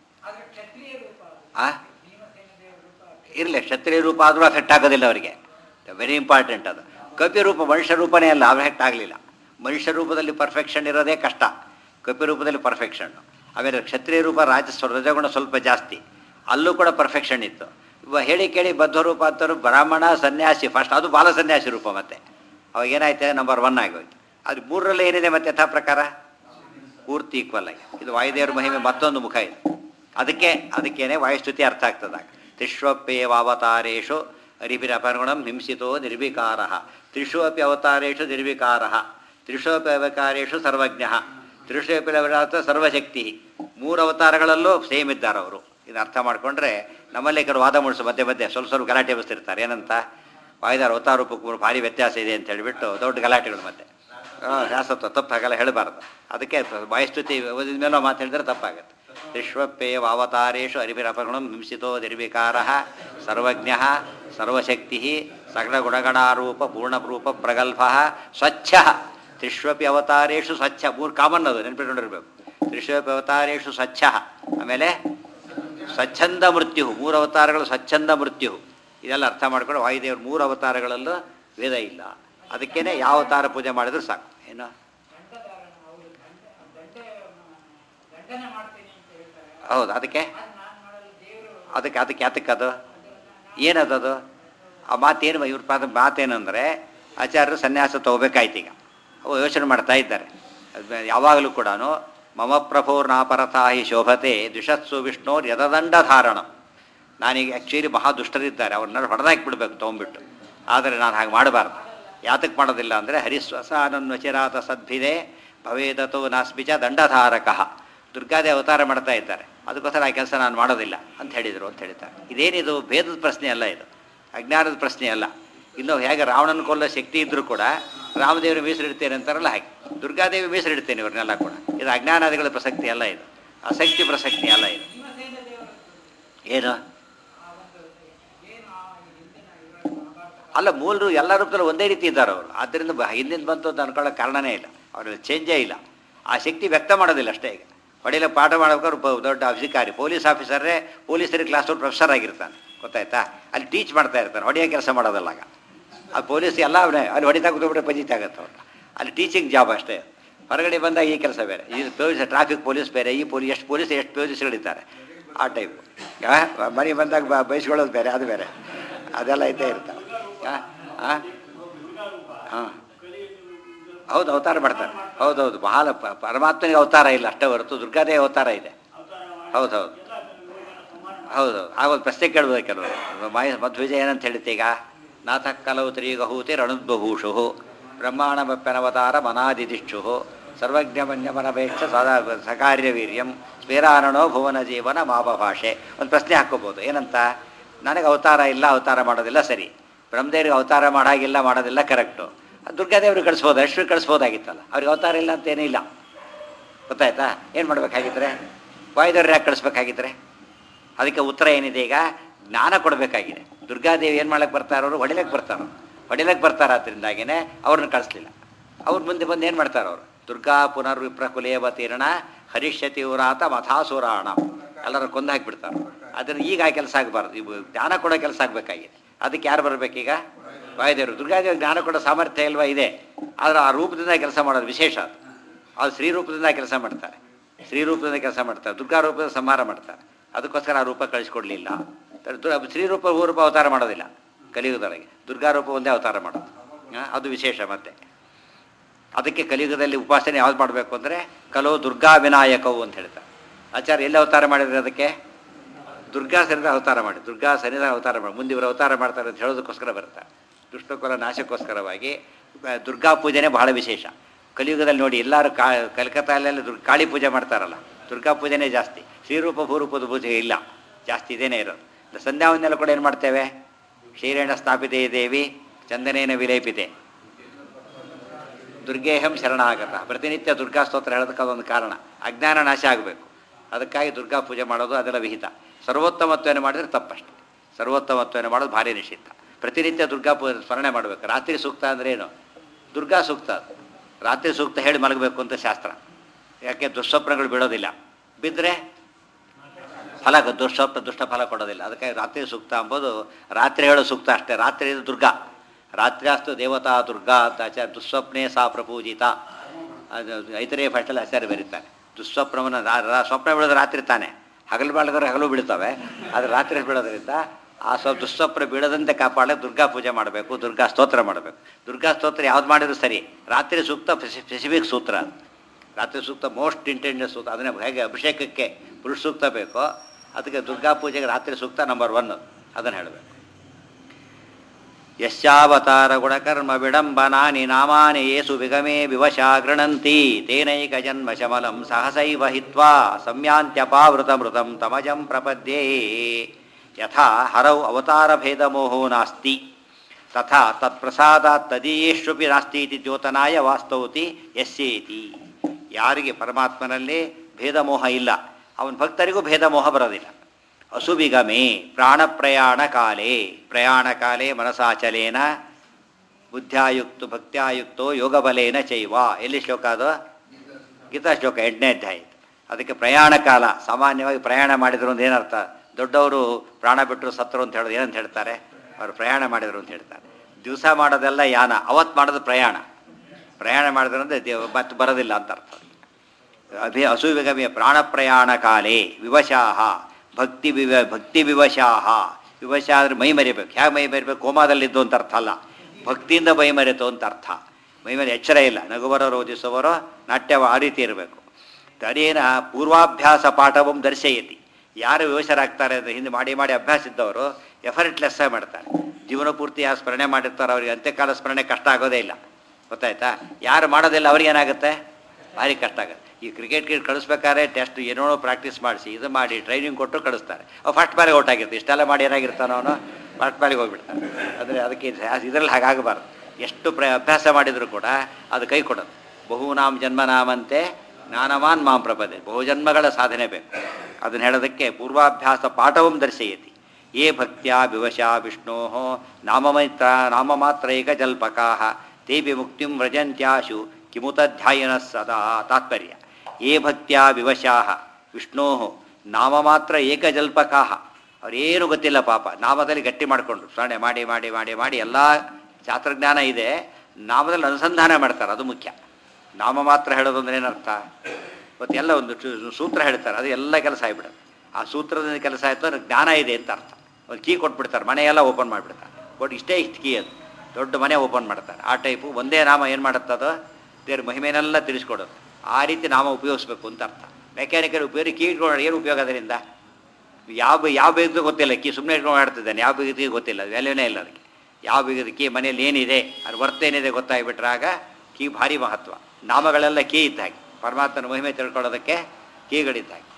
ಆ ಇರಲಿ ಕ್ಷತ್ರಿಯ ರೂಪ ಆದರೂ ಅಫೆಕ್ಟ್ ಆಗೋದಿಲ್ಲ ಅವರಿಗೆ ವೆರಿ ಇಂಪಾರ್ಟೆಂಟ್ ಅದು ಕಪಿ ರೂಪ ಮನುಷ್ಯ ರೂಪನೇ ಅಲ್ಲ ಅಫೆಕ್ಟ್ ಆಗಲಿಲ್ಲ ಮನುಷ್ಯ ರೂಪದಲ್ಲಿ ಪರ್ಫೆಕ್ಷನ್ ಇರೋದೇ ಕಷ್ಟ ಕಪಿ ರೂಪದಲ್ಲಿ ಪರ್ಫೆಕ್ಷನ್ ಆಮೇಲೆ ಕ್ಷತ್ರಿಯ ರೂಪ ರಾಜಸ್ವ ರಜಗುಣ ಸ್ವಲ್ಪ ಜಾಸ್ತಿ ಅಲ್ಲೂ ಕೂಡ ಪರ್ಫೆಕ್ಷನ್ ಇತ್ತು ಇವ ಹೇಳಿ ಕೇಳಿ ಬದ್ಧ ರೂಪ ಅಂತರು ಬ್ರಾಹ್ಮಣ ಸನ್ಯಾಸಿ ಫಸ್ಟ್ ಅದು ಬಾಲ ಸನ್ಯಾಸಿ ರೂಪ ಮತ್ತೆ ಅವಾಗ ಏನಾಯ್ತು ನಂಬರ್ ಒನ್ ಆಗೋಯ್ತು ಅದು ಮೂರರಲ್ಲಿ ಏನಿದೆ ಮತ್ತೆ ಯಥಾ ಪ್ರಕಾರ ಪೂರ್ತಿ ಈಕ್ವಲ್ ಆಗಿ ಇದು ವಾಯುದೇವರ ಮಹಿಮೆ ಮತ್ತೊಂದು ಮುಖ ಇದೆ ಅದಕ್ಕೆ ಅದಕ್ಕೇನೆ ವಾಯುಸ್ತುತಿ ಅರ್ಥ ಆಗ್ತದಾಗ ತ್ರಿಷ್ವಪ್ಯೇವಾವತಾರೇಶು ಅರಿಭಿರಪಗುಣಂ ಹಿಂಸಿತೋ ನಿರ್ವಿಕಾರ ತ್ರಿಷು ಅಪಿ ಅವತಾರೇಶು ನಿರ್ವಿಕಾರ ತ್ರಿಷು ಅಪಿ ಅವತಾರೇಶು ಸರ್ವಜ್ಞ ತ್ರಿಷು ಅಪಿ ಅವತಾರ ಸರ್ವಶಕ್ತಿ ಮೂರು ಅವತಾರಗಳಲ್ಲೂ ಸೇಮ್ ಇದ್ದಾರೆ ಅವರು ಇದು ಅರ್ಥ ಮಾಡಿಕೊಂಡ್ರೆ ನಮ್ಮಲ್ಲಿ ಕೆಲವು ವಾದ ಮುಡಿಸು ಮಧ್ಯೆ ಮಧ್ಯೆ ಸ್ವಲ್ಪ ಸ್ವಲ್ಪ ಗಲಾಟೆ ಬಸ್ತಿರ್ತಾರೆ ಏನಂತ ವಾಯುದಾರ ಅವತಾರ ರೂಪಕ್ಕೂ ಭಾರಿ ವ್ಯತ್ಯಾಸ ಇದೆ ಅಂತ ಹೇಳಿಬಿಟ್ಟು ದೊಡ್ಡ ಗಲಾಟೆಗಳು ಮತ್ತೆ ಶಾಸತ್ವ ತಪ್ಪು ಹಾಗೆಲ್ಲ ಹೇಳಬಾರ್ದು ಅದಕ್ಕೆ ವಾಯುಸ್ತುತಿ ಓದಿದ ಮೇಲೆ ಮಾತು ಹೇಳಿದ್ರೆ ತಪ್ಪಾಗುತ್ತೆ ವಿಶ್ವಪ್ಪೇವ ಅವತಾರೇಶು ಅರಿಭಿರಪಗುಣಂ ಹಿಂಸಿತೋ ನಿರ್ವಿಕಾರ ಸರ್ವಜ್ಞ ಸರ್ವಶಕ್ತಿ ಸಕಲ ಗುಣಗಣಾರೂಪ ಪೂರ್ಣರೂಪ ಪ್ರಗಲ್ಭ ಸ್ವಚ್ಛ ತ್ರಿಶ್ವಪಿ ಅವತಾರೇಶು ಸ್ವಚ್ಛ ಮೂರು ಕಾಮನ್ ಅದು ನೆನಪಿಟ್ಕೊಂಡಿರ್ಬೇಕು ತ್ರಿಶ್ವಪಿ ಅವತಾರೇಶು ಸ್ವಚ್ಛ ಆಮೇಲೆ ಸ್ವಚ್ಛಂದ ಮೃತ್ಯು ಮೂರು ಅವತಾರಗಳು ಸ್ವಚ್ಛಂದ ಮೃತ್ಯು ಇದೆಲ್ಲ ಅರ್ಥ ಮಾಡ್ಕೊಂಡು ವಾಯುದೇವರು ಮೂರು ಅವತಾರಗಳಲ್ಲೂ ವೇದ ಇಲ್ಲ ಅದಕ್ಕೇನೆ ಯಾವ ಅವತಾರ ಪೂಜೆ ಮಾಡಿದ್ರು ಸಾಕು ಏನು ಹೌದು ಅದಕ್ಕೆ ಅದಕ್ಕೆ ಅದಕ್ಕೆ ಯಾತಕ್ಕೆ ಅದು ಏನದದು ಆ ಮಾತೇನು ಇವ್ರ ಪಾದ ಮಾತೇನಂದರೆ ಆಚಾರ್ಯರು ಸನ್ಯಾಸ ತಗೋಬೇಕಾಯ್ತು ಈಗ ಅವು ಯೋಚನೆ ಮಾಡ್ತಾ ಇದ್ದಾರೆ ಅದ್ ಯಾವಾಗಲೂ ಕೂಡ ಮಮ ಪ್ರಭೋರ್ನಾಪರತಾ ಹಿ ಶೋಭತೆ ದ್ವಿಷತ್ಸು ವಿಷ್ಣೋರ್ ಯದದಂಡ ಧಾರಣ ನಾನೀಗ ಆ್ಯಕ್ಚುಲಿ ಮಹಾ ದುಷ್ಟರಿದ್ದಾರೆ ಅವ್ರನ್ನ ಹೊಡೆದಾಕಿ ಬಿಡಬೇಕು ತೊಗೊಂಬಿಟ್ಟು ಆದರೆ ನಾನು ಹಾಗೆ ಮಾಡಬಾರ್ದು ಯಾತಕ್ಕೆ ಮಾಡೋದಿಲ್ಲ ಅಂದರೆ ಹರಿಸ್ವಸಾನನ್ವಚಿರಾತ ಸದ್ಭಿದೆ ಭವೇದತೋ ನಾಸ್ಮಿಚ ದಂಡಧಾರಕ ದುರ್ಗಾದೇ ಅವತಾರ ಮಾಡ್ತಾ ಇದ್ದಾರೆ ಅದಕ್ಕೋಸ್ಕರ ಆ ಕೆಲಸ ನಾನು ಮಾಡೋದಿಲ್ಲ ಅಂತ ಹೇಳಿದರು ಅಂತ ಹೇಳ್ತಾರೆ ಇದೇನಿದು ಭೇದದ ಪ್ರಶ್ನೆ ಅಲ್ಲ ಇದು ಅಜ್ಞಾನದ ಪ್ರಶ್ನೆ ಅಲ್ಲ ಇನ್ನು ಹೇಗೆ ರಾವಣನ ಕೊಲ್ಲೋ ಶಕ್ತಿ ಇದ್ದರೂ ಕೂಡ ರಾಮದೇವರು ಮೀಸಲಿಡ್ತೇನೆ ಅಂತಾರಲ್ಲ ಹಾಗೆ ದುರ್ಗಾದೇವಿ ಮೀಸಲಿಡ್ತೇನೆ ಇವ್ರನ್ನೆಲ್ಲ ಕೂಡ ಇದು ಅಜ್ಞಾನಾದಿಗಳ ಪ್ರಸಕ್ತಿ ಅಲ್ಲ ಇದು ಆಸಕ್ತಿ ಪ್ರಸಕ್ತಿ ಅಲ್ಲ ಇದು ಏನು ಅಲ್ಲ ಮೂಲರು ಎಲ್ಲ ರೂಪದಲ್ಲಿ ಒಂದೇ ರೀತಿ ಇದ್ದಾರೆ ಅವರು ಆದ್ದರಿಂದ ಬ- ಹಿಂದಿಂದ ಬಂತು ಅಂತ ಅನ್ಕೊಳ್ಳೋ ಕಾರಣನೇ ಇಲ್ಲ ಅವರಲ್ಲಿ ಚೇಂಜೇ ಇಲ್ಲ ಆ ಶಕ್ತಿ ವ್ಯಕ್ತ ಮಾಡೋದಿಲ್ಲ ಅಷ್ಟೇ ಈಗ ಹೊಡೆಯಲ್ಲ ಪಾಠ ಮಾಡ್ಬೇಕಾದ್ರೆ ಒಬ್ಬ ದೊಡ್ಡ ಅಧಿಕಾರಿ ಪೊಲೀಸ್ ಆಫೀಸರೇ ಪೊಲೀಸರಿಗೆ ಕ್ಲಾಸ್ ಪ್ರೊಫೆಸರ್ ಆಗಿರ್ತಾನೆ ಗೊತ್ತಾಯ್ತಾ ಅಲ್ಲಿ ಟೀಚ್ ಮಾಡ್ತಾ ಇರ್ತಾನೆ ಹೊಡೆಯೋ ಕೆಲಸ ಮಾಡೋದಲ್ಲ ಆಗ ಆ ಪೊಲೀಸ್ ಎಲ್ಲ ಅವನೇ ಅಲ್ಲಿ ಹೊಡಿತಾ ಕೂತ್ಬಿಟ್ರೆ ಪಂಜಿತ ಆಗುತ್ತೆ ಅವ್ರು ಅಲ್ಲಿ ಟೀಚಿಂಗ್ ಜಾಬ್ ಅಷ್ಟೇ ಹೊರಗಡೆ ಬಂದಾಗ ಈ ಕೆಲಸ ಬೇರೆ ಈ ಪೊಲೀಸ್ ಟ್ರಾಫಿಕ್ ಪೊಲೀಸ್ ಬೇರೆ ಈ ಪೊಲೀಸ್ ಎಷ್ಟು ಪೊಲೀಸ್ ಎಷ್ಟು ಪೊಲೀಸ್ಗಳಿದ್ದಾರೆ ಆ ಟೈಪು ಮನೆ ಬಂದಾಗ ಬ ಬಯಸ್ಕೊಳ್ಳೋದು ಬೇರೆ ಅದು ಬೇರೆ ಅದೆಲ್ಲ ಇದ್ದೇ ಇರ್ತಾರೆ ಹಾಂ ಹಾಂ ಹೌದು ಅವತಾರ ಮಾಡ್ತಾರೆ ಹೌದೌದು ಬಹಳ ಪ- ಪರಮಾತ್ಮನಿಗೆ ಅವತಾರ ಇಲ್ಲ ಅಷ್ಟೇ ಹೊರತು ದುರ್ಗಾದೇವಿ ಅವತಾರ ಇದೆ ಹೌದು ಹೌದು ಹೌದು ಆಗೊಂದು ಪ್ರಶ್ನೆ ಕೇಳ್ಬೋದು ಕೆಲವರು ಮಾಯ ಮಧ್ವಿಜಯ ಏನಂತ ಹೇಳ್ತೆ ಈಗ ನಾಥ ಕಲವು ತ್ರೀಗಹೂತಿ ರಣುದ್ಬಭೂಷು ಬ್ರಹ್ಮಾಣಮಪ್ಯನವತಾರ ಮನಾದಿದಿಕ್ಷು ಸರ್ವಜ್ಞಮನ್ಯಮನಪೇಕ್ಷ ಸದಾ ಸಕಾರ್ಯವೀರ್ಯಂ ಸ್ಫೇರಾರಣೋ ಭುವನ ಜೀವನ ಮಾಪ ಭಾಷೆ ಒಂದು ಪ್ರಶ್ನೆ ಹಾಕ್ಕೋಬೋದು ಏನಂತ ನನಗೆ ಅವತಾರ ಇಲ್ಲ ಅವತಾರ ಮಾಡೋದಿಲ್ಲ ಸರಿ ಬ್ರಹ್ಮದೇವ್ರಿಗೆ ಅವತಾರ ಮಾಡಾಗಿಲ್ಲ ಮಾಡೋದಿಲ್ಲ ಕರೆಕ್ಟು ದುರ್ಗಾದೇವ್ರಿಗೆ ಕಳಿಸ್ಬೋದು ಅಷ್ಟು ಕಳಿಸ್ಬೋದಾಗಿತ್ತಲ್ಲ ಅವ್ರಿಗೆ ಅವತಾರ ಇಲ್ಲ ಅಂತ ಏನಿಲ್ಲ ಗೊತ್ತಾಯ್ತಾ ಏನು ಮಾಡ್ಬೇಕಾಗಿದ್ರೆ ವಾಯುದೇವ್ರು ಯಾಕೆ ಕಳಿಸ್ಬೇಕಾಗಿದ್ರೆ ಅದಕ್ಕೆ ಉತ್ತರ ಏನಿದೆ ಈಗ ಜ್ಞಾನ ಕೊಡಬೇಕಾಗಿದೆ ದುರ್ಗಾದೇವಿ ಏನು ಮಾಡಕ್ಕೆ ಬರ್ತಾರವರು ಹೊಡಿಲಕ್ಕೆ ಬರ್ತಾರ ಹೊಡಿಲಕ್ಕೆ ಬರ್ತಾರ ಅದರಿಂದಾಗಿನೇ ಅವ್ರನ್ನ ಕಳಿಸ್ಲಿಲ್ಲ ಅವ್ರ ಮುಂದೆ ಬಂದು ಏನು ಮಾಡ್ತಾರೆ ಅವರು ದುರ್ಗಾ ಪುನರ್ವಿಪ್ರ ಕುಲೇವತೀರ್ಣ ಹರಿಷ್ಯತಿ ಉರಾತ ಮಥಾಸುರಾಣ ಎಲ್ಲರೂ ಕೊಂದು ಹಾಕಿಬಿಡ್ತಾರೆ ಅದನ್ನು ಈಗ ಆ ಕೆಲಸ ಆಗಬಾರ್ದು ಇವು ಜ್ಞಾನ ಕೊಡೋ ಕೆಲಸ ಆಗಬೇಕಾಗಿದೆ ಅದಕ್ಕೆ ಯಾರು ಬರಬೇಕೀಗ ವಾಯುದೇವರು ದುರ್ಗಾದೇವಿ ಜ್ಞಾನ ಕೊಡೋ ಸಾಮರ್ಥ್ಯ ಇಲ್ವಾ ಇದೆ ಆದರೆ ಆ ರೂಪದಿಂದ ಕೆಲಸ ಮಾಡೋದು ವಿಶೇಷ ಅದು ಅವ್ರು ಸ್ತ್ರೀ ರೂಪದಿಂದ ಕೆಲಸ ಮಾಡ್ತಾರೆ ಸ್ತ್ರೀ ರೂಪದಿಂದ ಕೆಲಸ ಮಾಡ್ತಾರೆ ದುರ್ಗಾ ರೂಪದ ಸಂಹಾರ ಮಾಡ್ತಾರೆ ಅದಕ್ಕೋಸ್ಕರ ಆ ರೂಪ ಕಳಿಸ್ಕೊಡ್ಲಿಲ್ಲ ದು- ಸ್ತ್ರೀ ರೂಪ ರೂಪ ಅವತಾರ ಮಾಡೋದಿಲ್ಲ ಕಲಿಯುಗದೊಳಗೆ ದುರ್ಗಾ ರೂಪ ಒಂದೇ ಅವತಾರ ಮಾಡೋದು ಆ, ಅದು ವಿಶೇಷ ಮತ್ತೆ ಅದಕ್ಕೆ ಕಲಿಯುಗದಲ್ಲಿ ಉಪಾಸನೆ ಯಾವ್ದು ಮಾಡಬೇಕು ಅಂದರೆ ಕಲೋ ದುರ್ಗಾ ವಿನಾಯಕವು ಅಂತ ಹೇಳ್ತಾರೆ ಆಚಾರ್ಯ ಎಲ್ಲಿ ಅವತಾರ ಮಾಡಿದ್ರೆ ಅದಕ್ಕೆ ದುರ್ಗಾ ಸನ್ನಿಧಾನ ಅವತಾರ ಮಾಡಿ ದುರ್ಗಾ ಸನ್ನಿಧಾನ ಅವತಾರ ಮಾಡಿ ಮುಂದೆ ಇವರು ಅವತಾರ ಮಾಡ್ತಾರೆ ಅಂತ ಹೇಳೋದಕ್ಕೋಸ್ಕರ ಬರ್ತಾರೆ ದುಷ್ಟಕುಲ ನಾಶಕ್ಕೋಸ್ಕರವಾಗಿ ಆ, ದುರ್ಗಾ ಪೂಜೆನೇ ಬಹಳ ವಿಶೇಷ ಕಲಿಯುಗದಲ್ಲಿ ನೋಡಿ ಎಲ್ಲರೂ ಕಾ ಕಲ್ಕತ್ತಾಲೆಲ್ಲ ದುರ್ಗ ಕಾಳಿ ಪೂಜೆ ಮಾಡ್ತಾರಲ್ಲ ದುರ್ಗಾ ಪೂಜೆನೇ ಜಾಸ್ತಿ ಶ್ರೀರೂಪ ಭೂರೂಪದ ಪೂಜೆ ಇಲ್ಲ ಜಾಸ್ತಿ ಇದೇನೇ ಇರೋದು இந்த ಸಂಧ್ಯಾವನ್ನೆಲ್ಲ ಕೂಡ ಏನು ಮಾಡ್ತೇವೆ ಕ್ಷೀರೇಣ ಸ್ಥಾಪಿತೆ ದೇವಿ ಚಂದನೇನ ವಿಲೇಪಿತೆ ದುರ್ಗೇಹಂ ಶರಣಾಗತ ಪ್ರತಿನಿತ್ಯ ದುರ್ಗಾ ಸ್ತೋತ್ರ ಹೇಳೋದಕ್ಕೆ ಅದೊಂದು ಕಾರಣ ಅಜ್ಞಾನ ನಾಶ ಆಗಬೇಕು ಅದಕ್ಕಾಗಿ ದುರ್ಗಾ ಪೂಜೆ ಮಾಡೋದು ಅದೆಲ್ಲ ವಿಹಿತ ಸರ್ವೋತ್ತಮತ್ವವನ್ನು ಮಾಡಿದ್ರೆ ತಪ್ಪಷ್ಟೆ ಸರ್ವೋತ್ತಮತ್ವವನ್ನು ಮಾಡೋದು ಭಾರಿ ನಿಷಿದ್ಧ ಪ್ರತಿನಿತ್ಯ ದುರ್ಗಾ ಪೂಜೆ ಸ್ಮರಣೆ ಮಾಡಬೇಕು ರಾತ್ರಿ ಸೂಕ್ತ ಅಂದ್ರೆ ಏನು ದುರ್ಗಾ ಸೂಕ್ತ ಅದು ರಾತ್ರಿ ಸೂಕ್ತ ಹೇಳಿ ಮಲಗಬೇಕು ಅಂತ ಶಾಸ್ತ್ರ ಯಾಕೆ ದುಸ್ವಪ್ನಗಳು ಬೀಳೋದಿಲ್ಲ ಬಿದ್ದರೆ ಫಲ ದುಷ್ಟಪ್ನ ದುಷ್ಟ ಫಲ ಕೊಡೋದಿಲ್ಲ ಅದಕ್ಕೆ ರಾತ್ರಿ ಸೂಕ್ತ ಅಂಬೋದು ರಾತ್ರಿ ಹೇಳೋ ಸೂಕ್ತ ಅಷ್ಟೇ ರಾತ್ರಿ ಇದು ದುರ್ಗಾ ರಾತ್ರಿಯಾಸ್ತು ದೇವತಾ ದುರ್ಗಾ ಅಂತ ಆಚಾರ್ಯ ದುಸ್ವಪ್ನೇ ಸಾ ಪ್ರಪೂಜಿತ ಅದು ಐತರೇ ಫಸ್ಟಲ್ಲಿ ಆಚಾರ್ಯ ಬರೀತಾನೆ ದುಸ್ವಪ್ನವನ್ನು ರಾ- ರಾ- ಸ್ವಪ್ನ ಬೀಳೋದು ರಾತ್ರಿ ತಾನೆ ಹಗಲು ಬೆಳಗ್ಗೆ ಹಗಲು ಬೀಳ್ತವೆ ಆದರೆ ರಾತ್ರಿ ಬೀಳೋದ್ರಿಂದ ಆ ಸ್ವ ದುಸ್ವಪ್ನ ಬೀಳದಂತೆ ಕಾಪಾಡಕ್ಕೆ ದುರ್ಗಾ ಪೂಜೆ ಮಾಡಬೇಕು ದುರ್ಗಾ ಸ್ತೋತ್ರ ಮಾಡಬೇಕು ದುರ್ಗಾ ಸ್ತೋತ್ರ ಯಾವ್ದು ಮಾಡಿದ್ರು ಸರಿ ರಾತ್ರಿ ಸೂಕ್ತ ಸ್ಪೆಸಿಫಿಕ್ ಸೂತ್ರ ಅದು ರಾತ್ರಿ ಸೂಕ್ತ ಮೋಸ್ಟ್ ಇಂಟೆಂಡೆಡ್ ಸೂಕ್ತ ಅದನ್ನೇ ಹೇಗೆ ಅಭಿಷೇಕಕ್ಕೆ ಪುರುಷ ಸೂಕ್ತ ಬೇಕೋ ಅದಕ್ಕೆ ದುರ್ಗಾ ಪೂಜೆಗೆ ರಾತ್ರಿ ಸೂಕ್ತ ನಂಬರ್ ಒನ್ ಅದನ್ನು ಹೇಳಬೇಕು ಯಶ್ಚಾವತಾರ ಗುಣಕರ್ಮ ವಿಡಂಬನಾನಿ ನಾಮಾನಿ ಯೇಸು ವಿಗಮೇ ವಿವಶಾ ಗೃಣಂತಿ ತೇನೈಕ ಜನ್ಮ ಶಮಲಂ ಸಹಸೈವ ಹಿತ್ವಾ ಸಂಯಾಂತ್ಯಪಾವೃತ ಮೃತಂ ತಮಜಂ ಪ್ರಪದ್ಯೇ ಯಥಾ ಹರೌ ಅವತಾರ ಭೇದ ಮೋಹೋ ನಾಸ್ತಿ ತಥಾ ತತ್ಪ್ರಸಾದಾತ್ ತದೀಯೇಷ್ವಪಿ ನಾಸ್ತಿ ಇತಿ ದ್ಯೋತನಾಯ ವಾಸ್ತವತಿ ಯಸ್ಯೇತಿ ಯಾರಿಗೆ ಪರಮಾತ್ಮನಲ್ಲಿ ಭೇದ ಮೋಹ ಇಲ್ಲ ಅವನ ಭಕ್ತರಿಗೂ ಭೇದ ಮೋಹ ಬರೋದಿಲ್ಲ ಅಸುಬಿಗಮೆ ಪ್ರಾಣ ಪ್ರಯಾಣ ಕಾಲೇ ಪ್ರಯಾಣ ಕಾಲೇ ಮನಸಾಚಲೇನ ಬುದ್ಧ್ಯಾಯುಕ್ತ ಭಕ್ತ್ಯಾಯುಕ್ತೋ ಯೋಗಬಲೇನ ಚೈವ ಎಲ್ಲಿ ಶ್ಲೋಕ ಅದು ಗೀತಾ ಶ್ಲೋಕ ಎಂಟನೇ ಅಧ್ಯಾಯ ಇದು. ಅದಕ್ಕೆ ಪ್ರಯಾಣ ಕಾಲ ಸಾಮಾನ್ಯವಾಗಿ ಪ್ರಯಾಣ ಮಾಡಿದ್ರು ಅಂತ ಏನರ್ಥ ದೊಡ್ಡವರು ಪ್ರಾಣ ಬಿಟ್ಟರು ಸತ್ತರು ಅಂತ ಹೇಳೋದು ಏನಂತ ಹೇಳ್ತಾರೆ ಅವರು ಪ್ರಯಾಣ ಮಾಡಿದರು ಅಂತ ಹೇಳ್ತಾರೆ ದಿವಸ ಮಾಡೋದೆಲ್ಲ ಯಾನ ಅವತ್ತು ಮಾಡೋದು ಪ್ರಯಾಣ ಪ್ರಯಾಣ ಮಾಡಿದ್ರು ಅಂದರೆ ದೇವ ಮತ್ತೆ ಬರೋದಿಲ್ಲ ಅಂತ ಅರ್ಥ ಅಭಿ ಅಸುವಿಗಮಿಯ ಪ್ರಾಣ ಪ್ರಯಾಣ ಕಾಲೇ ವಿವಶಾಹ ಭಕ್ತಿ ವಿವ ಭಕ್ತಿ ವಿವಶಾಹ ವಿವಶ ಅಂದರೆ ಮೈ ಮರಿಬೇಕು ಹೇಗೆ ಮೈ ಮರಿಬೇಕು ಕೋಮಾದಲ್ಲಿದ್ದು ಅಂತ ಅರ್ಥ ಅಲ್ಲ ಭಕ್ತಿಯಿಂದ ಮೈ ಮರೆತು ಅಂತ ಅರ್ಥ ಮೈ ಮೇಲೆ ಎಚ್ಚರ ಇಲ್ಲ ನಗುವರೋ ರೋಧಿಸುವರೋ ನಾಟ್ಯವ ಆ ರೀತಿ ಇರಬೇಕು ತರೇನ ಪೂರ್ವಾಭ್ಯಾಸ ಪಾಠವಂ ದರ್ಶಯತಿ ಯಾರು ವಿವಶರಾಗ್ತಾರೆ ಅಂದರೆ ಹಿಂದೆ ಮಾಡಿ ಮಾಡಿ ಅಭ್ಯಾಸ ಇದ್ದವರು ಎಫರ್ಟ್ಲೆಸ್ ಮಾಡ್ತಾರೆ ಜೀವನ ಪೂರ್ತಿ ಯಾರು ಸ್ಮರಣೆ ಮಾಡಿರ್ತಾರೋ ಅವರಿಗೆ ಅಂತ್ಯಕಾಲ ಸ್ಮರಣೆ ಕಷ್ಟ ಆಗೋದೇ ಇಲ್ಲ ಗೊತ್ತಾಯ್ತಾ ಯಾರು ಮಾಡೋದಿಲ್ಲ ಅವ್ರಿಗೆ ಏನಾಗುತ್ತೆ ಭಾರಿ ಕಷ್ಟ ಆಗುತ್ತೆ ಈ ಕ್ರಿಕೆಟ್ ಗಿಟ್ ಕಳಿಸ್ಬೇಕಾದ್ರೆ ಟೆಸ್ಟ್ ಏನೋ ಪ್ರಾಕ್ಟೀಸ್ ಮಾಡಿಸಿ ಇದು ಮಾಡಿ ಟ್ರೈನಿಂಗ್ ಕೊಟ್ಟು ಕಳಿಸ್ತಾರೆ ಅವು ಫಸ್ಟ್ ಬಾಲಿಗೆ ಔಟ್ ಆಗಿರ್ತಾರೆ ಇಷ್ಟೆಲ್ಲ ಮಾಡಿ ಏನಾಗಿರ್ತಾನೋ ಅವನು ಫಸ್ಟ್ ಬಾಲಿಗೆ ಹೋಗ್ಬಿಡ್ತಾನೆ ಅಂದರೆ ಅದಕ್ಕೆ ಇದರಲ್ಲಿ ಹಾಗಾಗಬಾರ್ದು ಎಷ್ಟು ಪ್ರ ಅಭ್ಯಾಸ ಮಾಡಿದರೂ ಕೂಡ ಅದು ಕೈ ಕೊಡೋದು ಬಹುನಾಮ್ ಜನ್ಮನಾಮಂತೆ ಜ್ಞಾನವಾನ್ ಮಾಂ ಪ್ರಪದೆ ಬಹುಜನ್ಮಗಳ ಸಾಧನೆ ಬೇಕು ಅದನ್ನು ಹೇಳೋದಕ್ಕೆ ಪೂರ್ವಾಭ್ಯಾಸ ಪಾಠವಂ ದರ್ಶಯತಿ ಯೇ ಭಕ್ತ್ಯ ವಿವಶ ವಿಷ್ಣೋ ನಾಮಮೈತ್ರ ನಾಮಮಾತ್ರೈಕ ಜಲ್ಪಕಾ ತೇಪಿ ಮುಕ್ತಿಂ ವ್ರಜಂತ್ಯಾಶು ಕಿಮುತಧ್ಯಾಯನ ಸದಾ ತಾತ್ಪರ್ಯ ಯೇ ಭಕ್ತ್ಯ ವಿವಶಾ ವಿಷ್ಣೋ ನಾಮಮಾತ್ರ ಏಕಜಲ್ಪಕಾ ಅವರೇನು ಗೊತ್ತಿಲ್ಲ ಪಾಪ ನಾಮದಲ್ಲಿ ಗಟ್ಟಿ ಮಾಡಿಕೊಂಡ್ರು ಸ್ಮರಣೆ ಮಾಡಿ ಮಾಡಿ ಮಾಡಿ ಮಾಡಿ ಎಲ್ಲ ಶಾಸ್ತ್ರಜ್ಞಾನ ಇದೆ ನಾಮದಲ್ಲಿ ಅನುಸಂಧಾನ ಮಾಡ್ತಾರೆ ಅದು ಮುಖ್ಯ ನಾಮ ಮಾತ್ರ ಹೇಳೋದು ಅಂದ್ರೆ ಏನರ್ಥ ಇವತ್ತು ಎಲ್ಲ ಒಂದು ಚು- ಸೂತ್ರ ಹೇಳ್ತಾರೆ ಅದು ಎಲ್ಲ ಕೆಲಸ ಆಗಿಬಿಡುತ್ತೆ ಆ ಸೂತ್ರದಿಂದ ಕೆಲಸ ಆಯಿತು ಅಂದ್ರೆ ಜ್ಞಾನ ಇದೆ ಅಂತ ಅರ್ಥ ಒಂದು ಕೀ ಕೊಟ್ಬಿಡ್ತಾರೆ ಮನೆಯೆಲ್ಲ ಓಪನ್ ಮಾಡಿಬಿಡ್ತಾರೆ ಬಟ್ ಇಷ್ಟೇ ಇಷ್ಟು ಕೀ ಅದು ದೊಡ್ಡ ಮನೆ ಓಪನ್ ಮಾಡ್ತಾರೆ ಆ ಟೈಪು ಒಂದೇ ನಾಮ ಏನು ಮಾಡುತ್ತದೋ ದೇವ್ರ ಮಹಿಮೆನೆಲ್ಲ ತಿಳಿಸ್ಕೊಡೋದು ಆ ರೀತಿ ನಾಮ ಉಪಯೋಗಿಸ್ಬೇಕು ಅಂತ ಅರ್ಥ ಮೆಕ್ಯಾನಿಕಲ್ ಉಪಯೋಗ ಕೀ ಇಟ್ಕೊಂಡು ಏನು ಉಪಯೋಗ ಅದರಿಂದ ಯಾವ ಯಾವ ಬೇಗದ ಗೊತ್ತಿಲ್ಲ ಕೀ ಸುಮ್ಮನೆ ಇಟ್ಕೊಂಡು ಆಡ್ತಿದ್ದಾನೆ ಯಾವ ಬೇಗದಿಗೆ ಗೊತ್ತಿಲ್ಲ ವ್ಯಾಲ್ಯೂನೇ ಇಲ್ಲ ಅದಕ್ಕೆ ಯಾವ ಬೇಗದ ಕೀ ಮನೇಲಿ ಏನಿದೆ ಅದ್ರ ವರ್ತ್ ಏನಿದೆ ಗೊತ್ತಾಗ್ಬಿಟ್ರೆ ಆಗ ಕೀ ಭಾರಿ ಮಹತ್ವ ನಾಮಗಳೆಲ್ಲ ಕೀ ಇದ್ದ ಹಾಗೆ ಪರಮಾತ್ಮನ ಮಹಿಮೆ ತಿಳ್ಕೊಳ್ಳೋದಕ್ಕೆ ಕೀಗಳಿದ್ದ ಹಾಗೆ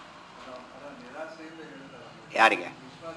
ಯಾರಿಗೆ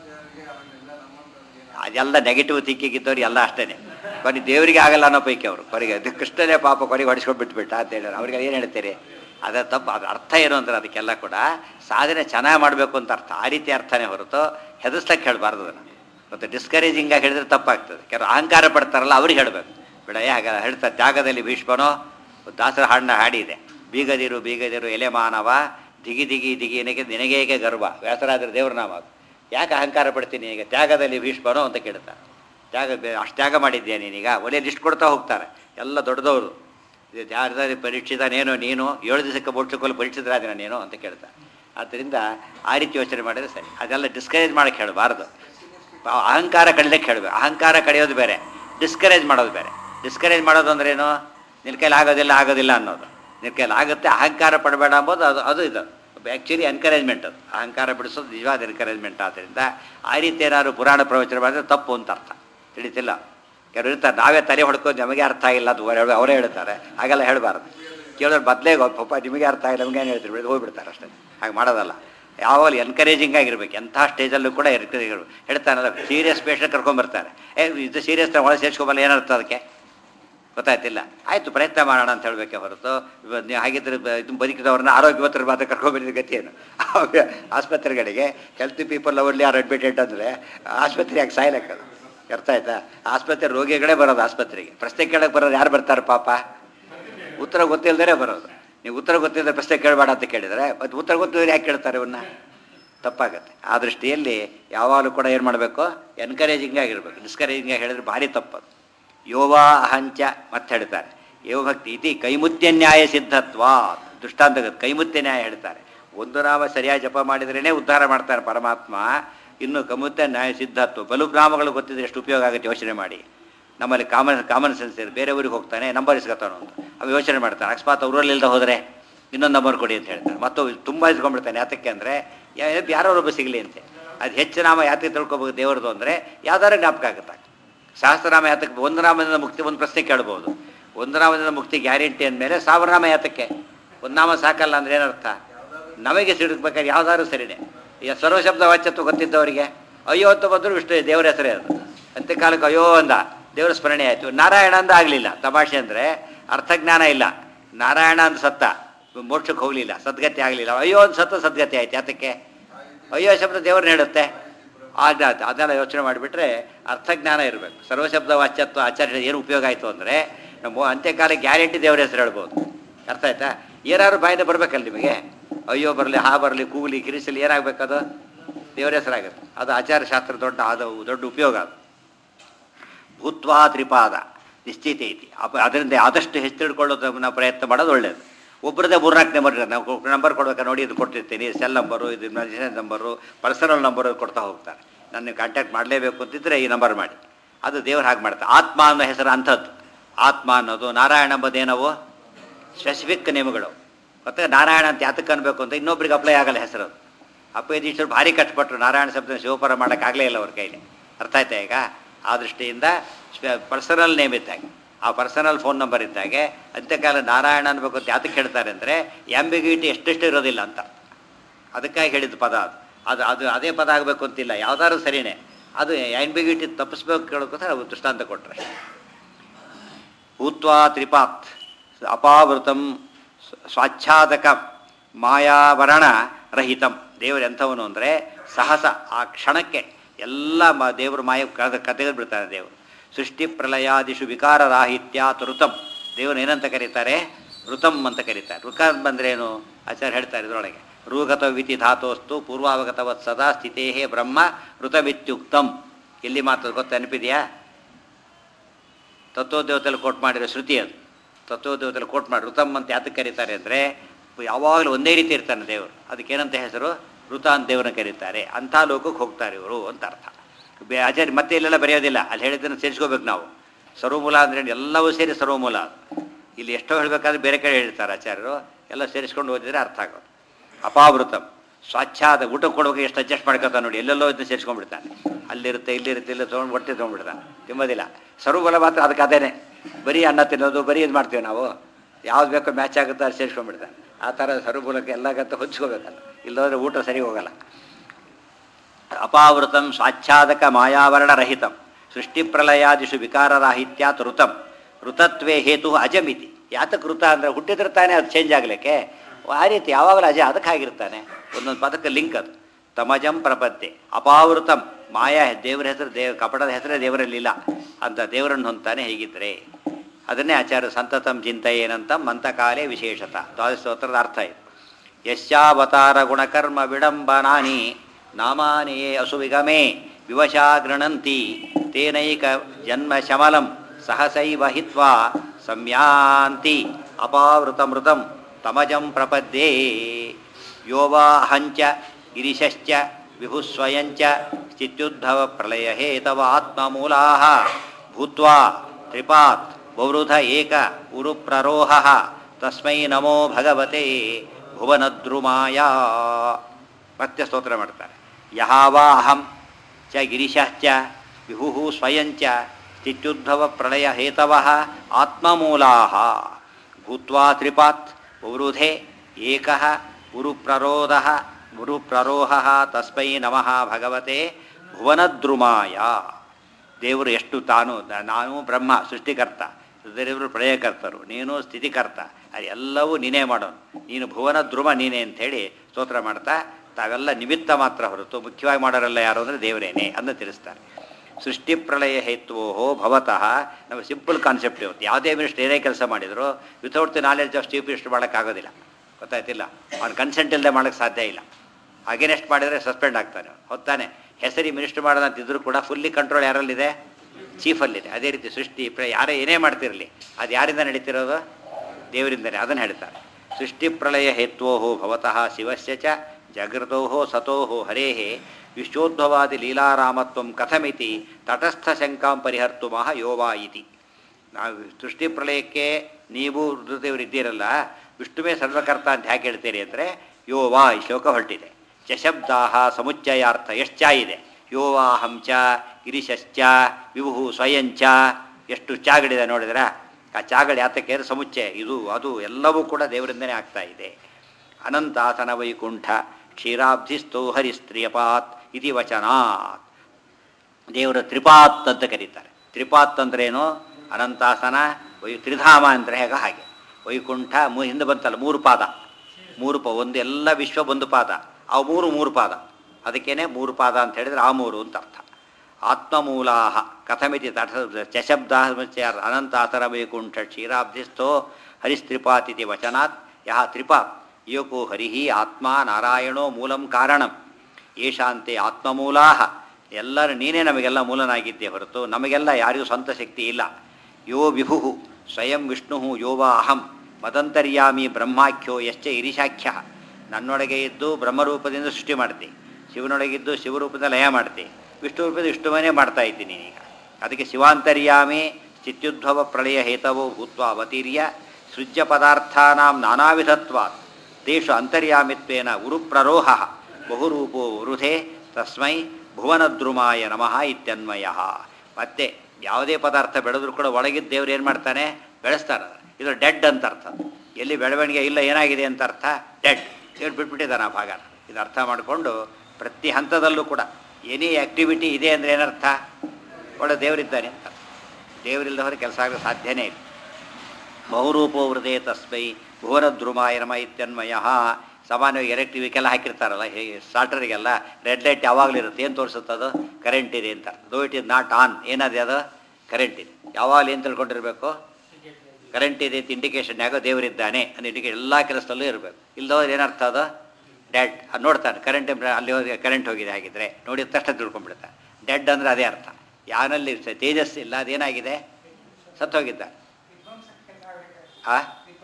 ಅದೆಲ್ಲ ನೆಗೆಟಿವ್ ಥಿಂಕಿಂಗ್ ಇದ್ದವ್ರು ಎಲ್ಲ ಅಷ್ಟೇ ಕೊನೆ ದೇವರಿಗೆ ಆಗಲ್ಲ ಅನ್ನೋ ಪೈಕಿ ಅವರು ಕೊನೆಗೆ ಅದು ಕೃಷ್ಣನೇ ಪಾಪ ಕೊನೆಗೆ ಹೊಡಿಸ್ಕೊಂಡು ಬಿಟ್ಬಿಟ್ಟ ಅಂತ ಹೇಳಿದ್ರು ಅವ್ರಿಗೆ ಏನು ಹೇಳ್ತೀರಿ ಅದೇ ತಪ್ಪು ಅದ್ರ ಅರ್ಥ ಏನು ಅಂದ್ರೆ ಅದಕ್ಕೆಲ್ಲ ಕೂಡ ಸಾಧನೆ ಚೆನ್ನಾಗಿ ಮಾಡಬೇಕು ಅಂತ ಅರ್ಥ ಆ ರೀತಿ ಅರ್ಥನೇ ಹೊರತು ಹೆದರ್ಸ್ಲಕ್ಕೆ ಹೇಳಬಾರ್ದು ಅದನ್ನು ಮತ್ತು ಡಿಸ್ಕರೇಜಿಂಗ್ ಆಗಿ ಹೇಳಿದ್ರೆ ತಪ್ಪಾಗ್ತದೆ ಕೆಲವರು ಅಹಂಕಾರ ಪಡ್ತಾರಲ್ಲ ಅವ್ರಿಗೆ ಹೇಳಬೇಕು ಬಿಡ ಹಾಗೆ ಹೇಳ್ತಾರೆ ತ್ಯಾಗದಲ್ಲಿ ಭೀಷ್ಮನೋ ದಾಸರ ಹಾಡನ್ನ ಹಾಡಿದೆ ಬೀಗದಿರು ಬೀಗದಿರು ಎಲೆ ಮಾನವ ದಿಗಿ ದಿಗಿ ದಿಗಿ ನಿನಗೆ ನಿನಗೇಗೆ ಗರ್ವ ವ್ಯಾಸರಾದ್ರ ದೇವ್ರ ನಾಮ ಅದು ಯಾಕೆ ಅಹಂಕಾರ ಪಡ್ತೀನಿ ಈಗ ತ್ಯಾಗದಲ್ಲಿ ಭೀಷ್ಮನೋ ಅಂತ ಕೇಳ್ತಾರೆ ತ್ಯಾಗ ಬೆ- ಅಷ್ಟು ತ್ಯಾಗ ಮಾಡಿದ್ಯಾ ನೀನೀಗ ಒಳ್ಳೆ ಲಿಸ್ಟ್ ಕೊಡ್ತಾ ಹೋಗ್ತಾರೆ ಎಲ್ಲ ದೊಡ್ಡದವರು ಇದು ಯಾರ್ದಾರಿ ಪರೀಕ್ಷಿತನೇನೋ ನೀನು ಏಳು ದಿವಸಕ್ಕೆ ಮೋಕ್ಷಕ್ಕೋಲು ಪರೀಕ್ಷಿತರಾದಿನ ನೀನು ಅಂತ ಕೇಳ್ತಾರೆ ಆದ್ದರಿಂದ ಆ ರೀತಿ ಯೋಚನೆ ಮಾಡಿದ್ರೆ ಸರಿ ಅದೆಲ್ಲ ಡಿಸ್ಕರೇಜ್ ಮಾಡಕ್ಕೆ ಹೇಳಬಾರ್ದು ಅಹಂಕಾರ ಕಡಿಲಿಕ್ಕೆ ಹೇಳಬೇಕು ಅಹಂಕಾರ ಕಡಿಯೋದು ಬೇರೆ ಡಿಸ್ಕರೇಜ್ ಮಾಡೋದು ಬೇರೆ ಡಿಸ್ಕರೇಜ್ ಮಾಡೋದು ಅಂದ್ರೆ ಏನು ನಿನ್ನ ಕೈಲಿ ಆಗೋದಿಲ್ಲ ಆಗೋದಿಲ್ಲ ಅನ್ನೋದು ನಿನ್ನ ಕೈಲಿ ಆಗುತ್ತೆ ಅಹಂಕಾರ ಪಡಬೇಡ ಅಂಬೋದು ಅದು ಅದು ಇದು ಆ್ಯಕ್ಚುಲಿ ಎನ್ಕರೇಜ್ಮೆಂಟ್ ಅದು ಅಹಂಕಾರ ಬಿಡಿಸೋದು ನಿಜವಾದ ಎನ್ಕರೇಜ್ಮೆಂಟ್ ಆದ್ದರಿಂದ ಆ ರೀತಿ ಏನಾದ್ರು ಪುರಾಣ ಪ್ರವಚನ ಮಾಡಿದ್ರೆ ತಪ್ಪು ಅಂತ ಅರ್ಥ ತಿಳಿತಿಲ್ಲ ಕೆಲವರು ಇರ್ತಾರೆ ನಾವೇ ತಲೆ ಹೊಡ್ಕೊಂಡು ನಮಗೆ ಅರ್ಥ ಆಗಿಲ್ಲ ಅದು ಅವ್ರು- ಅವರೇ ಹೇಳ್ತಾರೆ ಹಾಗೆಲ್ಲ ಹೇಳಬಾರ್ದು ಕೇಳೋರು ಬದಲೇ ಪಾಪ ನಿಮಗೆ ಅರ್ಥ ಆಗಿಲ್ಲ ನಮ್ಗೆ ಏನು ಹೇಳ್ತೀರಿ ಬಿಡಿ ಹೋಗ್ಬಿಡ್ತಾರೆ ಅಷ್ಟೇ ಹಾಗೆ ಮಾಡೋದಲ್ಲ ಯಾವಾಗಲೂ ಎನ್ಕರೇಜಿಂಗ್ ಆಗಿರ್ಬೇಕು ಎಂಥ ಸ್ಟೇಜಲ್ಲೂ ಕೂಡ ಎನ್ಕರೇಜ್ ಹೇಳ್ತಾನಲ್ಲ ಸೀರಿಯಸ್ ಪೇಷಂಟ್ ಕರ್ಕೊಂಬರ್ತಾರೆ ಏ ಇದು ಸೀರಿಯಸ್ ಒಳಗೆ ಸೇರ್ಸ್ಕೊಬಲ್ಲ ಏನರ್ಥ ಅದಕ್ಕೆ ಗೊತ್ತಾಯ್ತಿಲ್ಲ ಆಯಿತು ಪ್ರಯತ್ನ ಮಾಡೋಣ ಅಂತ ಹೇಳಬೇಕೆ ಹೊರತು ಇವತ್ತು ನೀವು ಹಾಗಿದ್ರೆ ಬ- ಇದು ಬದುಕಿದವ್ರನ್ನ ಆರೋಗ್ಯವಂತರ ಮಾತ್ರ ಕರ್ಕೊಂಡ್ಬಂದಿದ್ದ ಗತಿ ಏನು ಆವಾಗ ಆಸ್ಪತ್ರೆಗಳಿಗೆ ಹೆಲ್ತ್ ಪೀಪಲ್ ಅವಲ್ಲಿ ಯಾರು ಅಡ್ಮಿಟೆಡ್ ಅಂದರೆ ಆಸ್ಪತ್ರೆ ಯಾಕೆ ಸಾಯ್ಲಕ್ಕದು ಅರ್ಥ ಆಯ್ತಾ ಆಸ್ಪತ್ರೆ ರೋಗಿಗಳೇ ಬರೋದು ಆಸ್ಪತ್ರೆಗೆ ಪ್ರಶ್ನೆ ಕೇಳಕ್ಕೆ ಬರೋದು ಯಾರು ಬರ್ತಾರೆ ಪಾಪ ಉತ್ತರ ಗೊತ್ತಿಲ್ಲದೇ ಬರೋದು ನೀವು ಉತ್ತರ ಗೊತ್ತಿಲ್ಲದೆ ಪ್ರಶ್ನೆ ಕೇಳಬೇಡ ಅಂತ ಕೇಳಿದರೆ ಮತ್ತು ಉತ್ತರ ಗೊತ್ತಿದ್ರೆ ಯಾಕೆ ಕೇಳ್ತಾರೆ ಇವನ್ನ ತಪ್ಪಾಗತ್ತೆ ಆ ದೃಷ್ಟಿಯಲ್ಲಿ ಯಾವಾಗಲೂ ಕೂಡ ಏನು ಮಾಡಬೇಕು ಎನ್ಕರೇಜಿಂಗ್ ಆಗಿರ್ಬೇಕು ಡಿಸ್ಕರೇಜಿಂಗ್ ಆಗಿ ಹೇಳಿದ್ರೆ ಭಾರಿ ತಪ್ಪದು ಯೋವಾ ಅಹಂಚ ಮತ್ತೆ ಹೇಳ್ತಾರೆ ಯೋಗಭಕ್ತಿ ಇತಿ ಕೈಮುತ್ಯ ನ್ಯಾಯ ಸಿದ್ಧತ್ವ ದೃಷ್ಟಾಂತ ಕೈಮುತ್ಯ ನ್ಯಾಯ ಹೇಳ್ತಾರೆ ಒಂದು ನಾಮ ಸರಿಯಾಗಿ ಜಪ ಮಾಡಿದ್ರೇ ಉದ್ಧಾರ ಮಾಡ್ತಾರೆ ಪರಮಾತ್ಮ ಇನ್ನು ಕೈಮುತ್ಯ ನ್ಯಾಯ ಸಿದ್ಧತ್ವ ಬಲು ನಾಮಗಳು ಗೊತ್ತಿದ್ರೆ ಎಷ್ಟು ಉಪಯೋಗ ಆಗುತ್ತೆ ಯೋಚನೆ ಮಾಡಿ ನಮ್ಮಲ್ಲಿ ಕಾಮನ್ ಕಾಮನ್ ಸೆನ್ಸ್ ಇದೆ ಬೇರೆ ಊರಿಗೆ ಹೋಗ್ತಾನೆ ನಂಬರ್ ಇಸ್ಕೊತಾನು ಅಂತ ಅವು ಯೋಚನೆ ಮಾಡ್ತಾರೆ ಅಕಸ್ಮಾತ್ ಊರಲ್ಲಿ ಇಲ್ದ ಹೋದರೆ ಇನ್ನೊಂದು ನಂಬರ್ ಕೊಡಿ ಅಂತ ಹೇಳ್ತಾರೆ ಮತ್ತು ತುಂಬ ಇಸ್ಕೊಂಡ್ಬಿಡ್ತಾನೆ ಯಾತಕ್ಕೆ ಅಂದರೆ ಯಾರೊಬ್ಬ ಸಿಗಲಿ ಅಂತೆ ಅದು ಹೆಚ್ಚು ನಾಮ ಯಾತಕ್ಕೆ ತಿಳ್ಕೊಬೇಕು ದೇವರದು ಅಂದರೆ ಯಾವ್ದಾರು ಜ್ಞಾಪಕ ಆಗುತ್ತೆ ಸಹಸ್ರನಾಮ ಯಾತಕ್ಕೆ ಒಂದು ನಾಮದಿಂದ ಮುಕ್ತಿ ಒಂದು ಪ್ರಶ್ನೆ ಕೇಳ್ಬೋದು ಒಂದು ನಾಮದಿಂದ ಮುಕ್ತಿ ಗ್ಯಾರಂಟಿ ಅಂದಮೇಲೆ ಸಾವಿರ ನಾಮ ಯಾತಕ್ಕೆ ಒಂದು ನಾಮ ಸಾಕಲ್ಲ ಅಂದ್ರೆ ಏನರ್ಥ ನಮಗೆ ಸಿಡಬೇಕಾದ್ರೆ ಯಾವ್ದಾದ್ರು ಸರಿನೇ ಈಗ ಸರ್ವಶಬ್ದ ವಾಚ್ಯತ್ವ ಗೊತ್ತಿದ್ದವರಿಗೆ ಅಯ್ಯೋ ಅಂತ ಬಂದರೂ ವಿಷ್ಣು ದೇವರ ಹೆಸರೇ ಅದು ಅಂತ್ಯಕಾಲಕ್ಕೆ ಅಯ್ಯೋ ಅಂದ ದೇವರ ಸ್ಮರಣೆ ಆಯಿತು ನಾರಾಯಣ ಅಂದ ಆಗಲಿಲ್ಲ ತಮಾಷೆ ಅಂದರೆ ಅರ್ಥಜ್ಞಾನ ಇಲ್ಲ ನಾರಾಯಣ ಅಂತ ಸತ್ತ ಮೋಕ್ಷಕ್ಕೆ ಹೋಗಲಿಲ್ಲ ಸದ್ಗತಿ ಆಗಲಿಲ್ಲ ಅಯ್ಯೋ ಅಂತ ಸತ್ತ ಸದ್ಗತಿ ಆಯ್ತು ಯಾತಕ್ಕೆ ಅಯ್ಯೋ ಶಬ್ದ ದೇವ್ರನ್ನ ಹೇಳುತ್ತೆ ಆದ ಅದೆಲ್ಲ ಯೋಚನೆ ಮಾಡಿಬಿಟ್ರೆ ಅರ್ಥಜ್ಞಾನ ಇರಬೇಕು ಸರ್ವಶಬ್ದ ವಾಚ್ಯತ್ವ ಆಚಾರ್ಯ ಏನು ಉಪಯೋಗ ಆಯಿತು ಅಂದರೆ ನಮ್ಮ ಅಂತ್ಯಕಾಲ ಗ್ಯಾರಂಟಿ ದೇವರ ಹೆಸರು ಹೇಳ್ಬೋದು ಅರ್ಥ ಆಯ್ತಾ ಏನಾದ್ರು ಬಾಯಿಂದ ಬರಬೇಕಲ್ಲ ನಿಮಗೆ ಅಯ್ಯೋ ಬರಲಿ ಹಾ ಬರಲಿ ಕೂಗಲಿ ಕಿರಿಸಲಿ ಏನಾಗಬೇಕದು ದೇವರ ಹೆಸರಾಗುತ್ತೆ ಅದು ಆಚಾರ ಶಾಸ್ತ್ರ ದೊಡ್ಡ ಅದು ದೊಡ್ಡ ಉಪಯೋಗ ಅದು ಭೂತ್ವಾ ತ್ರಿಪಾದ ನಿಶ್ಚಿತ ಐತಿ ಅಪ ಅದರಿಂದ ಆದಷ್ಟು ಹೆಚ್ಚು ತಿಳ್ಕೊಳ್ಳೋದು ನಾವು ಪ್ರಯತ್ನ ಮಾಡೋದು ಒಳ್ಳೆಯದು ಒಬ್ಬರದೇ ಮೂರ್ನಾಲ್ಕು ನಂಬರ್ ಇರುತ್ತೆ ನಾವು ನಂಬರ್ ಕೊಡ್ಬೇಕಾದ್ರೆ ನೋಡಿ ಇದು ಕೊಟ್ಟಿರ್ತೀನಿ ಸೆಲ್ ನಂಬರು ಇದು ಮೆಡಿಸಿನ್ ನಂಬರು ಪರ್ಸನಲ್ ನಂಬರು ಕೊಡ್ತಾ ಹೋಗ್ತಾರೆ ನನ್ನ ಕಾಂಟ್ಯಾಕ್ಟ್ ಮಾಡಲೇಬೇಕು ಅಂತಿದ್ರೆ ಈ ನಂಬರ್ ಮಾಡಿ ಅದು ದೇವ್ರು ಹಾಗೆ ಮಾಡ್ತಾರೆ ಆತ್ಮ ಅನ್ನೋ ಹೆಸರು ಅಂಥದ್ದು ಆತ್ಮ ಅನ್ನೋದು ನಾರಾಯಣ ಎಂಬುದೇನವು ಸ್ಪೆಸಿಫಿಕ್ ನೇಮಗಳು ಮತ್ತು ನಾರಾಯಣ ಅಂತ ಯಾತಕ್ಕೆ ಅನ್ಬೇಕು ಅಂತ ಇನ್ನೊಬ್ರಿಗೆ ಅಪ್ಲೈ ಆಗಲ್ಲ ಹೆಸರು ಅಪ್ಪಯ್ಯದೀಶರು ಭಾರಿ ಕಷ್ಟಪಟ್ಟರು ನಾರಾಯಣ ಶಬ್ದ ಶಿವಪರ ಮಾಡೋಕ್ಕಾಗಲೇ ಇಲ್ಲ ಅವ್ರ ಕೈಲಿ ಅರ್ಥ ಆಯ್ತಾ ಈಗ ಆ ದೃಷ್ಟಿಯಿಂದ ಪರ್ಸನಲ್ ನೇಮ್ ಇದ್ದಾಗೆ ಆ ಪರ್ಸನಲ್ ಫೋನ್ ನಂಬರ್ ಇದ್ದಾಗೆ ಅಂತ್ಯಕಾಲ ನಾರಾಯಣ ಅನ್ಬೇಕು ಅಂತ ಯಾತಕ್ಕೆ ಹೇಳ್ತಾರೆ ಅಂದರೆ ಆಂಬಿಗ್ಯೂಟಿ ಎಷ್ಟೆಷ್ಟು ಇರೋದಿಲ್ಲ ಅಂತ ಅದಕ್ಕಾಗಿ ಹೇಳಿದ ಪದ ಅದು ಅದು ಅದು ಅದೇ ಪದ ಆಗಬೇಕು ಅಂತಿಲ್ಲ ಯಾವ್ದಾದ್ರು ಸರಿನೇ ಅದು ಆಂಬಿಗ್ಯೂಟಿ ತಪ್ಪಿಸ್ಬೇಕು ಕೇಳೋಕ್ಕೋಸ್ಕರ ಅವ್ರು ದೃಷ್ಟಾಂತ ಕೊಟ್ಟರೆ ಭೂತ್ವಾ ತ್ರಿಪಾತ್ ಅಪಾವೃತಂ ಸ್ವಾಚ್ಛಾದಕ ಮಾಯಾವರಣ ರಹಿತಂ ದೇವರು ಎಂಥವನು ಅಂದರೆ ಸಹಸ ಆ ಕ್ಷಣಕ್ಕೆ ಎಲ್ಲ ಮ ದೇವರು ಮಾಯ ಕದ ಕತೆಗೆ ಬಿಡ್ತಾನೆ ದೇವರು ಸೃಷ್ಟಿ ಪ್ರಳಯಾದಿಷು ವಿಕಾರ ರಾಹಿತ್ಯಾತ್ ಋತಂ ದೇವರು ಏನಂತ ಕರೀತಾರೆ ಋತಂ ಅಂತ ಕರೀತಾರೆ ಋಕ ಬಂದ್ರೇನು ಆಚಾರ್ಯ ಹೇಳ್ತಾರೆ ಇದರೊಳಗೆ ಋಗತ ವಿತಿ ಧಾತೋಸ್ತು ಪೂರ್ವಾವಗತವತ್ ಸದಾ ಸ್ಥಿತೇ ಬ್ರಹ್ಮ ಋತಮಿತ್ಯುಕ್ತಂ ಎಲ್ಲಿ ಮಾತು ಗೊತ್ತ ನೆನಪಿದೆಯಾ ತತ್ವೋದ್ಯೋಗದಲ್ಲಿ ಕೋಟ್ ಮಾಡಿರೋ ಶ್ರುತಿ ಅದು ತತ್ವೋದ್ಯೋಗದಲ್ಲಿ ಕೋಟ್ ಮಾಡಿ ಋತಮ್ ಅಂತ ಯಾತಕ್ಕೆ ಕರೀತಾರೆ ಅಂದರೆ ಯಾವಾಗಲೂ ಒಂದೇ ರೀತಿ ಇರ್ತಾನೆ ದೇವರು ಅದಕ್ಕೇನಂತ ಹೆಸರು ಋತ ಅಂತ ದೇವರನ್ನ ಕರೀತಾರೆ ಅಂಥ ಲೋಕಕ್ಕೆ ಹೋಗ್ತಾರೆ ಇವರು ಅಂತ ಅರ್ಥ ಬೆ ಆಚಾರ್ಯ ಮತ್ತೆ ಇಲ್ಲೆಲ್ಲ ಬರೆಯೋದಿಲ್ಲ ಅಲ್ಲಿ ಹೇಳಿದ್ದನ್ನು ಸೇರಿಸ್ಕೋಬೇಕು ನಾವು ಸರ್ವಮೂಲ ಅಂದ್ರೆ ಎಲ್ಲವೂ ಸೇರಿ ಸರ್ವಮೂಲ ಅದು ಇಲ್ಲಿ ಎಷ್ಟೋ ಹೇಳಬೇಕಾದ್ರೆ ಬೇರೆ ಕಡೆ ಹೇಳ್ತಾರೆ ಆಚಾರ್ಯರು ಎಲ್ಲ ಸೇರಿಸ್ಕೊಂಡು ಓದಿದ್ರೆ ಅರ್ಥ ಆಗೋದು ಅಪಾವೃತಂ ಸ್ವಚ್ಛಾದ ಊಟ ಕೊಡುವಾಗ ಎಷ್ಟು ಅಡ್ಜಸ್ಟ್ ಮಾಡ್ಕೊತಾನೆ ನೋಡಿ ಎಲ್ಲೆಲ್ಲೋ ಇದನ್ನ ಸೇರಿಸ್ಕೊಂಡ್ಬಿಡ್ತಾನೆ ಅಲ್ಲಿರುತ್ತೆ ಇಲ್ಲಿರುತ್ತೆ ಇಲ್ಲಿ ತೊಗೊಂಡು ಹೊಟ್ಟೆ ತೊಗೊಂಡ್ಬಿಡ್ತಾನೆ ತಿಂಬೋದಿಲ್ಲ ಸರ್ವಬಲ ಮಾತ್ರ ಅದಕ್ಕೆ ಅದೇನೆ ಬರೀ ಅನ್ನ ತಿನ್ನೋದು ಬರೀ ಇದು ಮಾಡ್ತೀವಿ ನಾವು ಯಾವ್ದು ಬೇಕೋ ಮ್ಯಾಚ್ ಆಗುತ್ತೋ ಅದು ಸೇರಿಸ್ಕೊಂಡ್ಬಿಡ್ತಾನೆ ಆ ಥರ ಸರ್ವಬಲಕ್ಕೆ ಎಲ್ಲಗಂತ ಹೊಂಚ್ಕೋಬೇಕಲ್ಲ ಇಲ್ಲದ್ರೆ ಊಟ ಸರಿ ಹೋಗಲ್ಲ ಅಪಾವೃತಂ ಸ್ವಾಚ್ಛಾದಕ ಮಾಯಾವರಣ ರಹಿತಂ ಸೃಷ್ಟಿ ಪ್ರಳಯಾದಿಷು ವಿಕಾರರಾಹಿತ್ಯಾತ್ ಋತಂ ಋತತ್ವೇ ಹೇತು ಅಜಮಿತಿ ಯಾತಕ್ಕೆ ಋತ ಅಂದರೆ ಹುಟ್ಟಿದ್ರೆ ತಾನೇ ಅದು ಚೇಂಜ್ ಆಗಲಿಕ್ಕೆ ಆ ರೀತಿ ಯಾವಾಗಲೂ ಅಜ ಅದಕ್ಕೆ ಆಗಿರ್ತಾನೆ ಒಂದೊಂದು ಪದಕ್ಕೆ ಲಿಂಕ್ ಅದು ತಮಜಂ ಪ್ರಪದ್ಯೆ ಅಪಾವೃತಂ ಮಾಯಾ ದೇವರ ಹೆಸರು ದೇವ ಕಪಟದ ಹೆಸರೇ ದೇವರಲ್ಲಿಲ್ಲ ಅಂತ ದೇವರನ್ನು ಹೊಂತಾನೆ ಹೇಗಿದ್ರೆ ಅದನ್ನೇ ಆಚಾರ್ಯ ಸಂತತಂ ಚಿಂತೆಯೇನಂತ ಮಂತಕಾಲೇ ವಿಶೇಷತ ದ್ವಾದಶೋತ್ತರದ ಅರ್ಥ ಇದು ಯಶ್ಚಾವತಾರ ಗುಣಕರ್ಮ ವಿಡಂಬನಾನಿ ನಾಮಾನಿಯೇ ಅಸುವಿಗಮೇ ವಿವಶಾ ಗೃಣಂತಿ ತೇನೈಕ ಜನ್ಮ ಶಮಲಂ ಸಹಸೈವ ಹಿತ್ವಾ ಸಂಯಾಂತಿ ಅಪಾವೃತಮೃತಂ ತಮಜಂ ಪ್ರಪದ್ಯೇ ಯೋವಾಹಂಚ ಗಿರಿಶಶ್ಚ ವಿಭುಸ್ವಯಂಚ ಸ್ಥಿತ್ಯುದ್ಧವ ಪ್ರಳಯ ಹೇತವ ಆತ್ಮಮೂಲಾ ಭೂತ್ವಾ ತ್ರಿಪಾತ್ ಬೌರುಧ ಏಕ ಉರುಪ್ರರೋಹ ತಸ್ಮೈ ನಮೋ ಭಗವತೆ ಭುವನದ್ರುಮಾಯ ಮತ್ತೆ ಸ್ತೋತ್ರ ಮಾಡ್ತಾರೆ ಯಹಾವಾ ಅಹಂ ಚ ಗಿರಿಶಶ್ಚ ವಿಭು ಸ್ವಯಂಚ ಸ್ಥಿತ್ಯುದ್ಧವ ಪ್ರಳಯ ಹೇತವ ಆತ್ಮಮೂಲಾ ಭೂತ್ವಾ ತ್ರಿಪಾತ್ ಉರುಧೆ ಏಕ ಉರುಪ್ರರೋಧ ಉರುಪ್ರರೋಹ ತಸ್ಮೈ ನಮಃ ಭಗವತೆ ಭುವನದ್ರುಮಾಯ ದೇವರು ಎಷ್ಟು ತಾನು ದ- ನಾನು ಬ್ರಹ್ಮ ಸೃಷ್ಟಿಕರ್ತ ದೇವರು ಪ್ರಳಯಕರ್ತರು ನೀನು ಸ್ಥಿತಿಕರ್ತ ಅದು ಎಲ್ಲವೂ ನೀನೇ ಮಾಡೋನು ನೀನು ಭುವನ ಧ್ರುವ ನೀನೇ ಅಂಥೇಳಿ ಸ್ತೋತ್ರ ಮಾಡ್ತಾ ತಾವೆಲ್ಲ ನಿಮಿತ್ತ ಮಾತ್ರ ಹೊರತು ಮುಖ್ಯವಾಗಿ ಮಾಡೋರೆಲ್ಲ ಯಾರು ಅಂದರೆ ದೇವರೇನೆ ಅದನ್ನು ತಿಳಿಸ್ತಾರೆ ಸೃಷ್ಟಿ ಪ್ರಳಯ ಹೇತ್ವೋ ಭವತಃ ನಮ್ಮ ಸಿಂಪಲ್ ಕಾನ್ಸೆಪ್ಟ್ ಇವತ್ತು ಯಾವುದೇ ಮಿನಿಸ್ಟರ್ ಏನೇ ಕೆಲಸ ಮಾಡಿದ್ರು without the knowledge of chief minister ಮಾಡೋಕ್ಕಾಗೋದಿಲ್ಲ ಗೊತ್ತಾಯ್ತಿಲ್ಲ ಅವ್ನು ಕನ್ಸೆಂಟ್ ಇಲ್ಲದೆ ಮಾಡೋಕ್ಕೆ ಸಾಧ್ಯ ಇಲ್ಲ ಅಗೇನೆಸ್ಟ್ ಮಾಡಿದರೆ ಸಸ್ಪೆಂಡ್ ಆಗ್ತಾನೆ ಹೊತ್ತಾನೆ ಹೆಸರಿ ಮಿನಿಸ್ಟರ್ ಮಾಡೋದಂತಿದ್ರು ಕೂಡ ಫುಲ್ಲಿ ಕಂಟ್ರೋಲ್ ಯಾರಲ್ಲಿದೆ ಚೀಫಲ್ಲಿದೆ ಅದೇ ರೀತಿ ಸೃಷ್ಟಿ ಪ್ರ ಯಾರೇ ಏನೇ ಮಾಡ್ತಿರಲಿ ಅದು ಯಾರಿಂದ ನಡೀತಿರೋದು ದೇವರಿಂದನೇ ಅದನ್ನು ಹೇಳ್ತಾರೆ ಸೃಷ್ಟಿ ಪ್ರಳಯ ಹೇತ್ವೋ ಭವತಃ ಶಿವಸ್ಯ ಚ ಜಾಗೃತೋ ಸತೋ ಹರೇ ವಿಶ್ವೋದ್ಭವಾದಿ ಲೀಲಾರಾಮತ್ವಂ ಕಥಮಿತಿ ತಟಸ್ಥ ಶಂಕಾಂ ಪರಿಹರ್ತು ಮಹ ಯೋವಾ ಇತಿ ನಾವು ಸೃಷ್ಟಿ ಪ್ರಳಯಕ್ಕೆ ನೀವು ರುದ್ರದೇವರು ಇದ್ದೀರಲ್ಲ ವಿಷ್ಣುವೇ ಸರ್ವಕರ್ತ ಅಂತ ಯಾಕೆ ಹೇಳ್ತೀರಿ ಅಂದರೆ ಯೋವಾ ಈ ಶ್ಲೋಕ ಹೊರಟಿದೆ ಚಶಬ್ದಾಹ ಸಮುಚ್ಚಯಾರ್ಥ ಎಷ್ಟಾ ಇದೆ ಯೋವಾ ಹಂಚ ಗಿರಿಶಶ್ಚ ವಿಭು ಸ್ವಯಂಚ ಎಷ್ಟು ಚಾಗಳಿದೆ ನೋಡಿದ್ರೆ ಆ ಚಾಗಳು ಯಾತಕ್ಕೆ ಅಂದ್ರೆ ಸಮುಚ್ಚಯ ಇದು ಅದು ಎಲ್ಲವೂ ಕೂಡ ದೇವರಿಂದನೇ ಆಗ್ತಾ ಇದೆ ಅನಂತಾಸನ ವೈಕುಂಠ ಕ್ಷೀರಾಬ್ಧಿಸ್ತೋ ಹರಿಸ್ತ್ರಿಯಪಾತ್ ಇತಿ ವಚನಾತ್ ದೇವರ ತ್ರಿಪಾತ್ ಅಂತ ಕರೀತಾರೆ ತ್ರಿಪಾತ್ ಅಂದ್ರೇನು ಅನಂತಾಸನ ವೈ ತ್ರಿಧಾಮ ಅಂದರೆ ಹೇಗ ಹಾಗೆ ವೈಕುಂಠ ಮೂ ಹಿಂದೆ ಬಂತಲ್ಲ ಮೂರು ಪಾದ ಮೂರು ಪ ಒಂದು ಎಲ್ಲ ವಿಶ್ವ ಒಂದು ಪಾದ ಆ ಮೂರು ಮೂರು ಪಾದ ಅದಕ್ಕೇನೆ ಮೂರು ಪಾದ ಅಂತ ಹೇಳಿದ್ರೆ ಆ ಮೂರು ಅಂತ ಅರ್ಥ ಆತ್ಮಮೂಲಾ ಕಥಮಿತಿ ತಟ ಚಶಬ್ದ ಅನಂತಾಸನ ವೈಕುಂಠ ಕ್ಷೀರಾಬ್ಧಿಸ್ಥೋ ಹರಿಸ್ತ್ರಿಪಾತ್ ಇತಿ ವಚನಾತ್ ಯಹ ತ್ರಿಪಾತ್ ಯೋಕೋ ಹರಿ ಆತ್ಮ ನಾರಾಯಣೋ ಮೂಲಂ ಕಾರಣಂ ಏಷಾಂತೆ ಆತ್ಮಮೂಲಾ ಎಲ್ಲರೂ ನೀನೇ ನಮಗೆಲ್ಲ ಮೂಲನಾಗಿದ್ದೆ ಹೊರತು ನಮಗೆಲ್ಲ ಯಾರಿಗೂ ಸ್ವಂತ ಶಕ್ತಿ ಇಲ್ಲ ಯೋ ವಿಭು ಸ್ವಯಂ ವಿಷ್ಣು ಯೋ ವಾ ಅಹಂ ಮದಂತರ್ಯಾಮಿ ಬ್ರಹ್ಮಾಖ್ಯೋ ಯಶ್ಚ ಇರಿಶಾಖ್ಯ ನನ್ನೊಳಗೆ ಇದ್ದು ಬ್ರಹ್ಮರೂಪದಿಂದ ಸೃಷ್ಟಿ ಮಾಡ್ತಿ ಶಿವನೊಳಗಿದ್ದು ಶಿವರೂಪದ ಲಯ ಮಾಡ್ತಿ ವಿಷ್ಣು ರೂಪದ ವಿಷ್ಣುವನ್ನೇ ಮಾಡ್ತಾ ಇದ್ದೀನಿ ನೀನೀಗ ಅದಕ್ಕೆ ಶಿವಾಂತರ್ಯಾಮಿ ಚಿತ್ಯುದ್ಭವ ಪ್ರಳಯ ಹೇತವೋ ಭೂತ್ವ ಅವತೀರ್ಯ ಸೃಜ್ಯ ಪದಾರ್ಥಾನಾಂ ನಾನಾವಿಧತ್ವಾತ್ ತೇಷು ಅಂತರ್ಯಾಮಿತ್ವೇನ ಉರುಪ್ರರೋಹ ಬಹುರೂಪೋ ವೃಧೆ ತಸ್ಮೈ ಭುವನದ್ರುಮಾಯ ನಮಃ ಇತ್ಯನ್ವಯ ಮತ್ತೆ ಯಾವುದೇ ಪದಾರ್ಥ ಬೆಳೆದ್ರು ಕೂಡ ಒಳಗಿದ್ದ ದೇವ್ರು ಏನು ಮಾಡ್ತಾನೆ ಬೆಳೆಸ್ತಾನೆ ಇದು ಡೆಡ್ ಅಂತ ಅರ್ಥ ಎಲ್ಲಿ ಬೆಳವಣಿಗೆ ಇಲ್ಲ ಏನಾಗಿದೆ ಅಂತ ಅರ್ಥ ಡೆಡ್ ದೇವ್ರು ಬಿಟ್ಬಿಟ್ಟಿದ್ದಾನೆ ಆ ಭಾಗನ ಇದು ಅರ್ಥ ಮಾಡಿಕೊಂಡು ಪ್ರತಿ ಹಂತದಲ್ಲೂ ಕೂಡ ಏನೇ ಆ್ಯಕ್ಟಿವಿಟಿ ಇದೆ ಅಂದರೆ ಏನರ್ಥ ಒಳ್ಳೆ ದೇವರಿದ್ದಾನೆ ಅಂತ ದೇವರಿಲ್ಲದವರೆ ಕೆಲಸ ಆಗಲು ಸಾಧ್ಯನೇ ಇಲ್ಲ ಬಹುರೂಪೋ ಹೃದಯ ತಸ್ಮೈ ಭುವನ ಧ್ರುಮಾಯ ನಮ ಇತ್ಯನ್ಮಯ ಸಾಮಾನ್ಯವಾಗಿ ಎಲೆಕ್ಟ್ರಿವಿಕೆಲ್ಲ ಹಾಕಿರ್ತಾರಲ್ಲ ಹೇಗೆ ಸ್ಟಾರ್ಟರಿಗೆಲ್ಲ ರೆಡ್ ಲೈಟ್ ಯಾವಾಗಲೂ ಇರುತ್ತೆ ಏನು ತೋರಿಸುತ್ತದು ಕರೆಂಟ್ ಇದೆ ಅಂತ though it is not on ಏನದೆ ಅದು ಕರೆಂಟ್ ಇದೆ ಯಾವಾಗಲೂ ಏನು ತಿಳ್ಕೊಂಡಿರಬೇಕು ಕರೆಂಟ್ ಇದೆ ಅಂತ ಇಂಡಿಕೇಶನ್ ಯಾಕೋ ದೇವರಿದ್ದಾನೆ ಅಂತ ಇಂಡಿಕೇಶನ್ ಎಲ್ಲ ಕೆಲಸದಲ್ಲೂ ಇರಬೇಕು ಇಲ್ಲದವ್ರು ಏನರ್ಥ ಅದು ಡೆಡ್ ಅದು ನೋಡ್ತಾನೆ ಕರೆಂಟ್ ಅಲ್ಲಿ ಹೋಗಿ ಕರೆಂಟ್ ಹೋಗಿದೆ ಹಾಗಿದ್ರೆ ನೋಡಿದ ತಕ್ಷಣ ತಿಳ್ಕೊಂಡ್ಬಿಡ್ತಾನೆ ಡೆಡ್ ಅಂದರೆ ಅದೇ ಅರ್ಥ ಯಾನಲ್ಲಿ ಸ- ತೇಜಸ್ ಇಲ್ಲ ಅದೇನಾಗಿದೆ ಸತ್ತೋಗಿದ್ದ ಆ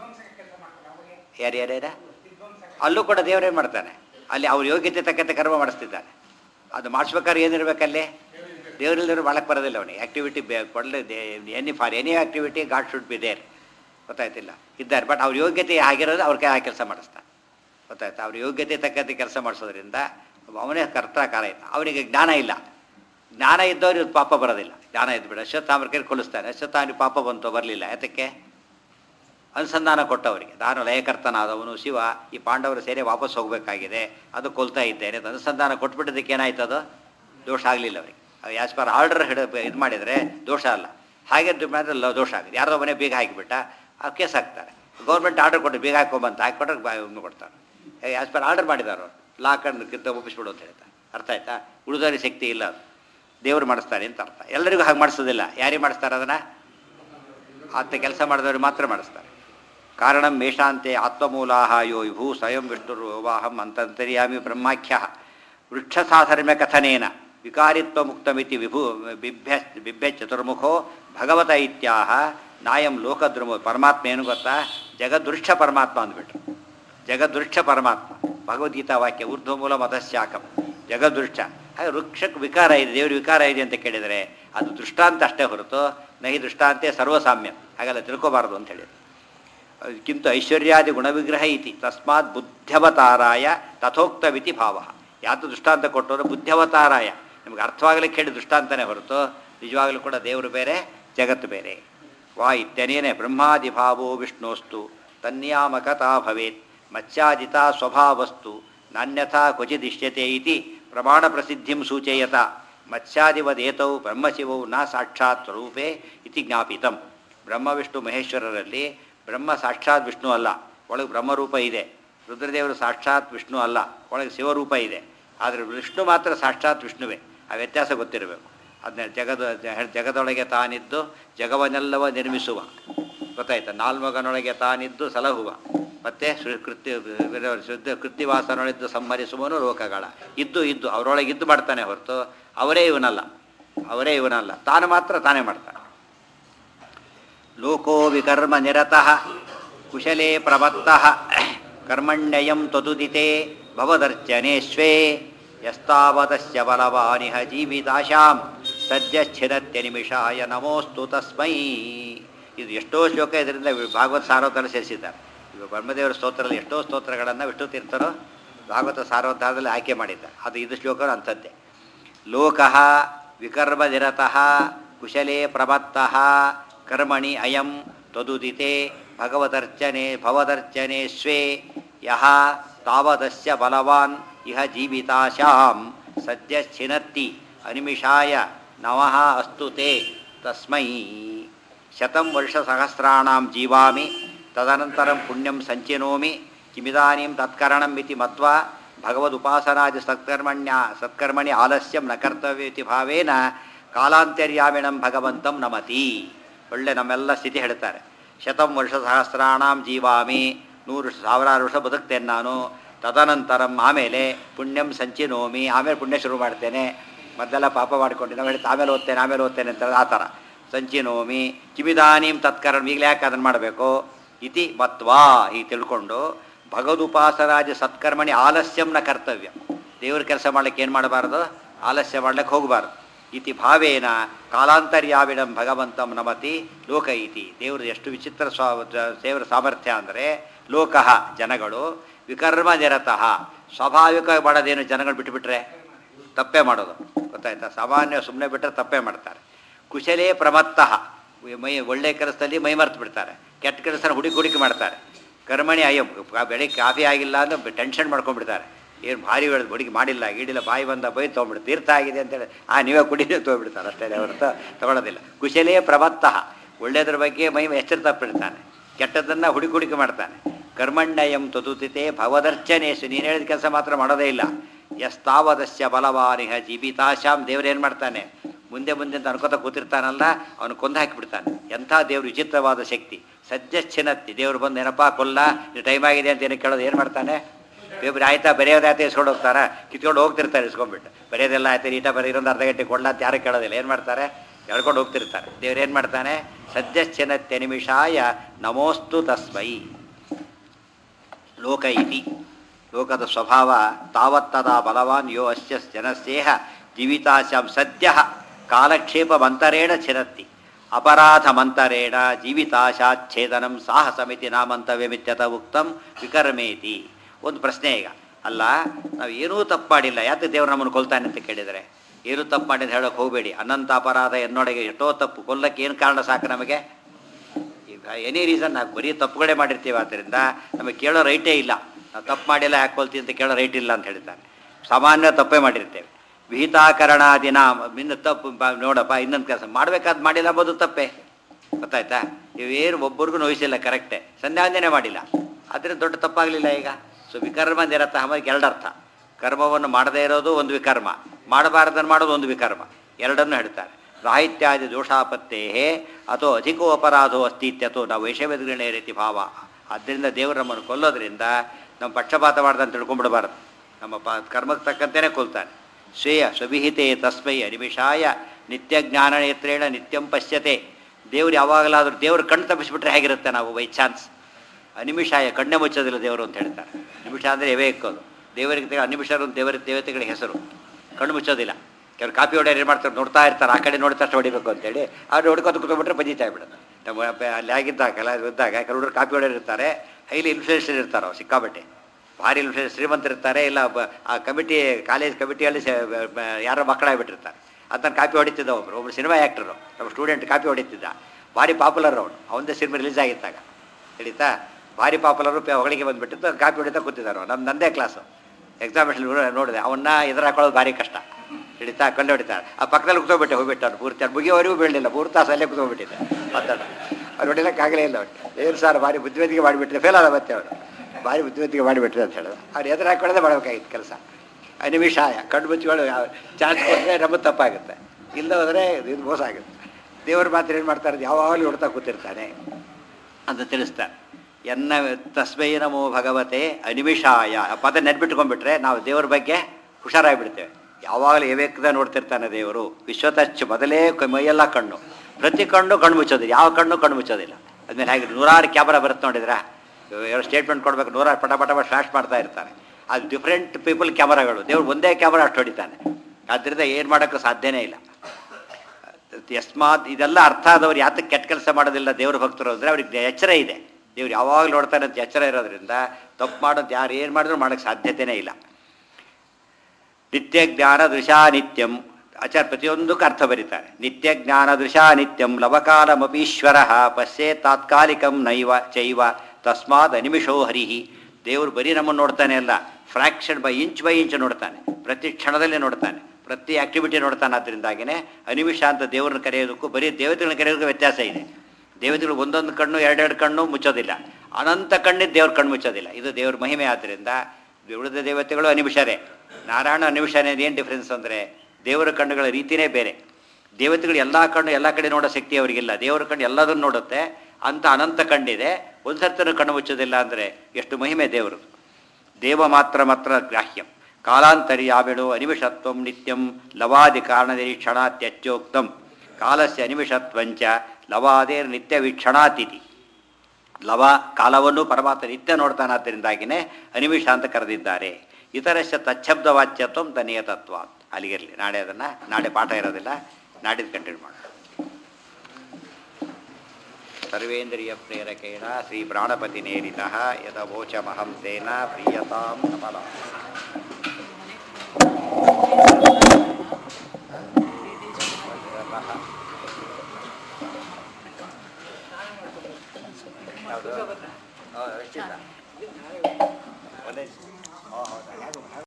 ಯಾರು ಯಾರ್ಯಾರ ಅಲ್ಲೂ ಕೂಡ ದೇವರೇ ಮಾಡ್ತಾನೆ ಅಲ್ಲಿ ಅವ್ರ ಯೋಗ್ಯತೆ ತಕ್ಕಂತೆ ಕರ್ಮ ಮಾಡಿಸ್ತಿದ್ದಾನೆ ಅದು ಮಾಡಿಸ್ಬೇಕಾದ್ರೆ ಏನಿರ್ಬೇಕಲ್ಲಿ ದೇವರಿಲ್ಲರೂ ಮಾಡಕ್ಕೆ ಬರೋದಿಲ್ಲ ಅವನಿಗೆ ಆ್ಯಕ್ಟಿವಿಟಿ ಬೇ ಕೊಡಲೇ any for any activity god should be there ಗೊತ್ತಾಯ್ತಿಲ್ಲ ಇದ್ದಾರೆ ಬಟ್ ಅವ್ರ ಯೋಗ್ಯತೆ ಆಗಿರೋದು ಅವ್ರ ಕೈ ಆ ಕೆಲಸ ಮಾಡಿಸ್ತಾನೆ ಗೊತ್ತಾಯ್ತಾ ಅವ್ರ ಯೋಗ್ಯತೆ ತಕ್ಕಂತೆ ಕೆಲಸ ಮಾಡಿಸೋದ್ರಿಂದ ಅವನೇ ಕರ್ತಾಕಾರ ಇಲ್ಲ ಅವನಿಗೆ ಜ್ಞಾನ ಇಲ್ಲ ಜ್ಞಾನ ಇದ್ದವ್ರು ಇವತ್ತು ಪಾಪ ಬರೋದಿಲ್ಲ ಜ್ಞಾನ ಇದ್ಬಿಡ ಅಶ್ವತ್ಥಾಮರ ಕೈ ಕೊಲಿಸ್ತಾನೆ ಅಶ್ವತ್ಥಾಮನಿಗೆ ಪಾಪ ಬಂತು ಬರಲಿಲ್ಲ ಯಾತಕ್ಕೆ ಅನುಸಂಧಾನ ಕೊಟ್ಟವರಿಗೆ ನಾನು ಲಯಕರ್ತನಾದವನು ಶಿವ ಈ ಪಾಂಡವರ ಸೇನೆ ವಾಪಸ್ ಹೋಗಬೇಕಾಗಿದೆ ಅದು ಕೊಲ್ತಾ ಇದ್ದೇನೆ ಅಂತ ಅನುಸಂಧಾನ ಕೊಟ್ಬಿಟ್ಟಿದ್ದಕ್ಕೆ ಏನಾಯ್ತು ಅದು ದೋಷ ಆಗಲಿಲ್ಲ ಅವರಿಗೆ ಆ್ಯಸ್ ಪರ್ ಆರ್ಡರ್ ಹಿಡ ಇದು ಮಾಡಿದರೆ ದೋಷ ಅಲ್ಲ ಹಾಗೆ ಇದು ಮಾಡಿದ್ರೆ ಲ- ದೋಷ ಆಗಿದೆ ಯಾರೋ ಮನೆ ಬೀಗ ಹಾಕಿಬಿಟ್ಟ ಆ ಕೇಸ್ ಹಾಕ್ತಾರೆ ಗೌರ್ಮೆಂಟ್ ಆರ್ಡರ್ ಕೊಟ್ಟು ಬೀಗ ಹಾಕೊಂಬಂತ ಹಾಕಿಕೊಟ್ರೆ ಬಾಯ್ ಕೊಡ್ತಾರೆ ಆ್ಯಸ್ ಪರ್ ಆರ್ಡರ್ ಮಾಡಿದಾರೆ ಅವರು ಲಾ ಕಂಡು ಕಿತ್ತ ಒಪ್ಪಿಸ್ಬಿಡು ಅಂತ ಹೇಳ್ತಾರೆ ಅರ್ಥ ಆಯ್ತಾ ಉಳಿದವರಿಗೆ ಶಕ್ತಿ ಇಲ್ಲ ಅದು ದೇವರು ಮಾಡಿಸ್ತಾರೆ ಅಂತ ಅರ್ಥ ಎಲ್ಲರಿಗೂ ಹಾಗೆ ಮಾಡಿಸೋದಿಲ್ಲ ಯಾರಿಗೆ ಮಾಡಿಸ್ತಾರೆ ಅದನ್ನು ಆತ ಕೆಲಸ ಮಾಡಿದವರು ಮಾತ್ರ ಮಾಡಿಸ್ತಾರೆ ಕಾರಣ ಮೇಷಾಂತೆ ಆತ್ಮಮೂಲಾಹ ಯೋ ವಿಭೂ ಸ್ವಯಂ ವಿಷ್ಣುರ್ವಾಹಂ ಅಂತಂತರ್ಯಾಮಿ ಬ್ರಹ್ಮಾಖ್ಯ ವೃಕ್ಷಸಾಧರ್ಮ್ಯ ಕಥನೇನ ವಿಕಾರಿತ್ವ ಮುಕ್ತಮಿತಿ ವಿಭು ಬಿಭ್ಯ ಬಿಭ್ಯ ಚತುರ್ಮುಖೋ ಭಗವತ ಇತ್ಯಾಹ ನಾಯಂ ಲೋಕದ್ರುಮ ಪರಮಾತ್ಮ ಏನು ಗೊತ್ತಾ ಜಗದೃಷ್ಟ ಪರಮಾತ್ಮ ಅಂದ್ಬಿಟ್ರು ಜಗದೃಷ್ಟ ಪರಮಾತ್ಮ ಭಗವದ್ಗೀತಾ ವಾಕ್ಯ ಊರ್ಧ್ವ ಮೂಲ ಮತಶಾಖಂ ಜಗದೃಷ್ಟ ಹಾಗೆ ವೃಕ್ಷಕ್ಕೆ ವಿಕಾರ ಇದೆ ದೇವ್ರ ವಿಕಾರ ಇದೆ ಅಂತ ಕೇಳಿದರೆ ಅದು ದೃಷ್ಟಾಂತ ಅಷ್ಟೇ ಹೊರತು ನಹಿ ದೃಷ್ಟಾಂತೆ ಸರ್ವಸಾಮ್ಯ ಹಾಗೆಲ್ಲ ತಿಳ್ಕೋಬಾರ್ದು ಅಂತ ಹೇಳಿದ್ರು ಕಿಂತು ಐಶ್ವರ್ಯಾದಿ ಗುಣವಿಗ್ರಹ ಇತಿ ತಸ್ಮಾತ್ ಬುದ್ಧ್ಯವತಾರಾಯ ತಥೋಕ್ತವಿತಿ ಭಾವ ಯಾತು ದೃಷ್ಟಾಂತ ಕೊಟ್ಟರು ಬುದ್ಧ್ಯವತಾರಾಯ ನಿಮ್ಗೆ ಅರ್ಥವಾಗಲಿಕ್ಕೆ ಹೇಳಿ ದೃಷ್ಟಾಂತನೇ ಹೊರತು ನಿಜವಾಗಲೂ ಕೂಡ ದೇವರು ಬೇರೆ ಜಗತ್ತು ಬೇರೆ ವಾ ಇತ್ಯನೇನೆ ಬ್ರಹ್ಮಾದಿಭಾವೋ ವಿಷ್ಣೋಸ್ತು ತನ್ಯಾಮಕತಾ ಭವೇತ್ ಮತ್ಸ್ಯಾದಿತಾ ಸ್ವಭಾವಸ್ತು ನಾನ್ಯಥಾ ಕ್ವಚಿದಿಶ್ಯತೆ ಇತಿ ಪ್ರಮಾಣ ಪ್ರಸಿದ್ಧಿಂ ಸೂಚಯತ ಮತ್ಸ್ಯಾದಿವದೇತೌ ಬ್ರಹ್ಮಶಿವೌ ನ ಸಾಕ್ಷಾತ್ ಸ್ವರೂಪೇ ಇತಿ ಜ್ಞಾಪಿತಂ ಬ್ರಹ್ಮ ವಿಷ್ಣು ಮಹೇಶ್ವರರಲ್ಲಿ ಬ್ರಹ್ಮ ಸಾಕ್ಷಾತ್ ವಿಷ್ಣು ಅಲ್ಲ ಒಳಗೆ ಬ್ರಹ್ಮರೂಪ ಇದೆ ರುದ್ರದೇವರು ಸಾಕ್ಷಾತ್ ವಿಷ್ಣು ಅಲ್ಲ ಒಳಗೆ ಶಿವರೂಪ ಇದೆ ಆದರೆ ವಿಷ್ಣು ಮಾತ್ರ ಸಾಕ್ಷಾತ್ ವಿಷ್ಣುವೇ ಆ ವ್ಯತ್ಯಾಸ ಗೊತ್ತಿರಬೇಕು ಅದನ್ನ ಜಗದ ಜ- ಜಗದೊಳಗೆ ತಾನಿದ್ದು ಜಗವನ್ನೆಲ್ಲವ ನಿರ್ಮಿಸುವ ಗೊತ್ತಾಯ್ತಾ ನಾಲ್ಮಗನೊಳಗೆ ತಾನಿದ್ದು ಸಲಹುವ ಮತ್ತೆ ಸೃ- ಕೃತ್ಯ ಶುದ್ಧ ಕೃತ್ಯವಾಸನೊಳಿದ್ದು ಸಂಹರಿಸುವನು ಲೋಕಗಳ ಇದ್ದು ಇದ್ದು ಅವರೊಳಗಿದ್ದು ಮಾಡ್ತಾನೆ ಹೊರತು ಅವರೇ ಇವನಲ್ಲ ಅವರೇ ಇವನಲ್ಲ ತಾನು ಮಾತ್ರ ತಾನೇ ಮಾಡ್ತಾನೆ ಲೋಕೋ ವಿಕರ್ಮ ನಿರತಃ ಕುಶಲೇ ಪ್ರವತ್ತಃ ಕರ್ಮಣ್ಯಯಂ ತದುದಿತೆ ಭವದರ್ಚನೇಶ್ವೇ ಯಸ್ತಾವತಸ್ಯ ಬಲವಾನಿಹ ಜೀವಿತಾಶಾಂ ಸದ್ಯಚ್ಛಿದತ್ಯ ನಿಮಿಷಾಯ ನಮೋಸ್ತು ತಸ್ಮೈ ಇದು ಎಷ್ಟೋ ಶ್ಲೋಕ ಇದರಿಂದ ಭಾಗವತ ಸಾರೋದ್ಧಾರ ಸೇರಿಸಿದ್ದಾರೆ ಈಗ ಬ್ರಹ್ಮದೇವರ ಸ್ತೋತ್ರದಲ್ಲಿ ಎಷ್ಟೋ ಸ್ತೋತ್ರಗಳನ್ನು ವಿಷ್ಣು ತೀರ್ಥರು ಭಾಗವತ ಸಾರೋದ್ಧಾರದಲ್ಲಿ ಆಯ್ಕೆ ಮಾಡಿದ್ದಾರೆ ಅದು ಇದು ಶ್ಲೋಕ ಅಂಥದ್ದೇ ಲೋಕಃ ವಿಕರ್ಮನಿರತಃ ಕುಶಲೇ ಪ್ರಮತ್ತಃ ಕರ್ಮಣಿ ಅಯಂ ತ್ವದುದಿತೆ ಭಗವದರ್ಚನೆ ಭವದರ್ಚನೆ ಸ್ವೇ ಯಹ ತಾವದಸ್ಯ ಬಲವಾನ್ ಇಹ ಜೀವಿತಾಶಾಂ ಸದ್ಯಚ್ಛಿನತ್ತಿ ಅನಿಮಿಷಾಯ ನವಃ ಅಸ್ತು ತೇ ತಸ್ಮೈ ಶತಂ ವರ್ಷಸಹಸ್ರಾಣಾಂ ಜೀವಾಮಿ ತದನಂತರಂ ಪುಣ್ಯಂ ಸಂಚಿನೋಮಿ ಕಿಮಿದಾನೀಂ ತತ್ಕರಣಂ ಇತಿ ಮತ್ವಾ ಭಗವದುಪಾಸನಾದಿ ಸತ್ಕರ್ಮಣ್ಯ ಸತ್ಕರ್ಮಣಿ ಆಲಸ್ಯಂ ನ ಕರ್ತವ್ಯತಿ ಭಾವೇನ ಕಾಲಾಂತರ್ಯಾಮಿಣಂ ಭಗವಂತಂ ನಮತಿ ಒಳ್ಳೆ ನಮ್ಮೆಲ್ಲ ಸ್ಥಿತಿ ಹೇಳ್ತಾರೆ ಶತಂ ವರ್ಷ ಸಹಸ್ರಾಣಾಂ ಜೀವಾಮಿ ನೂರು ಸಾವಿರಾರು ವರ್ಷ ಬದುಕ್ತೇನೆ ನಾನು ತದನಂತರಂ ಆಮೇಲೆ ಪುಣ್ಯಂ ಸಂಚಿನೋಮಿ ಆಮೇಲೆ ಪುಣ್ಯ ಶುರು ಮಾಡ್ತೇನೆ ಮೊದಲೆಲ್ಲ ಪಾಪ ಮಾಡ್ಕೊಂಡು ನಾವು ಹೇಳ್ತಾ ಆಮೇಲೆ ಓದ್ತೇನೆ ಆಮೇಲೆ ಓದ್ತೇನೆ ಅಂತ ಆ ಥರ ಸಂಚಿನೋಮಿ ಕಿಮಿದಾನೀಂ ತತ್ಕರಣ ಈಗಲೇ ಯಾಕೆ ಅದನ್ನು ಮಾಡಬೇಕು ಇತಿ ಮತ್ವಾ ಈ ತಿಳ್ಕೊಂಡು ಭಗವದುಪಾಸರಾಜ ಸತ್ಕರ್ಮಣಿ ಆಲಸ್ಯಂನ ಕರ್ತವ್ಯ ದೇವ್ರ ಕೆಲಸ ಮಾಡ್ಲಿಕ್ಕೆ ಏನು ಮಾಡಬಾರ್ದು ಆಲಸ್ಯ ಮಾಡ್ಲಿಕ್ಕೆ ಹೋಗಬಾರ್ದು ಇತಿ ಭಾವೇನ ಕಾಲಾಂತರ್ಯಾವಿಡಂ ಭಗವಂತಂ ನಮತಿ ಲೋಕ ಇತಿ ದೇವರು ಎಷ್ಟು ವಿಚಿತ್ರ ಸ್ವ ಜ- ದೇವರ ಸಾಮರ್ಥ್ಯ ಅಂದರೆ ಲೋಕಃ ಜನಗಳು ವಿಕರ್ಮ ನಿರತಃ ಸ್ವಾಭಾವಿಕವಾಗಿ ಮಾಡೋದೇನು ಜನಗಳು ಬಿಟ್ಟುಬಿಟ್ರೆ ತಪ್ಪೇ ಮಾಡೋದು ಗೊತ್ತಾಯ್ತಾ ಸಾಮಾನ್ಯ ಸುಮ್ಮನೆ ಬಿಟ್ಟರೆ ತಪ್ಪೇ ಮಾಡ್ತಾರೆ ಕುಶಲೇ ಪ್ರಮತ್ತಃ ಮೈ ಒಳ್ಳೆ ಕೆಲಸದಲ್ಲಿ ಮೈ ಮರ್ತು ಬಿಡ್ತಾರೆ ಕೆಟ್ಟ ಕೆಲಸ ಹುಡುಕಿ ಹುಡುಕಿ ಮಾಡ್ತಾರೆ ಕರ್ಮಣಿ ಅಯ್ಯೋ ಬೆಳಿಗ್ಗೆ ಕಾಫಿ ಆಗಿಲ್ಲ ಅಂದ್ರೆ ಟೆನ್ಷನ್ ಮಾಡ್ಕೊಂಡ್ಬಿಡ್ತಾರೆ ಏನು ಭಾರಿ ಹೇಳೋದು ಹುಡುಗಿ ಮಾಡಿಲ್ಲ ಗೀಡಿಲ್ಲ ಬಾಯಿ ಬಂದ ಬೈ ತೊಗೊಂಡ್ಬಿಡು ತೀರ್ಥ ಆಗಿದೆ ಅಂತೇಳಿ ಆ ನೀವೇ ಕುಡಿದೇ ತೊಗೊಂಡ್ಬಿಡ್ತಾರೆ ಅಷ್ಟೇ ಹೊರತು ತಗೊಳ್ಳೋದಿಲ್ಲ ಕುಶಲೇ ಪ್ರಮತ್ತಃ ಒಳ್ಳೆಯದ್ರ ಬಗ್ಗೆ ಮೈ ಎಚ್ಚರ ತಪ್ಪಿಡ್ತಾನೆ ಕೆಟ್ಟದ್ದನ್ನು ಹುಡುಕಿ ಹುಡುಕಿ ಮಾಡ್ತಾನೆ ಕರ್ಮಣ್ಯಯಂ ತದುತಿತೆ ಭವದರ್ಚನೇಶು ನೀನು ಹೇಳಿದ ಕೆಲಸ ಮಾತ್ರ ಮಾಡೋದೇ ಇಲ್ಲ ಯಸ್ತಾವದಸ್ಯ ಬಲವಾನಿಹ ಜೀವಿತಾಶಾಂ ದೇವ್ರೇನು ಮಾಡ್ತಾನೆ ಮುಂದೆ ಮುಂದೆ ಅಂತ ಅನ್ಕೋತ ಕೂತಿರ್ತಾನಲ್ಲ ಅವನು ಕೊಂದು ಹಾಕಿಬಿಡ್ತಾನೆ ಎಂಥ ದೇವ್ರು ವಿಚಿತ್ರವಾದ ಶಕ್ತಿ ಸಜ್ಜಚ್ಛಿನತ್ತಿ ದೇವ್ರು ಬಂದು ಏನಪ್ಪ ಕೊಲ್ಲ ಇದು ಟೈಮ್ ಆಗಿದೆ ಅಂತ ಏನು ಕೇಳೋದು ಏನು ಮಾಡ್ತಾನೆ ಪೇಪರ್ ಆಯ್ತಾ ಬರೆಯೋದಾಯ್ತಾ ಇಸ್ಕೊಂಡು ಹೋಗ್ತಾರ ಕಿತ್ಕೊಂಡು ಹೋಗ್ತಿರ್ತಾರೆ ಇಸ್ಕೊಂಡ್ಬಿಟ್ಟು ಬರೆಯೋದೆಲ್ಲ ಆಯ್ತು ನೀಟ ಬರೀ ಇನ್ನೊಂದು ಅರ್ಧ ಗಂಟೆ ಕೊಡ್ಲ ಅಂತ ಯಾರು ಕೇಳೋದಿಲ್ಲ ಏನು ಮಾಡ್ತಾರೆ ಎಳ್ಕೊಂಡು ಹೋಗ್ತಿರ್ತಾರೆ ದೇವ್ರು ಏನು ಮಾಡ್ತಾನೆ ಸಜ್ಜಚ್ಛಿನತ್ಯ ನಿಮಿಷಾಯ ನಮೋಸ್ತು ತಸ್ಮೈ ಲೋಕ ಇತಿ ಲೋಕದ ಸ್ವಭಾವ ತಾವತ್ತದ ಬಲವಾನ್ ಯೋ ಅಸ್ಯ ಜನಸ್ಯೇಹ ಜೀವಿತಾಶಾಂ ಸದ್ಯ ಕಾಲಕ್ಷೇಪಮಂತರೇಣ ಚಿರತ್ತಿ ಅಪರಾಧಮಂತರೇಣ ಜೀವಿತಾಶಾಚ್ಛೇದನಂ ಸಾಹಸಮಿತಿ ನಾಮಂತವ್ಯಮಿತ್ಯತ ಉಕ್ತಂ ವಿಕರ್ಮೇತಿ ಒಂದು ಪ್ರಶ್ನೆ ಈಗ ಅಲ್ಲ ನಾವು ಏನೂ ತಪ್ಪು ಮಾಡಿಲ್ಲ ಯಾಕೆ ದೇವ್ರು ನಮ್ಮನ್ನು ಕೊಲ್ತಾನೆ ಅಂತ ಕೇಳಿದರೆ ಏನೂ ತಪ್ಪು ಮಾಡಿ ಅಂತ ಹೇಳೋಕೆ ಹೋಗಬೇಡಿ ಅನಂತ ಅಪರಾಧ ಎನ್ನೊಳಗೆ ಎಷ್ಟೋ ತಪ್ಪು ಕೊಲ್ಲಕ್ಕೆ ಏನು ಕಾರಣ ಸಾಕು ನಮಗೆ ಈಗ ಎನಿ ರೀಸನ್ ನಾವು ಬರೀ ತಪ್ಪುಗಳೇ ಮಾಡಿರ್ತೀವಿ ಆದ್ದರಿಂದ ನಮಗೆ ಕೇಳೋ ರೈಟೇ ಇಲ್ಲ ನಾವು ತಪ್ಪು ಮಾಡಿಲ್ಲ ಯಾಕೆ ಕೊಲ್ತೀವಿ ಅಂತ ಕೇಳೋ ರೈಟ್ ಇಲ್ಲ ಅಂತ ಹೇಳ್ತಾನೆ ಸಾಮಾನ್ಯ ತಪ್ಪೇ ಮಾಡಿರ್ತೇವೆ ವಿಹಿತಾಕರಣ ದಿನ ಇನ್ನು ತಪ್ಪು ಬ- ನೋಡಪ್ಪ ಇನ್ನೊಂದು ಕೆಲಸ ಮಾಡಬೇಕಾದ್ ಮಾಡಿಲ್ಲ ಅಂಬೋದು ತಪ್ಪೇ ಗೊತ್ತಾಯ್ತಾ ಇವೇನು ಒಬ್ಬರಿಗೂ ನೋಯಿಸಿಲ್ಲ ಕರೆಕ್ಟೇ ಸಂಧ್ಯಾವಂದನೆ ಮಾಡಿಲ್ಲ ಅದರಿಂದ ದೊಡ್ಡ ತಪ್ಪಾಗಲಿಲ್ಲ ಈಗ ಸೊ ವಿಕರ್ಮ ನಿರತ ಆಮೇಲೆ ಎರಡರ್ಥ ಕರ್ಮವನ್ನು ಮಾಡದೇ ಇರೋದು ಒಂದು ವಿಕರ್ಮ ಮಾಡಬಾರದನ್ನು ಮಾಡೋದು ಒಂದು ವಿಕರ್ಮ ಎರಡನ್ನು ಹೇಳ್ತಾರೆ ರಾಹಿತ್ಯಾದಿ ದೋಷಾಪತ್ತೇ ಅಥವಾ ಅಧಿಕೋ ಅಪರಾಧೋ ಅಸ್ತಿತ್ಯತೋ ನಾವು ವೈಷಮ್ಯದ್ಗಣೆ ರೀತಿ ಭಾವ ಆದ್ದರಿಂದ ದೇವರು ನಮ್ಮನ್ನು ಕೊಲ್ಲೋದ್ರಿಂದ ನಮ್ಮ ಪಕ್ಷಪಾತ ಮಾಡ್ದಂತ ತಿಳ್ಕೊಂಡ್ಬಿಡಬಾರ್ದು ನಮ್ಮ ಪ ಕರ್ಮಕ್ಕೆ ತಕ್ಕಂತೆಯೇ ಕೊಲ್ತಾನೆ ಶ್ರೇಯ ಸ್ವವಿಹಿತೆ ತಸ್ಮೈ ಅನಿಮಿಷಾಯ ನಿತ್ಯ ಜ್ಞಾನ ನೇತ್ರೇಣ ನಿತ್ಯಂ ಪಶ್ಯತೆ ದೇವ್ರು ಯಾವಾಗಲಾದರೂ ದೇವ್ರ ಕಣ್ಣು ತಪ್ಪಿಸ್ಬಿಟ್ರೆ ಹೇಗಿರುತ್ತೆ ನಾವು ಬೈ ಚಾನ್ಸ್ ಅನಿಮಿಷಾಯ ಕಣ್ಣೆ ಮುಚ್ಚೋದಿಲ್ಲ ದೇವರು ಅಂತ ಹೇಳ್ತಾರೆ ನಿಮಿಷ ಅಂದರೆ ಎವೇ ಇಕ್ಕೋದು ದೇವರಿಗೆ ತೆ- ಅನಿಮಿಷರು ಅಂತ ದೇವರ ದೇವತೆಗಳ ಹೆಸರು ಕಣ್ಣು ಮುಚ್ಚೋದಿಲ್ಲ ಕೆಲವರು ಕಾಪಿ ಹೊಡೆಯೋರು ಏನು ಮಾಡ್ತಾರೆ ನೋಡ್ತಾ ಇರ್ತಾರೆ ಆ ಕಡೆ ನೋಡ್ತಾ ಅಷ್ಟು ಹೊಡಿಬೇಕು ಅಂತೇಳಿ ಅವ್ರು ನೋಡ್ಕೊತ ಕೂತ್ಕೊಂಡ್ಬಿಟ್ರೆ ಬಜೀತಾ ಬಿಡುತ್ತೆ ನಮ್ಮ ಅಪ್ಪ- ಅಲ್ಲಿ ಆಗಿದ್ದಾಗ ಎಲ್ಲ ಇದ್ದಾಗ ಕೆಲವರು ಕಾಪಿ ಹೊಡೆಯೋರು ಇರ್ತಾರೆ ಹೈಲಿ ಇನ್ಫ್ಲೂಯೆನ್ಸರ್ ಇರ್ತಾರೆ ಅವ್ರು ಸಿಕ್ಕಾಬಟ್ಟೆ ಭಾರಿ ಇನ್ಫ್ಲೂಯೆನ್ಸ್ ಶ್ರೀಮಂತರಿರ್ತಾರೆ ಇಲ್ಲ ಬ- ಆ ಕಮಿಟಿ ಕಾಲೇಜ್ ಕಮಿಟಿಯಲ್ಲಿ ಸ- ಬ- ಬ- ಯಾರೋ ಮಕ್ಕಳಾಗ್ಬಿಟ್ಟಿರ್ತಾರೆ ಅದನ್ನು ಕಾಪಿ ಹೊಡಿತಿದ್ದ ಒಬ್ರು ಒಬ್ರು ಸಿನಿಮಾ ಆ್ಯಕ್ಟರು ನಮ್ಮ ಸ್ಟೂಡೆಂಟ್ ಕಾಪಿ ಹೊಡಿತಿದ್ದ ಭಾರಿ ಪಾಪ್ಯುಲರ್ ಅವನು ಅವನದೇ ಸಿನಿಮಾ ರಿಲೀಸ್ ಆಗಿದ್ದಾಗ ಹಿಡಿತಾ ಭಾರಿ ಪಾಪ್ಯುಲರು ಹೊಗಳಿಗೆ ಬಂದುಬಿಟ್ಟಿದ್ದು ಕಾಪಿ ಹೊಡಿತಾ ಕೂತಿದ್ದಾರೆ ನಮ್ಮ ನಂದೇ ಕ್ಲಾಸು ಎಕ್ಸಾಮಿನೇಷನ್ ನೋಡಿದೆ ಅವನ್ನ ಎದುರು ಹಾಕೊಳ್ಳೋದು ಭಾರಿ ಕಷ್ಟ ಹಿಡಿತಾ ಕಂಡು ಹೊಡಿತಾರೆ ಆ ಪಕ್ಕದಲ್ಲಿ ಕುತ್ಕೊಂಡ್ಬಿಟ್ಟೆ ಹೋಗ್ಬಿಟ್ಟು ಅವ್ನು ಪೂರ್ತಿ ಅವ್ನು ಮುಗಿಯೋವರೆಗೂ ಬೀಳಲಿಲ್ಲ ಮೂರು ತಾಸು ಅಲ್ಲೇ ಕುತ್ಕೊಂಡ್ಬಿಟ್ಟಿದ್ದೆ ಮಾತಾಡ ಅವ್ರು ಹೊಡಿಲಿಕ್ಕಾಗಲೇ ಇಲ್ಲ ಅವ್ನು ಏನು ಸರ್ ಭಾರಿ ಬುದ್ಧಿವಂತಿಕೆ ಮಾಡಿಬಿಟ್ರೆ ಫೇಲ್ ಆದ ಮತ್ತೆ ಅವನು ಭಾರಿ ಬುದ್ಧಿವಂತಿಕೆ ಮಾಡಿಬಿಟ್ರೆ ಅಂತ ಹೇಳಿದ್ರು ಅವ್ರು ಎದುರು ಹಾಕೊಳ್ಳೋದೇ ಮಾಡಬೇಕಾಗಿತ್ತು ಕೆಲಸ ಅನಿಮಿಷಾಯ ಕಣ್ಣು ಮುಚ್ಚಿಗಳು ಚಾನ್ಸ್ ಕೊಟ್ಟರೆ ನಮಗೆ ತಪ್ಪಾಗುತ್ತೆ ಇಲ್ಲ ಹೋದರೆ ಇದು ಮೋಸ ಆಗುತ್ತೆ ದೇವ್ರ ಮಾತ್ರ ಏನು ಮಾಡ್ತಾರೆ ಯಾವಾಗಲೂ ಹೊಡ್ತಾ ಕೂತಿರ್ತಾನೆ ಅಂತ ತಿಳಿಸ್ತಾರೆ ಎನ್ನ ತಸ್ಮೈ ನಮೋ ಭಗವತೆ ಅನಿಮಿಷಾಯ ಆ ಪದ ನೆನ್ಬಿಟ್ಕೊಂಡ್ಬಿಟ್ರೆ ನಾವು ದೇವ್ರ ಬಗ್ಗೆ ಹುಷಾರಾಗಿಬಿಡ್ತೇವೆ ಯಾವಾಗಲೂ ಏವೇಕದ ನೋಡ್ತಿರ್ತಾನೆ ದೇವರು ವಿಶ್ವತಚ್ಚು ಮೊದಲೇ ಕ- ಮೈಯೆಲ್ಲ ಕಣ್ಣು ಪ್ರತಿ ಕಣ್ಣು ಕಣ್ಣು ಮುಚ್ಚೋದಿಲ್ಲ ಯಾವ ಕಣ್ಣು ಕಣ್ಣು ಮುಚ್ಚೋದಿಲ್ಲ ಅದ್ಮೇಲೆ ಹಾಗೆ ನೂರಾರು ಕ್ಯಾಮ್ರಾ ಬರುತ್ತೆ ನೋಡಿದ್ರಾ ಯಾರೋ ಸ್ಟೇಟ್ಮೆಂಟ್ ಕೊಡ್ಬೇಕು ನೂರಾರು ಪಟ ಪಟ ಪಟ ಫ್ಲಾಶ್ ಮಾಡ್ತಾ ಇರ್ತಾನೆ ಅದು ಡಿಫ್ರೆಂಟ್ ಪೀಪಲ್ ಕ್ಯಾಮರಾಗಳು ದೇವ್ರು ಒಂದೇ ಕ್ಯಾಮರಾ ಅಷ್ಟು ಹೊಡಿತಾನೆ ಆದ್ದರಿಂದ ಏನು ಮಾಡೋಕ್ಕೂ ಸಾಧ್ಯನೇ ಇಲ್ಲ ಯಸ್ಮಾತ್ ಇದೆಲ್ಲ ಅರ್ಥ ಆದವ್ರು ಯಾತಕ್ಕೆ ಕೆಟ್ಟ ಕೆಲಸ ಮಾಡೋದಿಲ್ಲ ದೇವ್ರ ಭಕ್ತರು ಅಂದರೆ ಅವ್ರಿಗೆ ಎಚ್ಚರ ಇದೆ ದೇವ್ರು ಯಾವಾಗಲೂ ನೋಡ್ತಾನೆ ಅಂತ ಎಚ್ಚರ ಇರೋದ್ರಿಂದ ತಪ್ಪು ಮಾಡೋದು ಯಾರು ಏನು ಮಾಡಿದ್ರು ಮಾಡೋಕ್ಕೆ ಸಾಧ್ಯತೆಯೇ ಇಲ್ಲ ನಿತ್ಯ ಜ್ಞಾನ ದೃಶಾ ನಿತ್ಯಂ ಆಚಾರ ಪ್ರತಿಯೊಂದಕ್ಕೂ ಅರ್ಥ ಬರೀತಾರೆ ನಿತ್ಯ ಜ್ಞಾನ ದೃಶಾ ನಿತ್ಯಂ ಲವಕಾಲಮಪೀಶ್ವರ ಪಶ್ಯೇ ತಾತ್ಕಾಲಿಕಂ ನೈವ ಚೈವ ತಸ್ಮಾತ್ ಅನಿಮಿಷೋ ಹರಿಹಿ ದೇವರು ಬರೀ ನಮ್ಮನ್ನು ನೋಡ್ತಾನೆ ಅಲ್ಲ fraction by inch by inch ನೋಡ್ತಾನೆ ಪ್ರತಿ ಕ್ಷಣದಲ್ಲೇ ನೋಡ್ತಾನೆ ಪ್ರತಿ ಆಕ್ಟಿವಿಟಿ ನೋಡ್ತಾನೆ ಅದರಿಂದಾಗಿನೇ ಅನಿಮಿಷ ಅಂತ ದೇವ್ರನ್ನ ಕರೆಯೋದಕ್ಕೂ ಬರೀ ದೇವತೆಗಳನ್ನ ಕರೆಯೋದಕ್ಕೂ ವ್ಯತ್ಯಾಸ ಇದೆ ದೇವತೆಗಳು ಒಂದೊಂದು ಕಣ್ಣು ಎರಡೆರಡು ಕಣ್ಣು ಮುಚ್ಚೋದಿಲ್ಲ ಅನಂತ ಕಣ್ಣಿದ್ದು ದೇವ್ರ ಕಣ್ಣು ಮುಚ್ಚೋದಿಲ್ಲ ಇದು ದೇವ್ರ ಮಹಿಮೆ ಆದ್ದರಿಂದ ಉಳಿದ ದೇವತೆಗಳು ಅನಿಮಿಷರೇ ನಾರಾಯಣ ಅನಿಮಿಷನೇ ಏನು ಡಿಫ್ರೆನ್ಸ್ ಅಂದರೆ ದೇವರ ಕಣ್ಣುಗಳ ರೀತಿಯೇ ಬೇರೆ ದೇವತೆಗಳು ಎಲ್ಲ ಕಣ್ಣು ಎಲ್ಲ ಕಡೆ ನೋಡೋ ಶಕ್ತಿ ಅವರಿಗಿಲ್ಲ ದೇವರ ಕಣ್ಣು ಎಲ್ಲದನ್ನು ನೋಡುತ್ತೆ ಅಂತ ಅನಂತ ಕಣ್ಣಿದೆ ಒಂದು ಸರ್ತಿನೂ ಕಣ್ಣು ಮುಚ್ಚೋದಿಲ್ಲ ಅಂದರೆ ಎಷ್ಟು ಮಹಿಮೆ ದೇವರು ದೇವ ಮಾತ್ರ ಮಾತ್ರ ಗ್ರಾಹ್ಯಂ ಕಾಲಾಂತರ್ಯಾವಿಣೋ ಅನಿಮಿಷತ್ವ ನಿತ್ಯಂ ಲವಾದಿ ಕಾರಣನಿರೀಕ್ಷಣಾತ್ಯಚ್ಚೋಕ್ತಂ ಕಾಲಸ್ಯ ಅನಿಮಿಷತ್ವಂಚ ಲವಾದೇರ್ ನಿತ್ಯ ವೀಕ್ಷಣಾತಿಥಿ ಲವ ಕಾಲವನ್ನು ಪರಮಾತ್ಮ ನಿತ್ಯ ನೋಡ್ತಾನಾದ್ದರಿಂದಾಗಿನೇ ಅನಿಮಿಷ ಅಂತ ಕರೆದಿದ್ದಾರೆ ಇತರಶ್ಚ ತಚ್ಛಬ್ದ ವಾಚ್ಯತ್ವ ತನೀಯ ತತ್ವ ಅಲ್ಲಿಗಿರಲಿ ನಾಳೆ ಅದನ್ನು ನಾಳೆ ಪಾಠ ಇರೋದಿಲ್ಲ ನಾಡಿದ್ದು ಕಂಟಿನ್ಯೂ ಮಾಡೋಣ ಸರ್ವೇಂದ್ರಿಯ ಪ್ರೇರಕೇಣ ಶ್ರೀ ಪ್ರಾಣಪತಿ ನೇರಿತ ಯದವೋಚಮಹಂ ತೇನ ಪ್ರೀಯತಾಂ ಕಮಲ ಯಾವುದು? ಹೌದು, ಎಷ್ಟಿಲ್ಲ? ಒಂದೇ- ಹಾ, ಹೌದಾ?